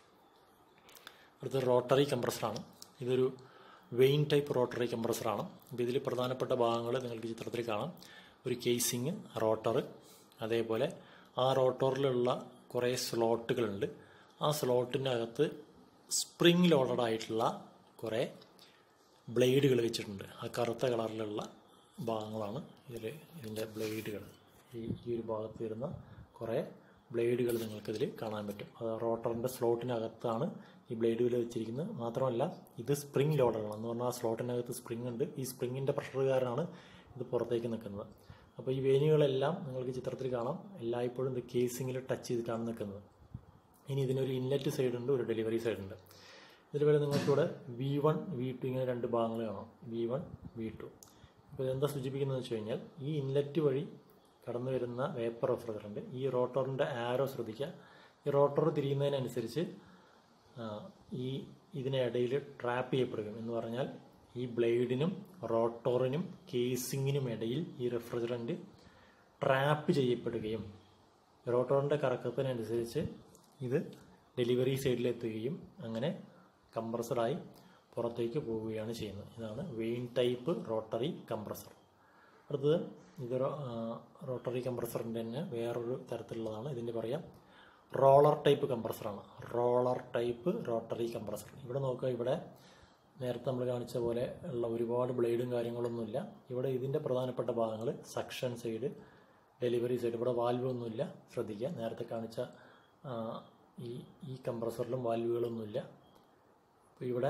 അടുത്ത റോട്ടറി കംപ്രസറാണ് ഇതൊരു വെയിൻ ടൈപ്പ് റോട്ടറി കംപ്രസറാണ് അപ്പോൾ ഇതിൽ പ്രധാനപ്പെട്ട ഭാഗങ്ങൾ നിങ്ങൾക്ക് ചിത്രത്തിൽ കാണാം ഒരു കേസിങ് റോട്ടർ അതേപോലെ ആ റോട്ടറിലുള്ള കുറേ സ്ലോട്ടുകളുണ്ട് ആ സ്ലോട്ടിനകത്ത് സ്പ്രിങ് ലോഡഡ് ആയിട്ടുള്ള കുറേ ബ്ലേഡുകൾ വെച്ചിട്ടുണ്ട് ആ കറുത്ത കളറിലുള്ള ഭാഗങ്ങളാണ് ഇതിൽ ഇതിൻ്റെ ബ്ലേഡുകൾ ഈ ഈ ഒരു ഭാഗത്ത് വരുന്ന കുറേ ബ്ലേഡുകൾ നിങ്ങൾക്കിതിൽ കാണാൻ പറ്റും അത് റോട്ടറിൻ്റെ സ്ലോട്ടിനകത്താണ് ഈ ബ്ലേഡുകൾ വെച്ചിരിക്കുന്നത് മാത്രമല്ല ഇത് സ്പ്രിങ് ലോഡറാണ് എന്ന് പറഞ്ഞാൽ ആ സ്ലോട്ടിനകത്ത് സ്പ്രിങ് ഉണ്ട് ഈ സ്പ്രിങ്ങിൻ്റെ പ്രഷർ കാരണമാണ് ഇത് പുറത്തേക്ക് നിൽക്കുന്നത് അപ്പോൾ ഈ വേനുകളെല്ലാം നിങ്ങൾക്ക് ചിത്രത്തിൽ കാണാം എല്ലായ്പ്പോഴും ഇത് കേസിങ്ങിൽ ടച്ച് ചെയ്തിട്ടാണ് നിൽക്കുന്നത് ഇനി ഇതിനൊരു ഇൻലെറ്റ് സൈഡ് ഉണ്ട് ഒരു ഡെലിവറി സൈഡ് ഉണ്ട് ഇതിൽ വരെ നിങ്ങൾക്കിവിടെ വി വൺ വി ടു ഇങ്ങനെ രണ്ട് ഭാഗങ്ങൾ കാണാം വി വൺ വി ടു ഇപ്പോൾ ഇതെന്താ സൂചിപ്പിക്കുന്നത് വെച്ച് കഴിഞ്ഞാൽ ഈ ഇൻലെറ്റ് വഴി കടന്നു വരുന്ന വേപ്പർ റെഫ്രിജറൻ്റ് ഈ റോട്ടറിൻ്റെ ആരോ ശ്രദ്ധിക്കുക ഈ റോട്ടർ തിരിയുന്നതിനനുസരിച്ച് ആ, ഈ ഇതിനിടയിൽ ട്രാപ്പ് ചെയ്യപ്പെടുകയും എന്ന് പറഞ്ഞാൽ ഈ ബ്ലേഡിനും റോട്ടോറിനും കേസിങ്ങിനും ഇടയിൽ ഈ റെഫ്രിജറൻ്റ് ട്രാപ്പ് ചെയ്യപ്പെടുകയും റോട്ടോറിൻ്റെ കറക്കത്തിനനുസരിച്ച് ഇത് ഡെലിവറി സൈഡിലെത്തുകയും അങ്ങനെ കംപ്രസറായി പുറത്തേക്ക് പോവുകയാണ് ചെയ്യുന്നത് ഇതാണ് വെയിൻ ടൈപ്പ് റോട്ടറി കംപ്രസർ അടുത്തത് ഇത് റോ- ആ, റോട്ടറി കംപ്രസറിൻ്റെ തന്നെ വേറൊരു തരത്തിലുള്ളതാണ് ഇതിൻ്റെ പറയാം റോളർ ടൈപ്പ് കംപ്രസറാണ് റോളർ ടൈപ്പ് റോട്ടറി കംപ്രസർ ഇവിടെ നോക്കുക ഇവിടെ നേരത്തെ നമ്മൾ കാണിച്ച പോലെ ഉള്ള ഒരുപാട് ബ്ലേഡും കാര്യങ്ങളൊന്നുമില്ല ഇവിടെ ഇതിൻ്റെ പ്രധാനപ്പെട്ട ഭാഗങ്ങൾ സക്ഷൻ സൈഡ് ഡെലിവറി സൈഡ് ഇവിടെ വാൽവ് ഒന്നുമില്ല ശ്രദ്ധിക്കുക നേരത്തെ കാണിച്ച ആ, ഈ ഈ കംപ്രസറിലും വാൽവുകളൊന്നുമില്ല അപ്പോൾ ഇവിടെ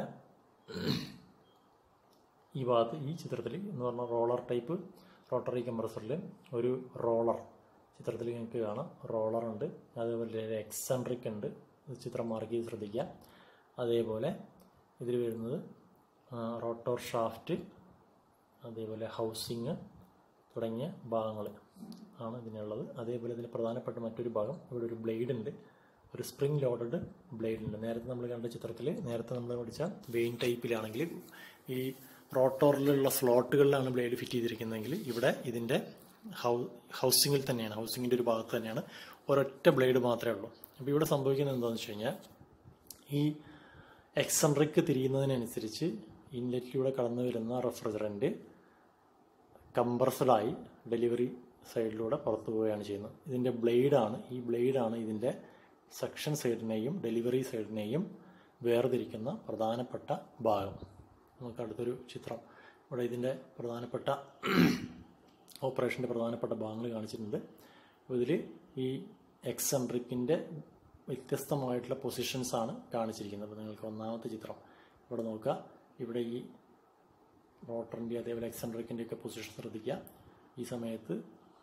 ഈ ഭാഗത്ത് ഈ ചിത്രത്തിൽ എന്ന് പറഞ്ഞാൽ റോളർ ടൈപ്പ് റോട്ടറി കംപ്രസറിൽ ഒരു റോളർ ചിത്രത്തിൽ നിങ്ങൾക്ക് കാണാം റോളർ ഉണ്ട് അതേപോലെ ഒരു എക്സെൻട്രിക് ഉണ്ട് ഇത് ചിത്രം മാർക്ക് ചെയ്ത് ശ്രദ്ധിക്കുക അതേപോലെ ഇതിൽ വരുന്നത് റോട്ടോർ ഷാഫ്റ്റ് അതേപോലെ ഹൗസിങ് തുടങ്ങിയ ഭാഗങ്ങൾ ആണ് ഇതിനുള്ളത് അതേപോലെ ഇതിൽ പ്രധാനപ്പെട്ട മറ്റൊരു ഭാഗം ഇവിടെ ഒരു ബ്ലേഡ് ഉണ്ട് ഒരു സ്പ്രിംഗ് ലോഡഡ് ബ്ലേഡ് ഉണ്ട് നേരത്തെ നമ്മൾ കണ്ട ചിത്രത്തിൽ നേരത്തെ നമ്മൾ പഠിച്ച വെയിൻ ടൈപ്പിലാണെങ്കിൽ ഈ റോട്ടോറിലുള്ള സ്ലോട്ടുകളിലാണ് ബ്ലേഡ് ഫിറ്റ് ചെയ്തിരിക്കുന്നതെങ്കിൽ ഇവിടെ ഇതിൻ്റെ ഹൗ ഹൗസിങ്ങിൽ തന്നെയാണ് ഹൗസിങ്ങിൻ്റെ ഒരു ഭാഗത്ത് തന്നെയാണ് ഒരൊറ്റ ബ്ലേഡ് മാത്രമേ ഉള്ളൂ അപ്പോൾ ഇവിടെ സംഭവിക്കുന്നത് എന്താണെന്ന് വെച്ച് കഴിഞ്ഞാൽ ഈ എക്സൻട്രിക്ക് തിരിയുന്നതിനനുസരിച്ച് ഇൻലെറ്റിലൂടെ കടന്നു വരുന്ന റെഫ്രിജറൻറ്റ് കംപ്രസ്ഡായി ഡെലിവറി സൈഡിലൂടെ പുറത്തു പോവുകയാണ് ചെയ്യുന്നത് ഇതിൻ്റെ ബ്ലേഡാണ് ഈ ബ്ലേഡാണ് ഇതിൻ്റെ സെക്ഷൻ സൈഡിനെയും ഡെലിവറി സൈഡിനെയും വേർതിരിക്കുന്ന പ്രധാനപ്പെട്ട ഭാഗം നമുക്ക് അടുത്തൊരു ചിത്രം ഇവിടെ ഇതിൻ്റെ പ്രധാനപ്പെട്ട ഓപ്പറേഷൻ്റെ പ്രധാനപ്പെട്ട ഭാഗങ്ങൾ കാണിച്ചിട്ടുണ്ട് അപ്പോൾ ഇതിൽ ഈ എക്സെൻട്രിക്കിൻ്റെ വ്യത്യസ്തമായിട്ടുള്ള പൊസിഷൻസ് ആണ് കാണിച്ചിരിക്കുന്നത് അപ്പോൾ നിങ്ങൾക്ക് ഒന്നാമത്തെ ചിത്രം ഇവിടെ നോക്കുക ഇവിടെ ഈ റോട്ടറിൻ്റെ അതേപോലെ എക്സെൻട്രിക്കിൻ്റെ ഒക്കെ പൊസിഷൻ ശ്രദ്ധിക്കുക ഈ സമയത്ത്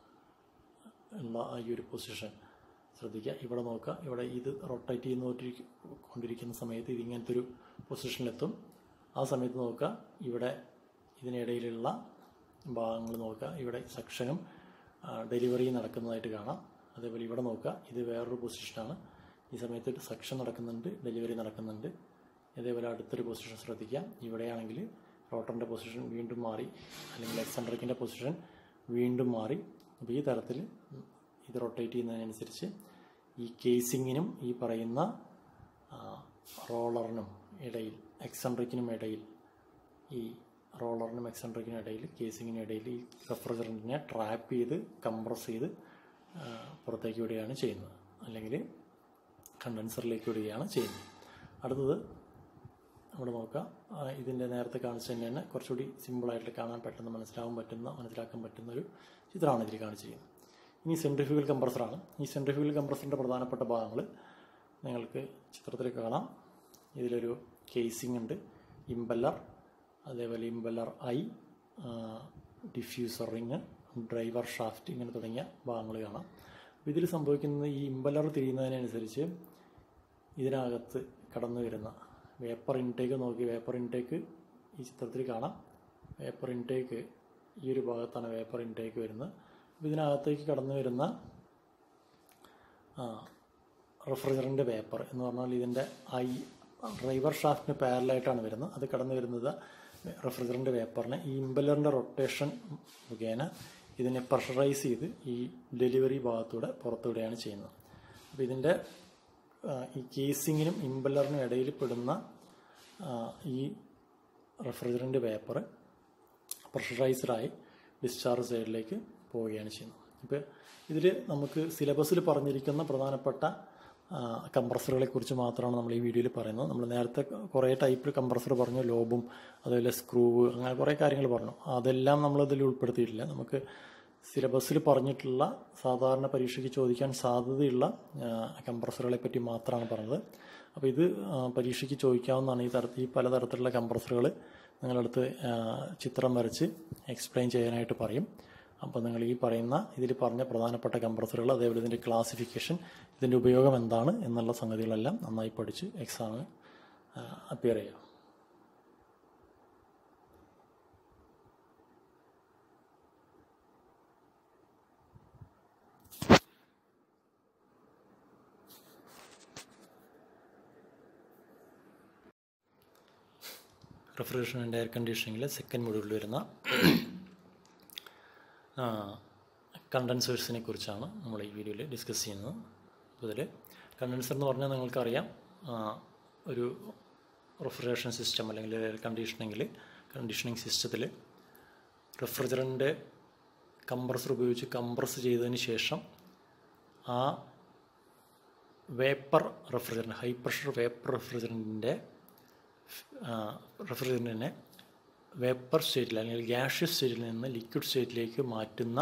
ഉള്ള ആ ഈ ഒരു പൊസിഷൻ ശ്രദ്ധിക്കുക ഇവിടെ നോക്കുക ഇവിടെ ഇത് റൊട്ടേറ്റ് ചെയ്യുന്ന കൊണ്ടിരിക്കുന്ന സമയത്ത് ഇത് ഇങ്ങനത്തെ ഒരു പൊസിഷനിലെത്തും ആ സമയത്ത് നോക്കുക ഇവിടെ ഇതിനിടയിലുള്ള ഭാഗങ്ങൾ നോക്കുക ഇവിടെ സെക്ഷനും ഡെലിവറി നടക്കുന്നതായിട്ട് കാണാം അതേപോലെ ഇവിടെ നോക്കുക ഇത് വേറൊരു പൊസിഷനാണ് ഈ സമയത്ത് സെക്ഷൻ നടക്കുന്നുണ്ട് ഡെലിവറി നടക്കുന്നുണ്ട് അതേപോലെ അടുത്തൊരു പൊസിഷൻ ശ്രദ്ധിക്കുക ഇവിടെയാണെങ്കിൽ റോട്ടറിൻ്റെ പൊസിഷൻ വീണ്ടും മാറി അല്ലെങ്കിൽ എക്സെൻട്രിക്കിൻ്റെ പൊസിഷൻ വീണ്ടും മാറി അപ്പോൾ ഈ തരത്തിൽ ഇത് റൊട്ടേറ്റ് ചെയ്യുന്നതിനനുസരിച്ച് ഈ കേസിങ്ങിനും ഈ പറയുന്ന ആ, റോളറിനും ഇടയിൽ എക്സെൻട്രിക്കിനും ഇടയിൽ ഈ റോളറിനും എക്സെൻട്രിക്കിനും ഇടയിൽ കേസിങ്ങിനും ഇടയിൽ ഈ റെഫ്രിജറൻറ്റിനെ ട്രാപ്പ് ചെയ്ത് കംപ്രസ് ചെയ്ത് ആ, പുറത്തേക്ക് വിടുകയാണ് ചെയ്യുന്നത് അല്ലെങ്കിൽ കണ്ടൻസറിലേക്ക് വിടുകയാണ് ചെയ്യുന്നത് അടുത്തത് അവിടെ നോക്കാം ആ, ഇതിൻ്റെ നേരത്തെ കാണിച്ച തന്നെയാണ് കുറച്ചുകൂടി സിമ്പിളായിട്ട് കാണാൻ പെട്ടെന്ന് മനസ്സിലാവാൻ പറ്റുന്ന മനസ്സിലാക്കാൻ പറ്റുന്ന ഒരു ചിത്രമാണ് ഇതിൽ കാണിച്ചിരിക്കുന്നത് ഇനി സെൻട്രിഫ്യൂഗൽ കംപ്രസറാണ് ഈ സെൻട്രിഫ്യൂഗൽ കംപ്രസറിൻ്റെ പ്രധാനപ്പെട്ട ഭാഗങ്ങൾ നിങ്ങൾക്ക് ചിത്രത്തിൽ കാണാം ഇതിലൊരു കേസിംഗ് ഉണ്ട് ഇമ്പല്ലർ അതേപോലെ impeller eye diffuser ring driver shaft ഇങ്ങനെ തുടങ്ങിയ ഭാഗങ്ങൾ കാണാം അപ്പോൾ ഇതിൽ സംഭവിക്കുന്നത് ഈ ഇമ്പലർ തിരിയുന്നതിനനുസരിച്ച് ഇതിനകത്ത് കടന്നു വരുന്ന വേപ്പർ ഇൻടേക്ക് നോക്കി വേപ്പർ ഇൻടേക്ക് ഈ ചിത്രത്തിൽ കാണാം വേപ്പർ ഇൻടേക്ക് ഈ ഒരു ഭാഗത്താണ് വേപ്പർ ഇൻടേക്ക് വരുന്നത് അപ്പോൾ ഇതിനകത്തേക്ക് കടന്നു വരുന്ന റെഫ്രിജറൻ്റ് വേപ്പർ എന്ന് പറഞ്ഞാൽ ഇതിൻ്റെ ഐ ഡ്രൈവർ ഷാഫ്റ്റിന് പാരലായിട്ടാണ് വരുന്നത് അത് കടന്നു വരുന്നത് റെഫ്രിജറൻ്റ് വേപ്പറിനെ ഈ ഇമ്പലറിൻ്റെ റൊട്ടേഷൻ മുഖേന ഇതിനെ പ്രഷറൈസ് ചെയ്ത് ഈ ഡെലിവറി ഭാഗത്തൂടെ പുറത്തുവിടുകയാണ് ചെയ്യുന്നത് അപ്പോൾ ഇതിൻ്റെ ഈ കേസിങ്ങിനും ഇമ്പല്ലറിനും ഇടയിൽ പെടുന്ന ഈ റെഫ്രിജറൻ്റ് വേപ്പർ പ്രഷറൈസ്ഡായി ഡിസ്ചാർജ് സൈഡിലേക്ക് പോവുകയാണ് ചെയ്യുന്നത് ഇപ്പോൾ ഇതിൽ നമുക്ക് സിലബസിൽ പറഞ്ഞിരിക്കുന്ന പ്രധാനപ്പെട്ട കംപ്രസറുകളെ കുറിച്ച് മാത്രമാണ് നമ്മൾ ഈ വീഡിയോയിൽ പറയുന്നത് നമ്മൾ നേരത്തെ കുറേ ടൈപ്പിൽ കംപ്രസർ പറഞ്ഞു ലോബും അതുപോലെ സ്ക്രൂവ് അങ്ങനെ കുറേ കാര്യങ്ങൾ പറഞ്ഞു അതെല്ലാം നമ്മളിതിൽ ഉൾപ്പെടുത്തിയിട്ടില്ല നമുക്ക് സിലബസിൽ പറഞ്ഞിട്ടുള്ള സാധാരണ പരീക്ഷയ്ക്ക് ചോദിക്കാൻ സാധ്യതയുള്ള കംപ്രസറുകളെ പറ്റി മാത്രമാണ് പറഞ്ഞത് അപ്പോൾ ഇത് പരീക്ഷയ്ക്ക് ചോദിക്കാവുന്നതാണ് ഈ തരത്തിൽ ഈ പലതരത്തിലുള്ള കംപ്രസറുകൾ നിങ്ങളടുത്ത് ചിത്രം വരച്ച് എക്സ്പ്ലെയിൻ ചെയ്യാനായിട്ട് പറയും അപ്പോൾ നിങ്ങൾ ഈ പറയുന്ന ഇതിൽ പറഞ്ഞ പ്രധാനപ്പെട്ട കംപ്രസറുകൾ അതേപോലെ ഇതിൻ്റെ ക്ലാസിഫിക്കേഷൻ ഇതിൻ്റെ ഉപയോഗം എന്താണ് എന്നുള്ള സംഗതികളെല്ലാം നന്നായി പഠിച്ച് എക്സാമിന് അപ്പിയർ ചെയ്യുക റെഫ്രിജറേഷൻ ആൻഡ് എയർ കണ്ടീഷനിങ്ങിലെ സെക്കൻഡ് മൊഡ്യൂളിൽ വരുന്ന കണ്ടൻസേഴ്സിനെ കുറിച്ചാണ് നമ്മൾ ഈ വീഡിയോയിൽ ഡിസ്കസ് ചെയ്യുന്നത് ഇതിൽ കണ്ടൻസർ എന്ന് പറഞ്ഞാൽ നിങ്ങൾക്കറിയാം ഒരു റെഫ്രിജറേഷൻ സിസ്റ്റം അല്ലെങ്കിൽ എയർ കണ്ടീഷനിങ്ങിൽ കണ്ടീഷനിങ് സിസ്റ്റത്തിൽ റെഫ്രിജറൻ്റ് കംപ്രസർ ഉപയോഗിച്ച് കംപ്രസ് ചെയ്തതിന് ശേഷം ആ vapour refrigerant high pressure vapour റെഫ്രിജറൻറ്റിൻ്റെ റെഫ്രിജറൻറ്റിനെ വേപ്പർ സ്റ്റേറ്റിൽ അല്ലെങ്കിൽ ഗ്യാഷ്യസ് സ്റ്റേറ്റിൽ നിന്ന് ലിക്വിഡ് സ്റ്റേറ്റിലേക്ക് മാറ്റുന്ന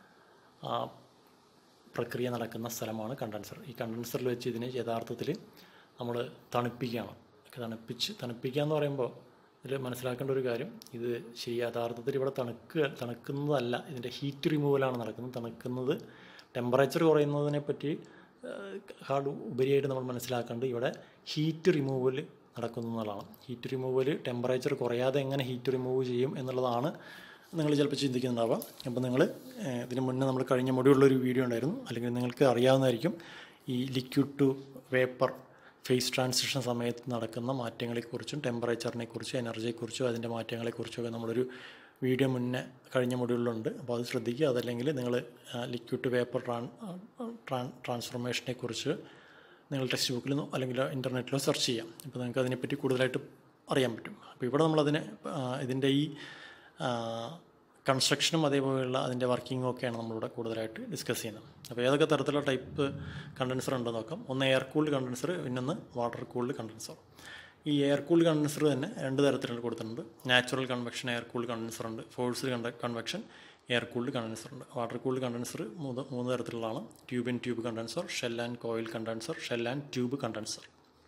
പ്രക്രിയ നടക്കുന്ന സ്ഥലമാണ് കണ്ടൻസർ ഈ കണ്ടൻസറിൽ വെച്ച് ഇതിനെ യഥാർത്ഥത്തിൽ നമ്മൾ തണുപ്പിക്കുകയാണ് തണുപ്പിച്ച് തണുപ്പിക്കുക എന്ന് പറയുമ്പോൾ ഇതിൽ മനസ്സിലാക്കേണ്ട ഒരു കാര്യം ഇത് ശരി യഥാർത്ഥത്തിൽ ഇവിടെ തണുക്കുക തണുക്കുന്നതല്ല ഇതിൻ്റെ ഹീറ്റ് റിമൂവലാണ് നടക്കുന്നത് തണുക്കുന്നത് ടെമ്പറേച്ചർ കുറയുന്നതിനെ പറ്റി ഹാർഡ് ഉപരിയായിട്ട് നമ്മൾ മനസ്സിലാക്കേണ്ടത് ഇവിടെ ഹീറ്റ് റിമൂവൽ നടക്കുന്നു എന്നുള്ളതാണ് ഹീറ്റ് റിമൂവൽ ടെമ്പറേച്ചർ കുറയാതെ എങ്ങനെ ഹീറ്റ് റിമൂവ് ചെയ്യും എന്നുള്ളതാണ് നിങ്ങൾ ചിലപ്പോൾ ചിന്തിക്കുന്നുണ്ടാവാം അപ്പോൾ നിങ്ങൾ ഇതിന് മുന്നേ നമ്മൾ കഴിഞ്ഞ മൊഡ്യൂളിലൊരു വീഡിയോ ഉണ്ടായിരുന്നു അല്ലെങ്കിൽ നിങ്ങൾക്ക് അറിയാവുന്നതായിരിക്കും ഈ liquid to vapour phase transition സമയത്ത് നടക്കുന്ന മാറ്റങ്ങളെക്കുറിച്ചും ടെമ്പറേച്ചറിനെ കുറിച്ചും എനർജിയെക്കുറിച്ചും അതിൻ്റെ മാറ്റങ്ങളെക്കുറിച്ചൊക്കെ നമ്മളൊരു വീഡിയോ മുന്നേ കഴിഞ്ഞ മൊഡ്യൂളിലുണ്ട് അപ്പോൾ അത് ശ്രദ്ധിക്കുക അതല്ലെങ്കിൽ നിങ്ങൾ ലിക്വിഡ് ടു വേപ്പർ ട്രാൻ ട്രാൻ ട്രാൻസ്ഫോർമേഷനെ കുറിച്ച് നിങ്ങൾ ടെക്സ്റ്റ് ബുക്കിലോ അല്ലെങ്കിൽ ഇൻ്റർനെറ്റിലോ സെർച്ച് ചെയ്യാം അപ്പോൾ നിങ്ങൾക്ക് അതിനെപ്പറ്റി കൂടുതലായിട്ട് അറിയാൻ പറ്റും അപ്പോൾ ഇവിടെ നമ്മളതിനെ ഇതിൻ്റെ ഈ കൺസ്ട്രക്ഷനും അതേപോലെയുള്ള അതിൻ്റെ വർക്കിങ്ങും ഒക്കെയാണ് നമ്മളിവിടെ കൂടുതലായിട്ട് ഡിസ്കസ് ചെയ്യുന്നത് അപ്പോൾ ഏതൊക്കെ തരത്തിലുള്ള ടൈപ്പ് കണ്ടൻസർ ഉണ്ടെന്ന് നോക്കാം ഒന്ന് എയർ കൂൾഡ് കണ്ടൻസർ പിന്നൊന്ന് വാട്ടർ കൂൾഡ് കണ്ടൻസർ ഈ എയർ കൂൾഡ് കണ്ടൻസർ തന്നെ രണ്ട് തരത്തിലുള്ള കൊടുത്തിട്ടുണ്ട് natural convection air cooled condenser ഉണ്ട് ഫോഴ്സ്ഡ് കണ്ട കൺവെക്ഷൻ എയർ കൂൾഡ് കണ്ടൻസർ ഉണ്ട് വാട്ടർ കൂൾഡ് കണ്ടൻസർ മൂന്ന് മൂന്ന് തരത്തിലുള്ളതാണ് tube in tube condenser shell and coil condenser shell and tube condenser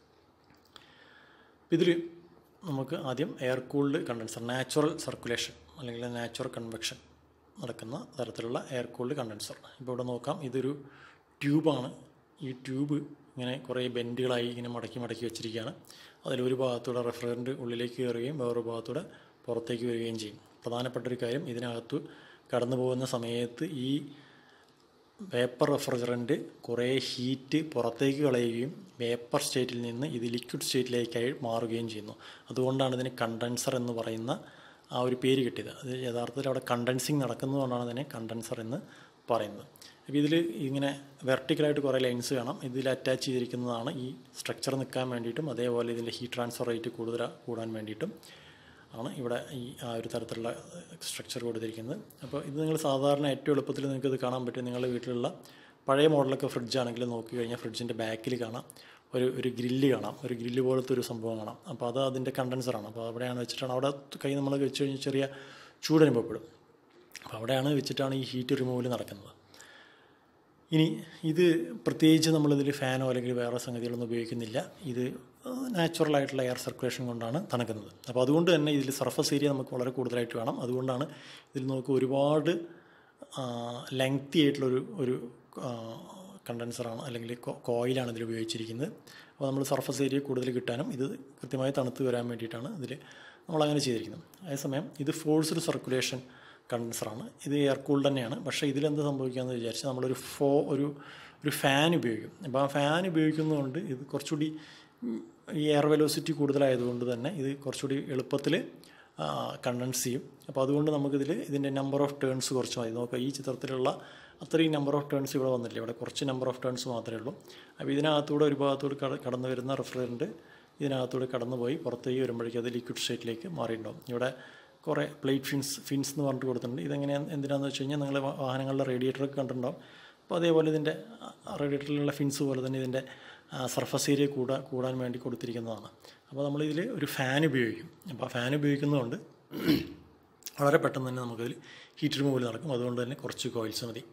ഇതിൽ നമുക്ക് ആദ്യം air cooled condenser natural circulation അല്ലെങ്കിൽ നാച്ചുറൽ കൺവെക്ഷൻ നടക്കുന്ന തരത്തിലുള്ള എയർ കൂൾഡ് കണ്ടൻസർ ഇപ്പോൾ ഇവിടെ നോക്കാം ഇതൊരു ട്യൂബാണ് ഈ ട്യൂബ് ഇങ്ങനെ കുറേ ബെൻഡുകളായി ഇങ്ങനെ മടക്കി മടക്കി വെച്ചിരിക്കുകയാണ് അതിലൊരു ഭാഗത്തൂടെ റെഫ്രിജറൻറ്റ് ഉള്ളിലേക്ക് കയറുകയും വേറൊരു ഭാഗത്തൂടെ പുറത്തേക്ക് വരികയും ചെയ്യും പ്രധാനപ്പെട്ട ഒരു കാര്യം ഇതിനകത്ത് കടന്നു പോകുന്ന സമയത്ത് ഈ വേപ്പർ റെഫ്രിജറൻറ്റ് കുറേ ഹീറ്റ് പുറത്തേക്ക് കളയുകയും വേപ്പർ സ്റ്റേറ്റിൽ നിന്ന് ഇത് ലിക്വിഡ് സ്റ്റേറ്റിലേക്കായി മാറുകയും ചെയ്യുന്നു അതുകൊണ്ടാണ് ഇതിന് കണ്ടൻസർ എന്ന് പറയുന്ന ആ ഒരു പേര് കിട്ടിയത് അത് യഥാർത്ഥത്തിൽ അവിടെ കണ്ടൻസിങ് നടക്കുന്നതുകൊണ്ടാണ് അതിനെ കണ്ടൻസർ എന്ന് പറയുന്നത് അപ്പോൾ ഇതിൽ ഇങ്ങനെ വെർട്ടിക്കലായിട്ട് കുറേ ലൈൻസ് കാണാം ഇതിൽ അറ്റാച്ച് ചെയ്തിരിക്കുന്നതാണ് ഈ സ്ട്രക്ചർ നിൽക്കാൻ വേണ്ടിയിട്ടും അതേപോലെ ഇതിൻ്റെ ഹീറ്റ് ട്രാൻസ്ഫർ റേറ്റ് കൂടുതൽ കൂടാൻ വേണ്ടിയിട്ടും ആണ് ഇവിടെ ഈ ആ ഒരു തരത്തിലുള്ള സ്ട്രക്ചർ കൊടുത്തിരിക്കുന്നത് അപ്പോൾ ഇത് നിങ്ങൾ സാധാരണ ഏറ്റവും എളുപ്പത്തിൽ നിങ്ങൾക്ക് ഇത് കാണാൻ പറ്റും നിങ്ങളുടെ വീട്ടിലുള്ള പഴയ മോഡലൊക്കെ ഫ്രിഡ്ജ് ആണെങ്കിൽ നോക്കി കഴിഞ്ഞാൽ ഫ്രിഡ്ജിൻ്റെ ബാക്കിൽ കാണാം ഒരു ഒരു ഗ്രില്ല് കാണാം ഒരു ഗ്രില്ല് പോലത്തെ ഒരു സംഭവം കാണാം അപ്പോൾ അത് അതിൻ്റെ കണ്ടൻസറാണ് അപ്പോൾ അവിടെയാണ് വെച്ചിട്ടാണ് അവിടെ കൈ നമ്മൾ വെച്ച് കഴിഞ്ഞാൽ ചെറിയ ചൂട് അനുഭവപ്പെടും അപ്പോൾ അവിടെയാണ് വെച്ചിട്ടാണ് ഈ ഹീറ്റ് റിമൂവൽ നടക്കുന്നത് ഇനി ഇത് പ്രത്യേകിച്ച് നമ്മളിതിൽ ഫാനോ അല്ലെങ്കിൽ വേറെ സംഗതികളൊന്നും ഉപയോഗിക്കുന്നില്ല ഇത് നാച്ചുറൽ ആയിട്ടുള്ള എയർ സർക്കുലേഷൻ കൊണ്ടാണ് തണുക്കുന്നത് അപ്പോൾ അതുകൊണ്ട് തന്നെ ഇതിൽ സർഫസ് ഏരിയ നമുക്ക് വളരെ കൂടുതലായിട്ട് വേണം അതുകൊണ്ടാണ് ഇതിൽ നമുക്ക് ഒരുപാട് ലെങ്തി ആയിട്ടുള്ളൊരു ഒരു കണ്ടൻസറാണ് അല്ലെങ്കിൽ കോയിലാണ് ഇതിൽ ഉപയോഗിച്ചിരിക്കുന്നത് അപ്പോൾ നമ്മൾ സർഫസ് ഏരിയ കൂടുതൽ കിട്ടാനും ഇത് കൃത്യമായി തണുത്ത് വരാൻ വേണ്ടിയിട്ടാണ് ഇതിൽ നമ്മളങ്ങനെ ചെയ്തിരിക്കുന്നത് അതേസമയം ഇത് ഫോഴ്സ്ഡ് സർക്കുലേഷൻ കണ്ടൻസറാണ് ഇത് എയർ കൂൾ തന്നെയാണ് പക്ഷേ ഇതിലെന്ത് സംഭവിക്കാമെന്ന് വിചാരിച്ചാൽ നമ്മളൊരു ഫോ ഒരു ഒരു ഫാൻ ഉപയോഗിക്കും അപ്പോൾ ആ ഫാൻ ഉപയോഗിക്കുന്നതുകൊണ്ട് ഇത് കുറച്ചുകൂടി ഈ എയർ വെലോസിറ്റി കൂടുതലായതുകൊണ്ട് തന്നെ ഇത് കുറച്ചുകൂടി എളുപ്പത്തിൽ കണ്ടൻസ് ചെയ്യും അപ്പോൾ അതുകൊണ്ട് നമുക്കിതിൽ ഇതിൻ്റെ നമ്പർ ഓഫ് ടേൺസ് കുറച്ച് മതി നോക്കുക ഈ ചിത്രത്തിലുള്ള അത്രയും നമ്പർ ഓഫ് ടേൺസ് ഇവിടെ വന്നില്ല ഇവിടെ കുറച്ച് നമ്പർ ഓഫ് ടേൺസ് മാത്രമേ ഉള്ളൂ അപ്പോൾ ഇതിനകത്തൂടെ ഒരു ഭാഗത്തൂടെ കടന്നു വരുന്ന റിഫ്രിജറൻറ്റ് ഇതിനകത്തൂടെ കടന്നു പോയി പുറത്തേക്ക് വരുമ്പോഴേക്കും അത് ലിക്വിഡ് സ്റ്റേറ്റിലേക്ക് മാറിയിട്ടുണ്ടാവും ഇവിടെ കുറേ പ്ലേറ്റ് ഫിൻസ് ഫിൻസ് എന്ന് പറഞ്ഞിട്ട് കൊടുത്തിട്ടുണ്ട് ഇതെങ്ങനെ എന്തിനാണെന്ന് വെച്ച് കഴിഞ്ഞാൽ നിങ്ങൾ വാഹനങ്ങളുടെ റേഡിയേറ്ററൊക്കെ കണ്ടിട്ടുണ്ടാവും അപ്പോൾ അതേപോലെ ഇതിൻ്റെ റേഡിയേറ്ററിലുള്ള ഫിൻസ് പോലെ തന്നെ ഇതിൻ്റെ സർഫസ് ഏരിയ കൂടാൻ കൂടാൻ വേണ്ടി കൊടുത്തിരിക്കുന്നതാണ് അപ്പോൾ നമ്മളിതിൽ ഒരു ഫാൻ ഉപയോഗിക്കും അപ്പോൾ ആ ഫാൻ ഉപയോഗിക്കുന്നതുകൊണ്ട് വളരെ പെട്ടെന്ന് തന്നെ നമുക്കതിൽ ഹീറ്റ് റിമൂവൽ നടക്കും അതുകൊണ്ട് തന്നെ കുറച്ച് കോയിൽസ് മതി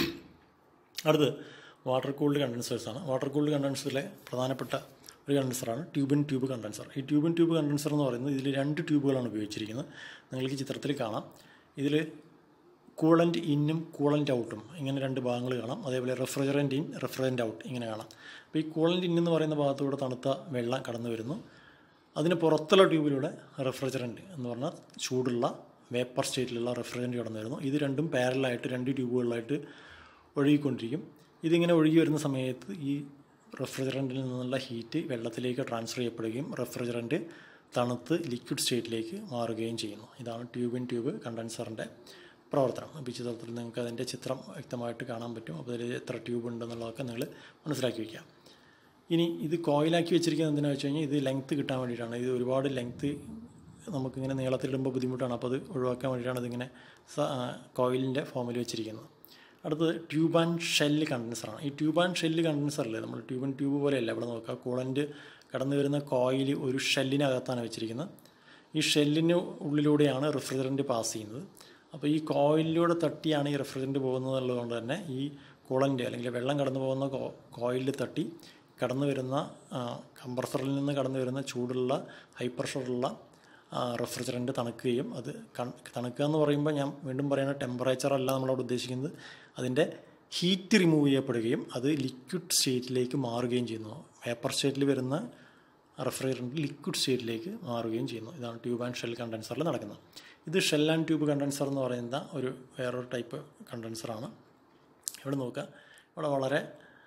അടുത്ത് വാട്ടർ കൂൾഡ് കണ്ടൻസേഴ്സാണ് വാട്ടർ കൂൾഡ് കണ്ടൻസറിലെ പ്രധാനപ്പെട്ട ഒരു കണ്ടൻസറാണ് ട്യൂബിൻ ട്യൂബ് കണ്ടൻസർ ഈ ട്യൂബിൻ ട്യൂബ് കണ്ടൻസർ എന്ന് പറയുന്നത് ഇതിൽ രണ്ട് ട്യൂബുകളാണ് ഉപയോഗിച്ചിരിക്കുന്നത് നിങ്ങൾക്ക് ചിത്രത്തിൽ കാണാം ഇതിൽ കൂളൻ്റ് ഇന്നും കൂളൻ്റ് ഔട്ടും ഇങ്ങനെ രണ്ട് ഭാഗങ്ങൾ കാണാം അതേപോലെ റെഫ്രിജറൻ്റ് ഇൻ റെഫ്രിജറൻ്റ് ഔട്ട് ഇങ്ങനെ കാണാം അപ്പോൾ ഈ കൂളൻ്റ് ഇൻ എന്ന് പറയുന്ന ഭാഗത്തൂടെ തണുത്ത വെള്ളം കടന്നു വരുന്നു അതിന് പുറത്തുള്ള ട്യൂബിലൂടെ റെഫ്രിജറൻ്റ് എന്ന് പറഞ്ഞാൽ ചൂടുള്ള വേപ്പർ സ്റ്റേറ്റിലുള്ള റെഫ്രിജറൻ്റ് കടന്നു വരുന്നു ഇത് രണ്ടും പാരലായിട്ട് രണ്ട് ട്യൂബുകളിലായിട്ട് ഒഴുകിക്കൊണ്ടിരിക്കും ഇതിങ്ങനെ ഒഴുകി വരുന്ന സമയത്ത് ഈ റെഫ്രിജറൻറ്റിൽ നിന്നുള്ള ഹീറ്റ് വെള്ളത്തിലേക്ക് ട്രാൻസ്ഫർ ചെയ്യപ്പെടുകയും റെഫ്രിജറൻറ്റ് തണുത്ത് ലിക്വിഡ് സ്റ്റേറ്റിലേക്ക് മാറുകയും ചെയ്യുന്നു ഇതാണ് ട്യൂബ് ഇൻ ട്യൂബ് കണ്ടൻസറിൻ്റെ പ്രവർത്തനം അപ്പോൾ ഈ ചിത്രത്തിൽ നിങ്ങൾക്ക് അതിൻ്റെ ചിത്രം വ്യക്തമായിട്ട് കാണാൻ പറ്റും അപ്പോൾ അതിൽ എത്ര ട്യൂബ് ഉണ്ടെന്നുള്ളതൊക്കെ നിങ്ങൾ മനസ്സിലാക്കി വയ്ക്കുക ഇനി ഇത് കോയിലാക്കി വെച്ചിരിക്കുന്നത് എന്തിനാണെന്ന് വെച്ച് കഴിഞ്ഞാൽ ഇത് ലെങ്ത്ത് കിട്ടാൻ വേണ്ടിയിട്ടാണ് ഇത് ഒരുപാട് ലെങ്ത്ത് നമുക്കിങ്ങനെ നീളത്തിലിടുമ്പോൾ ബുദ്ധിമുട്ടാണ് അപ്പോൾ അത് ഒഴിവാക്കാൻ വേണ്ടിയിട്ടാണ് ഇതിങ്ങനെ കോയിലിൻ്റെ ഫോമിൽ വെച്ചിരിക്കുന്നത് അടുത്തത് ട്യൂബ് ആൻഡ് ഷെല്ല് കണ്ടൻസറാണ് ഈ ട്യൂബ് ആൻഡ് ഷെല്ല് കണ്ടൻസറിൽ നമ്മൾ ട്യൂബ് ആൻഡ് ട്യൂബ് പോലെയല്ല ഇവിടെ നോക്കുക കൂളൻ്റ് കടന്നു വരുന്ന കോയിൽ ഒരു ഷെല്ലിനകത്താണ് വെച്ചിരിക്കുന്നത് ഈ ഷെല്ലിന് ഉള്ളിലൂടെയാണ് റിഫ്രിജറൻറ്റ് പാസ് ചെയ്യുന്നത് അപ്പോൾ ഈ കോയിലിലൂടെ തട്ടിയാണ് ഈ റിഫ്രിജറൻറ്റ് പോകുന്നത് ഉള്ളതുകൊണ്ട് തന്നെ ഈ കൂളൻ്റ് അല്ലെങ്കിൽ വെള്ളം കടന്നു പോകുന്ന കോയിലിൽ തട്ടി കടന്നു വരുന്ന കംപ്രസറിൽ നിന്ന് കടന്നു വരുന്ന ചൂടുള്ള ഹൈ പ്രഷറുള്ള റെഫ്രിജറൻറ്റ് തണുക്കുകയും അത് തണുക്കുക എന്ന് പറയുമ്പോൾ ഞാൻ വീണ്ടും പറയുന്ന ടെമ്പറേച്ചർ അല്ല നമ്മളവിടെ ഉദ്ദേശിക്കുന്നത് അതിൻ്റെ ഹീറ്റ് റിമൂവ് ചെയ്യപ്പെടുകയും അത് ലിക്വിഡ് സ്റ്റേറ്റിലേക്ക് മാറുകയും ചെയ്യുന്നു വേപ്പർ സ്റ്റേറ്റിൽ വരുന്ന റെഫ്രിജറൻറ്റ് ലിക്വിഡ് സ്റ്റേറ്റിലേക്ക് മാറുകയും ചെയ്യുന്നു ഇതാണ് ട്യൂബ് ആൻഡ് ഷെൽ കണ്ടൻസറിൽ നടക്കുന്നത് ഇത് ഷെൽ ആൻഡ് ട്യൂബ് കണ്ടൻസർ എന്ന് പറയുന്ന ഒരു വേറൊരു ടൈപ്പ് കണ്ടൻസറാണ് ഇവിടെ നോക്കുക ഇവിടെ വളരെ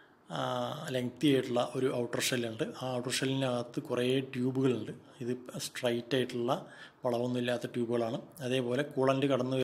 ലെങ്തി ആയിട്ടുള്ള ഒരു ഔട്ടർ ഷെല്ലുണ്ട് ആ ഔട്ടർ ഷെല്ലിനകത്ത് കുറേ ട്യൂബുകളുണ്ട് ഇത് സ്ട്രൈറ്റ് ആയിട്ടുള്ള വളവൊന്നുമില്ലാത്ത ട്യൂബുകളാണ് അതേപോലെ കൂളൻ്റ് കടന്നു